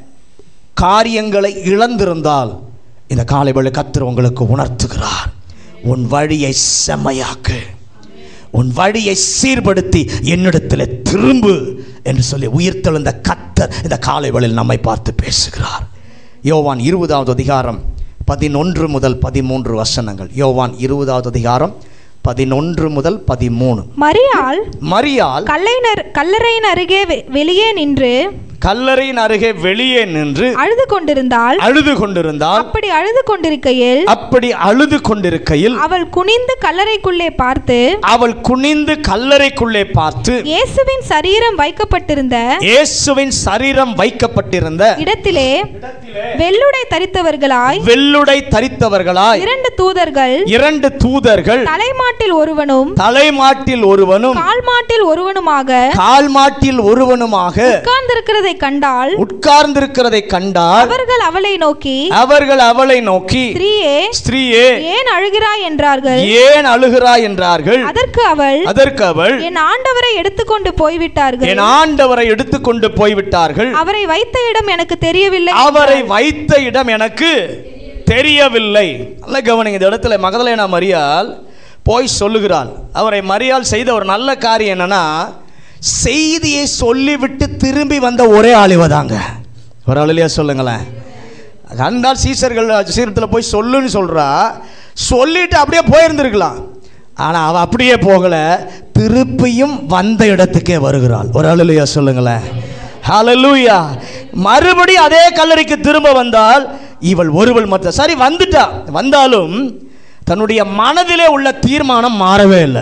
காரியங்களை இழந்திருந்தால் இந்த காலை வேளை கத்தர் உங்களுக்கு உணர்த்துகிறார் உன் வழியை செம்மையாக்கு உன் வழியை சீர்படுத்தி என்னிடத்தில் திரும்பு என்று சொல்லி உயிர்த்தெழுந்த கத்தர் இந்த காலை வேளையில் நம்மை பார்த்து பேசுகிறார் யோவான் இருபதாவது அதிகாரம் பதினொன்று முதல் பதிமூன்று வசனங்கள் யோவான் இருபதாவது அதிகாரம் பதினொன்று முதல் பதிமூணு மரியாள் மரியாள் கல்லைனர் கல்லறையின் அருகே வெ- வெளியே நின்று கல்லறையின் அருகே வெளியே நின்று அழுது கொண்டிருந்தாள் அழுது கொண்டிருந்தால் அப்படி அழுது கொண்டிருக்கையில் அப்படி அழுது கொண்டிருக்கையில் அவள் குனிந்து கல்லறைக்குள்ளே பார்த்து அவள் குனிந்து கல்லறைக்குள்ளே பார்த்து இயேசுவின் சரீரம் வைக்கப்பட்டிருந்த இயேசுவின் சரீரம் வைக்கப்பட்டிருந்த இடத்திலே வெள்ளுடை தரித்தவர்களாய் வெள்ளுடை தரித்தவர்களாய் இரண்டு தூதர்கள் இரண்டு தூதர்கள் தலைமாட்டில் ஒருவனும் தலைமாட்டில் ஒருவனும் கால்மாட்டில் ஒருவனுமாக கால்மாட்டில் ஒருவனுமாக உட்கார்ந்திருக்கிறதை கண்டால் உட்கார்ந்திருக்கிறதை கண்டால் அவர்கள் அவளை நோக்கி அவர்கள் அவளை நோக்கி ஸ்திரீயே ஸ்திரீயே ஏன் அழுகிறாய் என்றார்கள் ஏன் அழுகிறாய் என்றார்கள் அதற்கு அவள் அதற்கு அவள் என் ஆண்டவரை எடுத்துக்கொண்டு போய்விட்டார்கள் என் ஆண்டவரை எடுத்துக்கொண்டு போய்விட்டார்கள் அவரை வைத்த இடம் எனக்கு தெரியவில்லை அவரை வைத்த இடம் எனக்கு தெரியவில்லை நல்ல கவனிங்க இந்த இடத்துல மகதலேனா மரியாள் போய் சொல்லுகிறாள் அவரை மரியாள் செய்த ஒரு நல்ல காரியம் என்னன்னா செய்தியை சொல்லிவிட்டு திரும்பி வந்த ஒரே ஆளிவதாங்க ஒரு ஆளுலையா சொல்லுங்களேன் கண்டால் சீசர்கள் சீரத்தில் போய் சொல்லுன்னு சொல்றா சொல்லிட்டு அப்படியே போயிருந்திருக்கலாம் ஆனால் அவள் அப்படியே போகல திருப்பியும் வந்த இடத்துக்கே வருகிறாள் ஒரு ஆளுலையா சொல்லுங்களேன் ஹalleluya மறுபடியும் அதே கல்லறைக்கு திரும்ப வந்தால் இவள் ஒருவள் மற்ற சரி வந்துட்டா வந்தாலும் தன்னுடைய மனதிலே உள்ள தீர்மானம் மாறவே இல்லை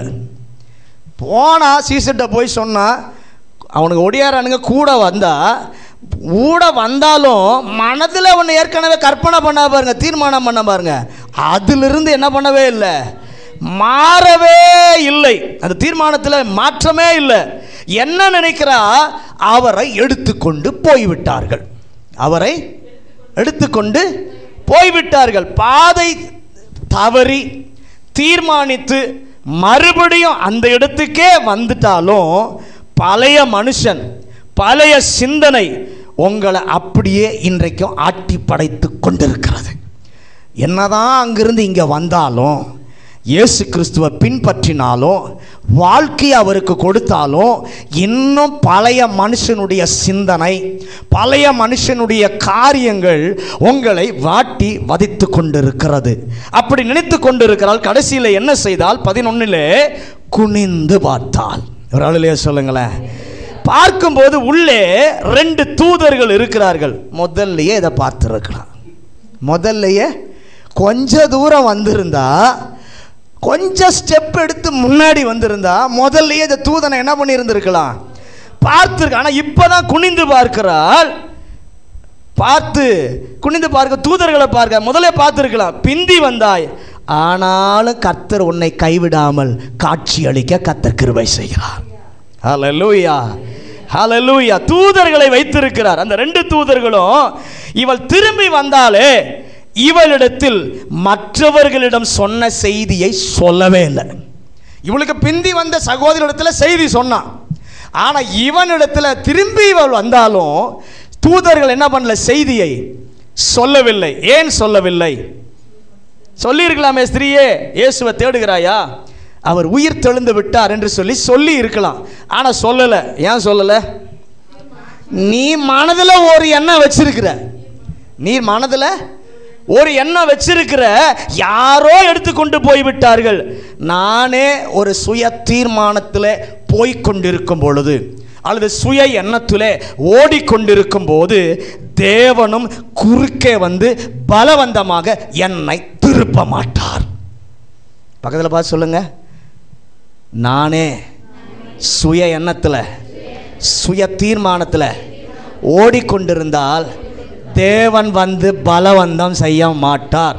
போனா சீசர்கிட்ட போய் சொன்னா அவனுக்கு ஒடியாரானுங்க கூட வந்தா கூட வந்தாலும் மனதில் அவன் ஏற்கனவே கற்பனை பண்ண பாருங்க தீர்மானம் பண்ண பாருங்க அதிலிருந்து என்ன பண்ணவே இல்லை மாறவே இல்லை அந்த தீர்மானத்தில் மாற்றமே இல்லை என்ன நினைக்கிறா அவரை எடுத்துக்கொண்டு போய்விட்டார்கள் அவரை எடுத்துக்கொண்டு போய்விட்டார்கள் பாதை தவறி தீர்மானித்து மறுபடியும் அந்த இடத்துக்கே வந்துட்டாலும் பழைய மனுஷன் பழைய சிந்தனை உங்களை அப்படியே இன்றைக்கும் ஆட்டி படைத்து கொண்டிருக்கிறது என்னதான் அங்கிருந்து இங்கே வந்தாலும் இயேசு கிறிஸ்துவை பின்பற்றினாலும் வாழ்க்கையை அவருக்கு கொடுத்தாலும் இன்னும் பழைய மனுஷனுடைய சிந்தனை பழைய மனுஷனுடைய காரியங்கள் உங்களை வாட்டி வதைத்து கொண்டிருக்கிறது அப்படி நினைத்து கொண்டிருக்கிறாள் கடைசியில் என்ன செய்தால் பதினொன்னிலே குனிந்து பார்த்தாள் ஒரு ஆளுலையே சொல்லுங்களேன் பார்க்கும்போது உள்ளே ரெண்டு தூதர்கள் இருக்கிறார்கள் முதல்லயே இதை பார்த்துருக்கலாம் முதல்லயே கொஞ்ச தூரம் வந்திருந்தா கொஞ்சம் ஸ்டெப் எடுத்து முன்னாடி வந்திருந்தா முதல்லயே இந்த தூதனை என்ன பண்ணியிருந்திருக்கலாம் பார்த்துருக்க ஆனால் இப்போதான் குனிந்து பார்க்கிறாள் பார்த்து குனிந்து பார்க்க தூதர்களை பார்க்க முதல்ல பார்த்துருக்கலாம் பிந்தி வந்தாய் ஆனாலும் கர்த்தர் உன்னை கைவிடாமல் காட்சி அளிக்க கர்த்தர் கிருபை செய்கிறார் ஹalleluya ஹalleluya தூதர்களை வைத்திருக்கிறார் அந்த ரெண்டு தூதர்களும் இவள் திரும்பி வந்தாலே இவளிடத்தில் மற்றவர்களிடம் சொன்ன செய்தியை சொல்லவே இல்லை இவளுக்கு பிந்தி வந்த சகோதரிடத்தில் செய்தி சொன்னான் ஆனால் இவனிடத்தில் திரும்பி இவள் வந்தாலும் தூதர்கள் என்ன பண்ணல செய்தியை சொல்லவில்லை ஏன் சொல்லவில்லை சொல்லியிருக்கலாமே ஸ்திரீயே இயேசுவை தேடுகிறாயா அவர் உயிர் தெழுந்து விட்டார் என்று சொல்லி சொல்லி இருக்கலாம் ஆனால் சொல்லலை ஏன் சொல்லலை நீ மனதில் ஒரு எண்ணம் வச்சிருக்கிற நீ மனதில் ஒரு எண்ணம் வச்சிருக்கிற யாரோ எடுத்துக்கொண்டு போய்விட்டார்கள் நானே ஒரு சுய தீர்மானத்தில் போய்க்கொண்டிருக்கும் பொழுது அல்லது சுய எண்ணத்திலே ஓடிக்கொண்டிருக்கும் போது தேவனும் குறுக்கே வந்து பலவந்தமாக என்னை திருப்ப மாட்டார் பக்கத்தில் பார்த்து சொல்லுங்க நானே சுய எண்ணத்தில் சுய தீர்மானத்தில் ஓடிக்கொண்டிருந்தால் தேவன் வந்து பலவந்தம் செய்ய மாட்டார்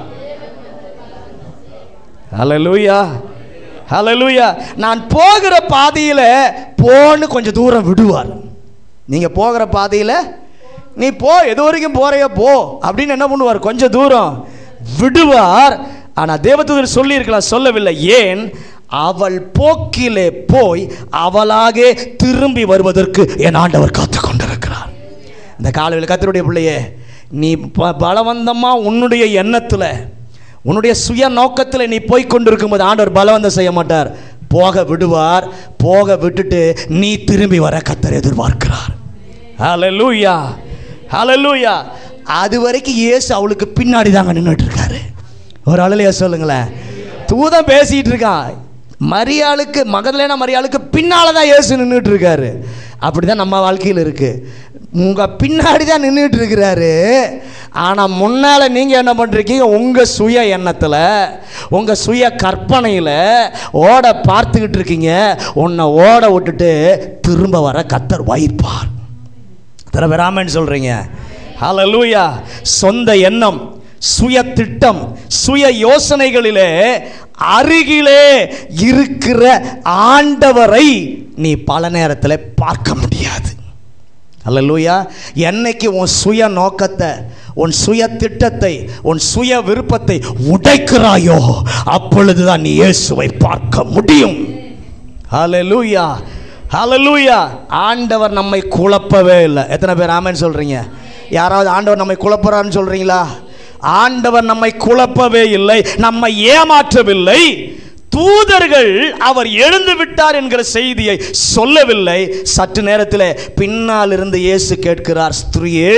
ஹalleluya ஹalleluya நான் போகிற பாதையில் போன்னு கொஞ்சம் தூரம் விடுவார் நீங்கள் போகிற பாதையில் நீ போ எது வரைக்கும் போறையோ போ அப்படின்னு என்ன பண்ணுவார் கொஞ்சம் தூரம் விடுவார் ஆனால் தேவதூதர் சொல்லியிருக்கலாம் சொல்லவில்லை ஏன் அவள் போக்கிலே போய் அவளாக திரும்பி வருவதற்கு என் ஆண்டவர் காத்து கொண்டிருக்கிறார் இந்த காலையில் கத்தருடைய பிள்ளையே நீ ப- பலவந்தமா உன்னுடைய எண்ணத்தில் உன்னுடைய சுய நோக்கத்தில் நீ போய் கொண்டிருக்கும்போது ஆண்டவர் பலவந்தம் செய்ய மாட்டார் போக விடுவார் போக விட்டுட்டு நீ திரும்பி வர கத்தர் எதிர்பார்க்கிறார் ஹalleluya ஹalleluya அது வரைக்கும் இயேசு அவளுக்கு பின்னாடி தாங்க நின்றுட்டு இருக்காரு ஒரு அழலையா சொல்லுங்களேன் தூதன் பேசிட்டு இருக்கான் மரியாளுக்கு மகதலேனா மரியாளுக்கு பின்னால தான் இயேசு நின்றுட்டு இருக்காரு அப்படிதான் நம்ம வாழ்க்கையில் இருக்கு உங்க பின்னாடி தான் நின்றுட்டு இருக்கிறாரு ஆனால் முன்னால் நீங்கள் என்ன பண்ணுறீங்க உங்கள் சுய எண்ணத்தில் உங்கள் சுய கற்பனையில் ஓட பார்த்துக்கிட்டு இருக்கீங்க உன்னை ஓட விட்டுட்டு திரும்ப வர கத்தர் வைப்பார் தர பெறாமன்னு சொல்கிறீங்க ஹalleluya சொந்த எண்ணம் சுய திட்டம் சுய யோசனைகளிலே அருகிலே இருக்கிற ஆண்டவரை நீ பல நேரத்தில் பார்க்க முடியாது அல்லூயா என்னைக்கு உன் சுய நோக்கத்தை உன் சுய திட்டத்தை உன் சுய விருப்பத்தை உடைக்கிறாயோ அப்பொழுதுதான் நீ இயேசுவை பார்க்க முடியும் ஹalleluya ஹalleluya ஆண்டவர் நம்மை குழப்பவே இல்லை எத்தனை பேர் ஆமென் சொல்றீங்க யாராவது ஆண்டவர் நம்மை குழப்புறான்னு சொல்றீங்களா ஆண்டவர் நம்மை குழப்பவே இல்லை நம்மை ஏமாற்றவில்லை தூதர்கள் அவர் எழுந்து விட்டார் என்கிற செய்தியை சொல்லவில்லை சற்று நேரத்தில் பின்னால் இருந்து இயேசு கேட்கிறார் ஸ்திரியே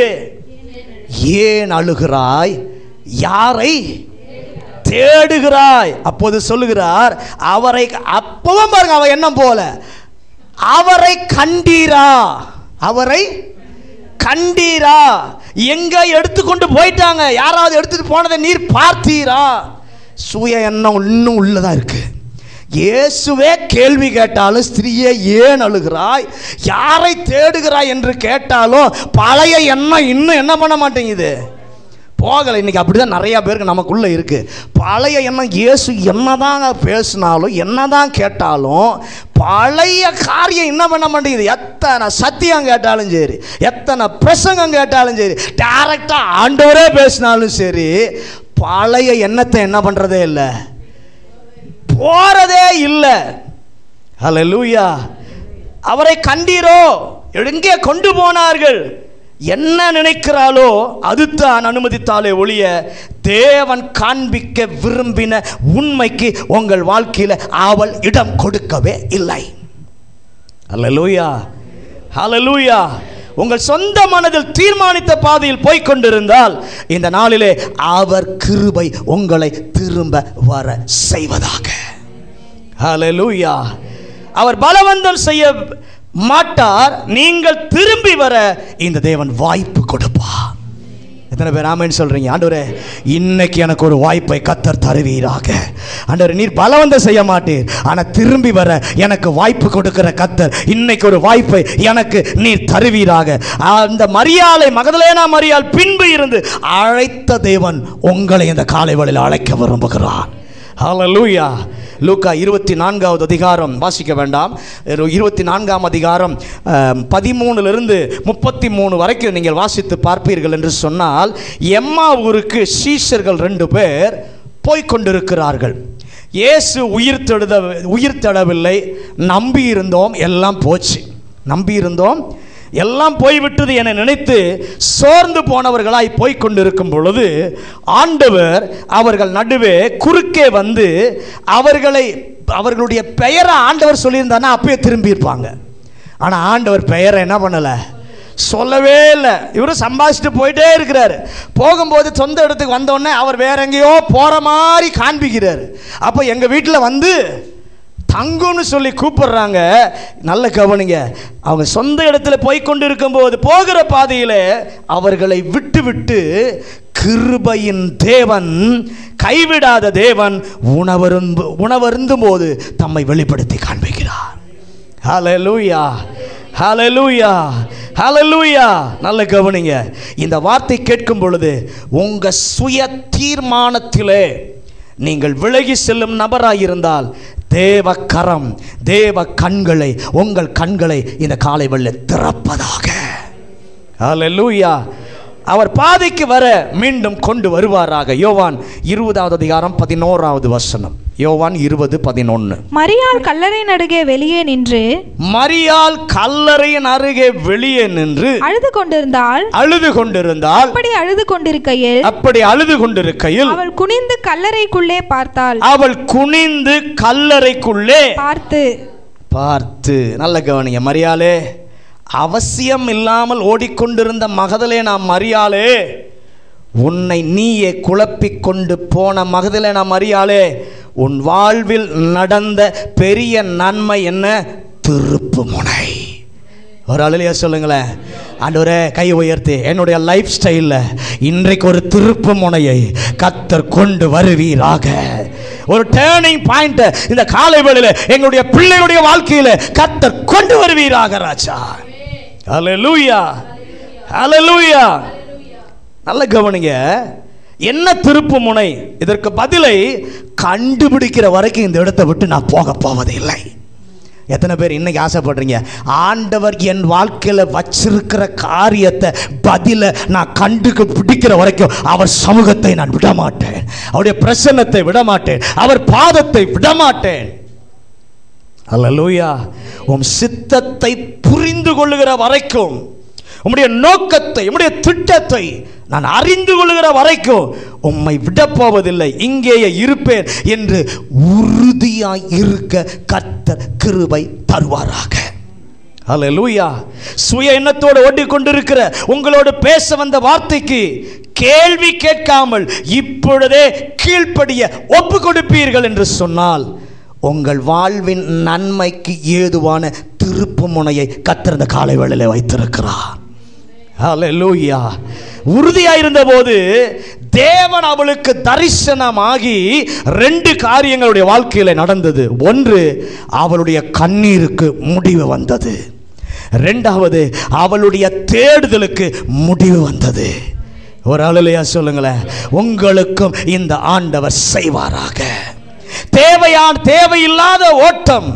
ஏன் அழுகிறாய் யாரை தேடுகிறாய் அப்போது சொல்லுகிறார் அவரை அப்பவும் பாருங்க அவ எண்ணம் போல அவரை கண்டீரா அவரை கண்டீரா எங்க எடுத்துக்கொண்டு போயிட்டாங்க யாராவது எடுத்துட்டு போனதை நீர் பார்த்தீரா சுய எண்ணம் இன்னும் உள்ளதா இருக்கு இயேசுவே கேள்வி கேட்டாலும் ஸ்திரீயே ஏன் அழுகிறாய் யாரை தேடுகிறாய் என்று கேட்டாலும் பழைய எண்ணம் இன்னும் என்ன பண்ண மாட்டேங்குது போகலை இன்னைக்கு அப்படிதான் நிறைய பேருக்கு நமக்குள்ள இருக்கு பழைய எண்ணம் இயேசு என்னதான் பேசினாலும் என்னதான் கேட்டாலும் பழைய காரியம் என்ன பண்ண மாட்டேங்குது எத்தனை சத்தியம் கேட்டாலும் சரி எத்தனை பிரசங்கம் கேட்டாலும் சரி டைரக்டா ஆண்டவரே பேசினாலும் சரி பழைய எண்ணத்தை என்ன பண்றதே இல்லை போறதே இல்லை ஹalleluya அவரை கண்டீரோ எங்கே கொண்டு போனார்கள் என்ன நினைக்கிறாளோ அதுதான் அனுமதித்தாலே ஒழிய தேவன் காண்பிக்க விரும்பின உண்மைக்கு உங்கள் வாழ்க்கையில் அவள் இடம் கொடுக்கவே இல்லை ஹalleluya ஹalleluya உங்கள் சொந்த மனதில் தீர்மானித்த பாதையில் போய்க் கொண்டிருந்தால் இந்த நாளிலே அவர் கிருபை உங்களை திரும்ப வர செய்வதாக ஹalleluya அவர் பலவந்தம் செய்ய மாட்டார் நீங்கள் திரும்பி வர இந்த தேவன் வாய்ப்பு கொடுப்பார் எத்தனை பேர் ஆமென்னு சொல்றீங்க ஆண்டவரே இன்னைக்கு எனக்கு ஒரு வாய்ப்பை கத்தர் தருவீராக ஆண்டவரே நீர் பலவந்தம் செய்ய மாட்டீர் ஆனால் திரும்பி வர எனக்கு வாய்ப்பு கொடுக்கிற கத்தர் இன்னைக்கு ஒரு வாய்ப்பை எனக்கு நீர் தருவீராக அந்த மரியாதை மகதலேனா மரியாள் பின்பு இருந்து அழைத்த தேவன் உங்களை இந்த காலை வேளையில் அழைக்க விரும்புகிறார் ஹalleluya லூக்கா இருபத்தி நான்காவது அதிகாரம் வாசிக்க வேண்டாம் இருபத்தி நான்காம் அதிகாரம் அஹ், பதிமூணுலிருந்து முப்பத்தி மூணு வரைக்கும் நீங்கள் வாசித்து பார்ப்பீர்கள் என்று சொன்னால் எம்மா ஊருக்கு சீஷர்கள் ரெண்டு பேர் போய்க் கொண்டிருக்கிறார்கள் இயேசு உயிர் தெழுத உயிர் தடவில்லை நம்பி இருந்தோம் எல்லாம் போச்சு நம்பி இருந்தோம் எல்லாம் போய்விட்டது என நினைத்து சோர்ந்து போனவர்களாய் போய்க் கொண்டிருக்கும் பொழுது ஆண்டவர் அவர்கள் நடுவே குறுக்கே வந்து அவர்களை அவர்களுடைய பெயரை ஆண்டவர் சொல்லியிருந்தானா அப்பயே திரும்பி இருப்பாங்க ஆனால் ஆண்டவர் பெயரை என்ன பண்ணலை சொல்லவே இல்லை இவரும் சம்பாதிச்சுட்டு போயிட்டே இருக்கிறாரு போகும்போது சொந்த இடத்துக்கு வந்தோடனே அவர் வேற எங்கேயோ போகிற மாதிரி காண்பிக்கிறாரு அப்போ எங்கள் வீட்டில் வந்து தங்குன்னு சொல்லி கூப்பிடுறாங்க நல்ல கவனிங்க அவங்க சொந்த இடத்துல போய் கொண்டு இருக்கும்போது போகிற பாதையில் அவர்களை விட்டு விட்டு கிருபையின் தேவன் கைவிடாத தேவன் உணவருந்து உணவருந்தும் போது தம்மை வெளிப்படுத்தி காண்பிக்கிறார் ஹalleluya ஹalleluya ஹalleluya நல்ல கவனிங்க இந்த வார்த்தை கேட்கும் பொழுது உங்க சுய தீர்மானத்திலே நீங்கள் விலகி செல்லும் நபராயிருந்தால் தேவ கரம் தேவ கண்களை உங்கள் கண்களை இந்த காலை வெள்ள திறப்பதாக ஹalleluya அவர் பாதைக்கு வர மீண்டும் கொண்டு வருவாராக யோவான் இருபதாவது அதிகாரம் பதினோராவது வசனம் யோவான் இருபது பதினொன்று மரியாள் கல்லறை நடுகே வெளியே நின்று மரியாள் கல்லறையின் அருகே வெளியே நின்று அழுது கொண்டிருந்தாள் அழுது கொண்டிருந்தால் அப்படி அழுது கொண்டிருக்கையில் அப்படி அழுது கொண்டிருக்கையில் அவள் குனிந்து கல்லறைக்குள்ளே பார்த்தாள் அவள் குனிந்து கல்லறைக்குள்ளே பார்த்து பார்த்து நல்ல கவனிங்க மரியாளே அவசியம் இல்லாமல் ஓடிக்கொண்டிருந்த மகதலே நாம் மரியாளே உன்னை நீயே குழப்பிக் கொண்டு போன மகதலே நாம் மரியாளே உன் வாழ்வில் நடந்த பெரிய நன்மை என்ன திருப்பு முனை ஒரு அழலியா சொல்லுங்களேன் ஆண்டவரே கை உயர்த்தி என்னுடைய லைஃப் ஸ்டைலில் இன்றைக்கு ஒரு திருப்பு முனையை கத்தர் கொண்டு வருவீராக ஒரு டேர்னிங் பாயிண்ட் இந்த காலை வேளையில் எங்களுடைய பிள்ளைகளுடைய வாழ்க்கையில் கத்தர் கொண்டு வருவீராக ராஜா ஹalleluya ஹalleluya நல்ல கவனிங்க என்ன திருப்பு முனை இதற்கு பதிலை கண்டுபிடிக்கிற வரைக்கும் இந்த இடத்தை விட்டு நான் போக போவதில்லை எத்தனை பேர் இன்னைக்கு ஆசைப்படுறீங்க ஆண்டவர் என் வாழ்க்கையில் வச்சிருக்கிற காரியத்தை பதில நான் கண்டுக்கு பிடிக்கிற வரைக்கும் அவர் சமூகத்தை நான் விட மாட்டேன் அவருடைய பிரசன்னத்தை விட மாட்டேன் அவர் பாதத்தை விட மாட்டேன் அல்லேலூயா உம் சித்தத்தை புரிந்து கொள்ளுகிற வரைக்கும் உம்முடைய நோக்கத்தை உம்முடைய திட்டத்தை நான் அறிந்து கொள்ளுகிற வரைக்கும் உம்மை விடப் போவதில்லை இங்கேயே இருப்பேன் என்று உறுதியாய் இருக்க கர்த்தர் கிருபை தருவாராக அல்லேலூயா சுய எண்ணத்தோடு ஓடிக்கொண்டிருக்கிற உங்களோடு பேச வந்த வார்த்தைக்கு கேள்வி கேட்காமல் இப்பொழுதே கீழ்ப்படிய ஒப்பு கொடுப்பீர்கள் என்று சொன்னால் உங்கள் வாழ்வின் நன்மைக்கு ஏதுவான திருப்பு முனையை கத்திருந்த காலை வேளையிலே வைத்திருக்கிறார் ஹalleluya உறுதியாயிருந்த போது தேவன் அவளுக்கு தரிசனமாகி ரெண்டு காரியங்களுடைய வாழ்க்கையில நடந்தது ஒன்று அவளுடைய கண்ணீருக்கு முடிவு வந்தது ரெண்டாவது அவளுடைய தேடுதலுக்கு முடிவு வந்தது ஒரு அழலையா சொல்லுங்களேன் உங்களுக்கும் இந்த ஆண்டவர் செய்வாராக தேவையான தேவையில்லாத ஓட்டம்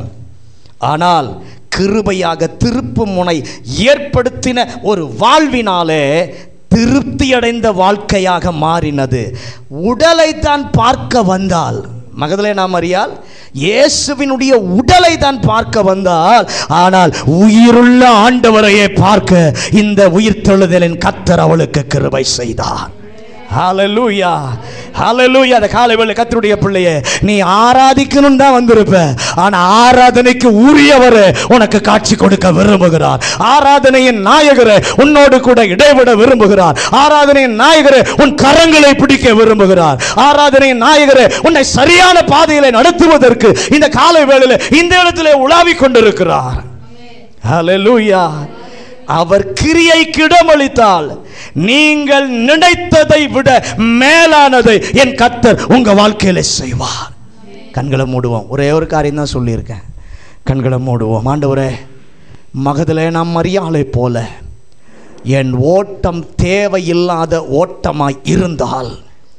ஆனால் கிருபையாக திருப்பு முனை ஏற்படுத்தின ஒரு வாழ்வினாலே திருப்தியடைந்த வாழ்க்கையாக மாறினது உடலை தான் பார்க்க வந்தால் மகதலே நாம் அறியால் இயேசுவினுடைய உடலை தான் பார்க்க வந்தால் ஆனால் உயிருள்ள ஆண்டவரையே பார்க்க இந்த உயிர் தொழுதலின் கத்தர் அவளுக்கு கிருபை செய்தார் ஹalleluya ஹalleluya அந்த காலை வேளை கர்த்தருடைய பிள்ளையே நீ ஆராதிக்கணும் தான் வந்திருப்ப ஆனா ஆராதனைக்கு உரியவர் உனக்கு காட்சி கொடுக்க விரும்புகிறார் ஆராதனையின் நாயகர் உன்னோடு கூட இடைவிட விரும்புகிறார் ஆராதனையின் நாயகர் உன் கரங்களை பிடிக்க விரும்புகிறார் ஆராதனையின் நாயகர் உன்னை சரியான பாதையில நடத்துவதற்கு இந்த காலை வேளையில இந்த இடத்திலே உலாவிக் கொண்டிருக்கிறார் ஹalleluya அவர் கிரியைக்கு இடமளித்தால் நீங்கள் நினைத்ததை விட மேலானதை என் கத்தர் உங்க வாழ்க்கையில செய்வார் கண்களை மூடுவோம் ஒரே ஒரு காரியம் தான் சொல்லியிருக்கேன் கண்களை மூடுவோம் ஆண்டவரே மகதிலே நாம் மரியாதை போல என் ஓட்டம் தேவையில்லாத ஓட்டமாய் இருந்தால்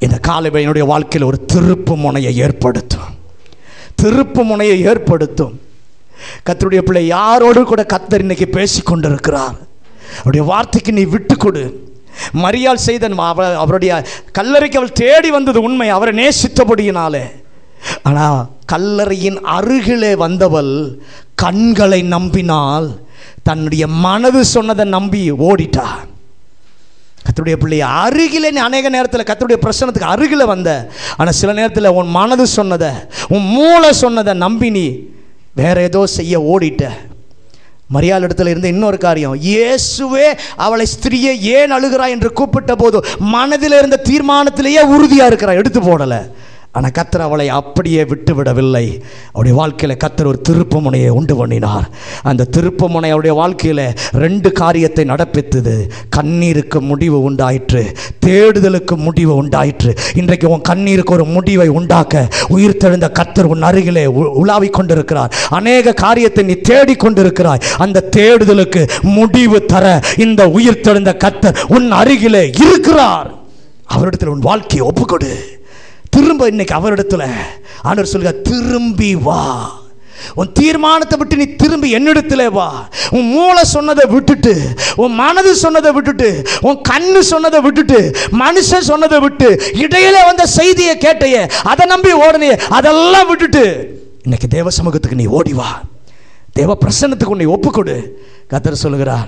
இந்த காலை என்னுடைய வாழ்க்கையில் ஒரு திருப்பு முனையை ஏற்படுத்தும் திருப்பு முனையை ஏற்படுத்தும் கத்தருடைய பிள்ளை யாரோடு கூட கத்தர் இன்னைக்கு பேசி கொண்டிருக்கிறார் அவருடைய வார்த்தைக்கு நீ விட்டு கொடு மரியாள் செய்த அவ- அவருடைய கல்லறைக்கு அவள் தேடி வந்தது உண்மை அவரை நேசித்தபடியினாலே ஆனால் கல்லறையின் அருகிலே வந்தவள் கண்களை நம்பினால் தன்னுடைய மனது சொன்னதை நம்பி ஓடிட்டா கத்தருடைய பிள்ளைய அருகிலே நீ அநேக நேரத்தில் கத்தருடைய பிரசனத்துக்கு அருகில் வந்த ஆனால் சில நேரத்தில் உன் மனது சொன்னதை உன் மூளை சொன்னதை நம்பி நீ வேற ஏதோ செய்ய ஓடிட்ட மரியாள் இடத்துல இருந்த இன்னொரு காரியம் இயேசுவே அவளை ஸ்திரியை ஏன் அழுகிறாய் என்று கூப்பிட்ட போது மனதில் இருந்த தீர்மானத்திலேயே உறுதியாக இருக்கிறார் எடுத்து போடலை ஆனால் கத்தர் அவளை அப்படியே விட்டு விடவில்லை அவருடைய வாழ்க்கையில் கத்தர் ஒரு திருப்பு முனையை உண்டு பண்ணினார் அந்த திருப்பு முனை அவருடைய வாழ்க்கையில் ரெண்டு காரியத்தை நடப்பித்தது கண்ணீருக்கு முடிவு உண்டாயிற்று தேடுதலுக்கு முடிவு உண்டாயிற்று இன்றைக்கு உன் கண்ணீருக்கு ஒரு முடிவை உண்டாக்க உயிர்த்தெழுந்த கத்தர் உன் அருகிலே உ- உலாவிக் கொண்டிருக்கிறார் அநேக காரியத்தை நீ தேடிக் கொண்டிருக்கிறாய் அந்த தேடுதலுக்கு முடிவு தர இந்த உயிர்த்தெழுந்த கத்தர் உன் அருகிலே இருக்கிறார் அவரிடத்தில் உன் வாழ்க்கையை ஒப்புக்கொடு திரும்ப இன்னைக்கு அவரிடத்துல ஆண்டவர் சொல்லுங்க திரும்பி வா உன் தீர்மானத்தை விட்டு நீ திரும்பி என்னிடத்துல வா உன் மூளை சொன்னதை விட்டுட்டு உன் மனது சொன்னதை விட்டுட்டு உன் கண்ணு சொன்னதை விட்டுட்டு மனுஷன் சொன்னதை விட்டு இடையில வந்த செய்தியை கேட்டையே அதை நம்பி ஓடனையே அதெல்லாம் விட்டுட்டு இன்னைக்கு தேவ சமூகத்துக்கு நீ ஓடி வா தேவ பிரசன்னத்துக்கு உன்னை ஒப்புக்கொடு கத்தர் சொல்லுகிறார்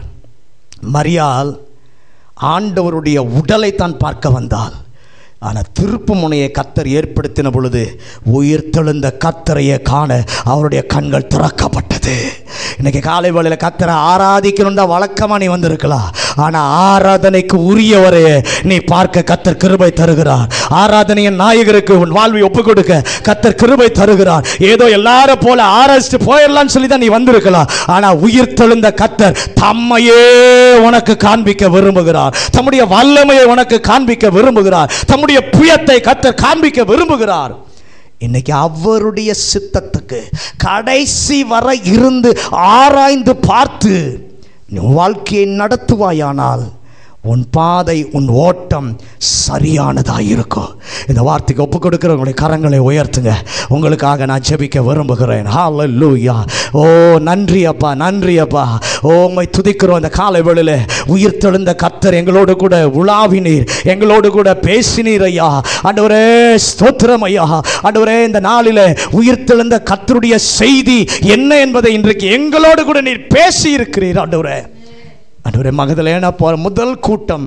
மரியாள் ஆண்டவருடைய உடலை தான் பார்க்க வந்தாள் ஆனால் திருப்பு முனையை கத்தர் ஏற்படுத்தின பொழுது உயிர்த்தெழுந்த கத்தரையே காண அவருடைய கண்கள் திறக்கப்பட்டது இன்னைக்கு காலை வேளையில் கத்தரை ஆராதிக்கணும் தான் வழக்கமாக நீ வந்திருக்கலாம் ஆனால் ஆராதனைக்கு உரியவரே நீ பார்க்க கத்தர் கிருபை தருகிறார் ஆராதனையின் நாயகருக்கு உன் வாழ்வை ஒப்புக் கொடுக்க கத்தர் கிருபை தருகிறார் ஏதோ எல்லாரும் போல ஆராய்ச்சிட்டு போயிடலாம்னு சொல்லி தான் நீ வந்திருக்கலாம் ஆனால் உயிர்த்தெழுந்த கத்தர் தம்மையே உனக்கு காண்பிக்க விரும்புகிறார் தம்முடைய வல்லமையை உனக்கு காண்பிக்க விரும்புகிறார் தம்முடைய புயத்தை கத்தர் காண்பிக்க விரும்புகிறார் இன்னைக்கு அவருடைய சித்தத்துக்கு கடைசி வரை இருந்து ஆராய்ந்து பார்த்து நீ உன் வாழ்க்கையை நடத்துவாயானால் உன் பாதை உன் ஓட்டம் சரியானதாக இருக்கும் இந்த வார்த்தைக்கு ஒப்பு கொடுக்கிற உங்களுடைய கரங்களை உயர்த்துங்க உங்களுக்காக நான் ஜெபிக்க விரும்புகிறேன் ஹalleluya ஓ நன்றி அப்பா நன்றி அப்பா ஓ உம்மை துதிக்கிறோம் இந்த காலை வேளையில உயிர்த்தெழுந்த கர்த்தர் எங்களோடு கூட உலாவினீர் எங்களோடு கூட பேசினீர் ஐயா ஆண்டவரே ஸ்தோத்திரம் ஐயா ஆண்டவரே இந்த நாளிலே உயிர்த்தெழுந்த கர்த்தருடைய செய்தி என்ன என்பதை இன்றைக்கு எங்களோடு கூட நீர் பேசி இருக்கிறீர் ஆண்டவரே ஆண்டவரே மகதலேனா போகிற முதல் கூட்டம்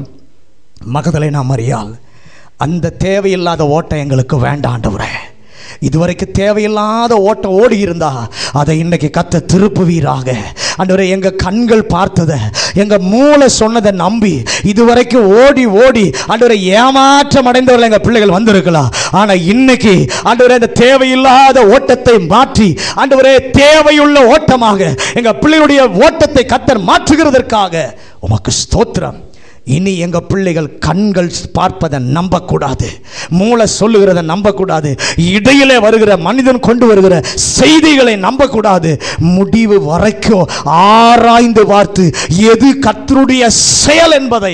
மகதலேனா மறியால் அந்த தேவையில்லாத ஓட்டம் எங்களுக்கு வேண்டாம் ஆண்டவரே இதுவரைக்கும் தேவையில்லாத ஓட்டம் ஓடி இருந்தா அதை இன்னைக்கு கத்த திருப்புவீராக ஆண்டவரே எங்க கண்கள் பார்த்ததை எங்க மூளை சொன்னதை நம்பி இதுவரைக்கும் ஓடி ஓடி ஆண்டவரை ஏமாற்றம் அடைந்தவர்கள் எங்க பிள்ளைகள் வந்திருக்கலாம் ஆனா இன்னைக்கு ஆண்டவரே அந்த தேவையில்லாத ஓட்டத்தை மாற்றி ஆண்டவரே தேவையுள்ள ஓட்டமாக எங்க பிள்ளைகளுடைய ஓட்டத்தை கத்தர் மாற்றுகிறதற்காக உமக்கு ஸ்தோத்திரம் இனி எங்க பிள்ளைகள் கண்கள் பார்ப்பதை நம்பக்கூடாது மூளை சொல்லுகிறத நம்பக்கூடாது இடையிலே வருகிற மனிதன் கொண்டு வருகிற செய்திகளை நம்பக்கூடாது முடிவு வரைக்கும் ஆராய்ந்து பார்த்து எது கர்த்தருடைய செயல் என்பதை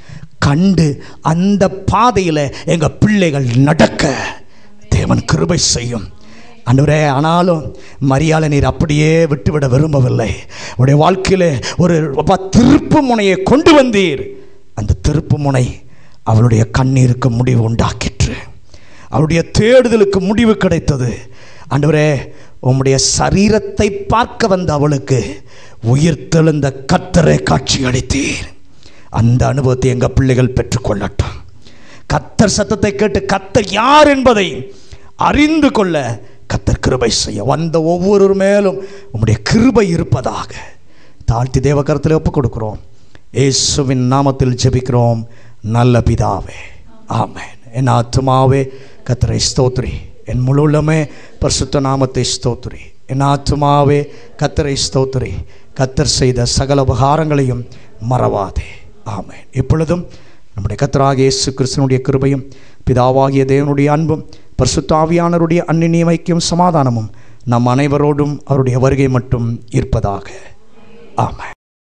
கண்டு அந்த பாதையில் எங்க பிள்ளைகள் நடக்க தேவன் கிருபை செய்யும் ஆண்டவரே ஆனாலும் மரியாதை நீர் அப்படியே விட்டுவிட விரும்பவில்லை உடைய வாழ்க்கையிலே ஒரு அப்பா திருப்பு முனையை கொண்டு வந்தீர் அந்த திருப்பு முனை அவளுடைய கண்ணீருக்கு முடிவு உண்டாக்கிற்று அவளுடைய தேடுதலுக்கு முடிவு கிடைத்தது ஆண்டவரே உம்முடைய சரீரத்தை பார்க்க வந்த அவளுக்கு உயிர்த்தெழுந்த கத்தரை காட்சி அளித்தீர் அந்த அனுபவத்தை எங்கள் பிள்ளைகள் பெற்றுக்கொள்ளட்டும் கத்தர் சத்தத்தை கேட்டு கத்தர் யார் என்பதை அறிந்து கொள்ள கத்தர் கிருபை செய்ய வந்த ஒவ்வொரு மேலும் உம்முடைய கிருபை இருப்பதாக தாழ்த்தி தேவ கருத்தில் ஒப்புக் கொடுக்கிறோம் இயேசுவின் நாமத்தில் ஜெபிக்கிறோம் நல்ல பிதாவே ஆமென் என் ஆத்துமாவே கத்தரை ஸ்தோத்ரி என் முழு உள்ளமே பரிசுத்த நாமத்தை ஸ்தோத்ரி என் ஆத்துமாவே கத்தரை ஸ்தோத்ரி கத்தர் செய்த சகல உபகாரங்களையும் மறவாதே ஆமென் இப்பொழுதும் நம்முடைய கத்தராகிய இயேசு கிறிஸ்தனுடைய கிருபையும் பிதாவாகிய தேவனுடைய அன்பும் பரிசுத்தாவியானருடைய அந்நியமைக்கும் சமாதானமும் நம் அனைவரோடும் அவருடைய வருகை மட்டும் இருப்பதாக ஆமென்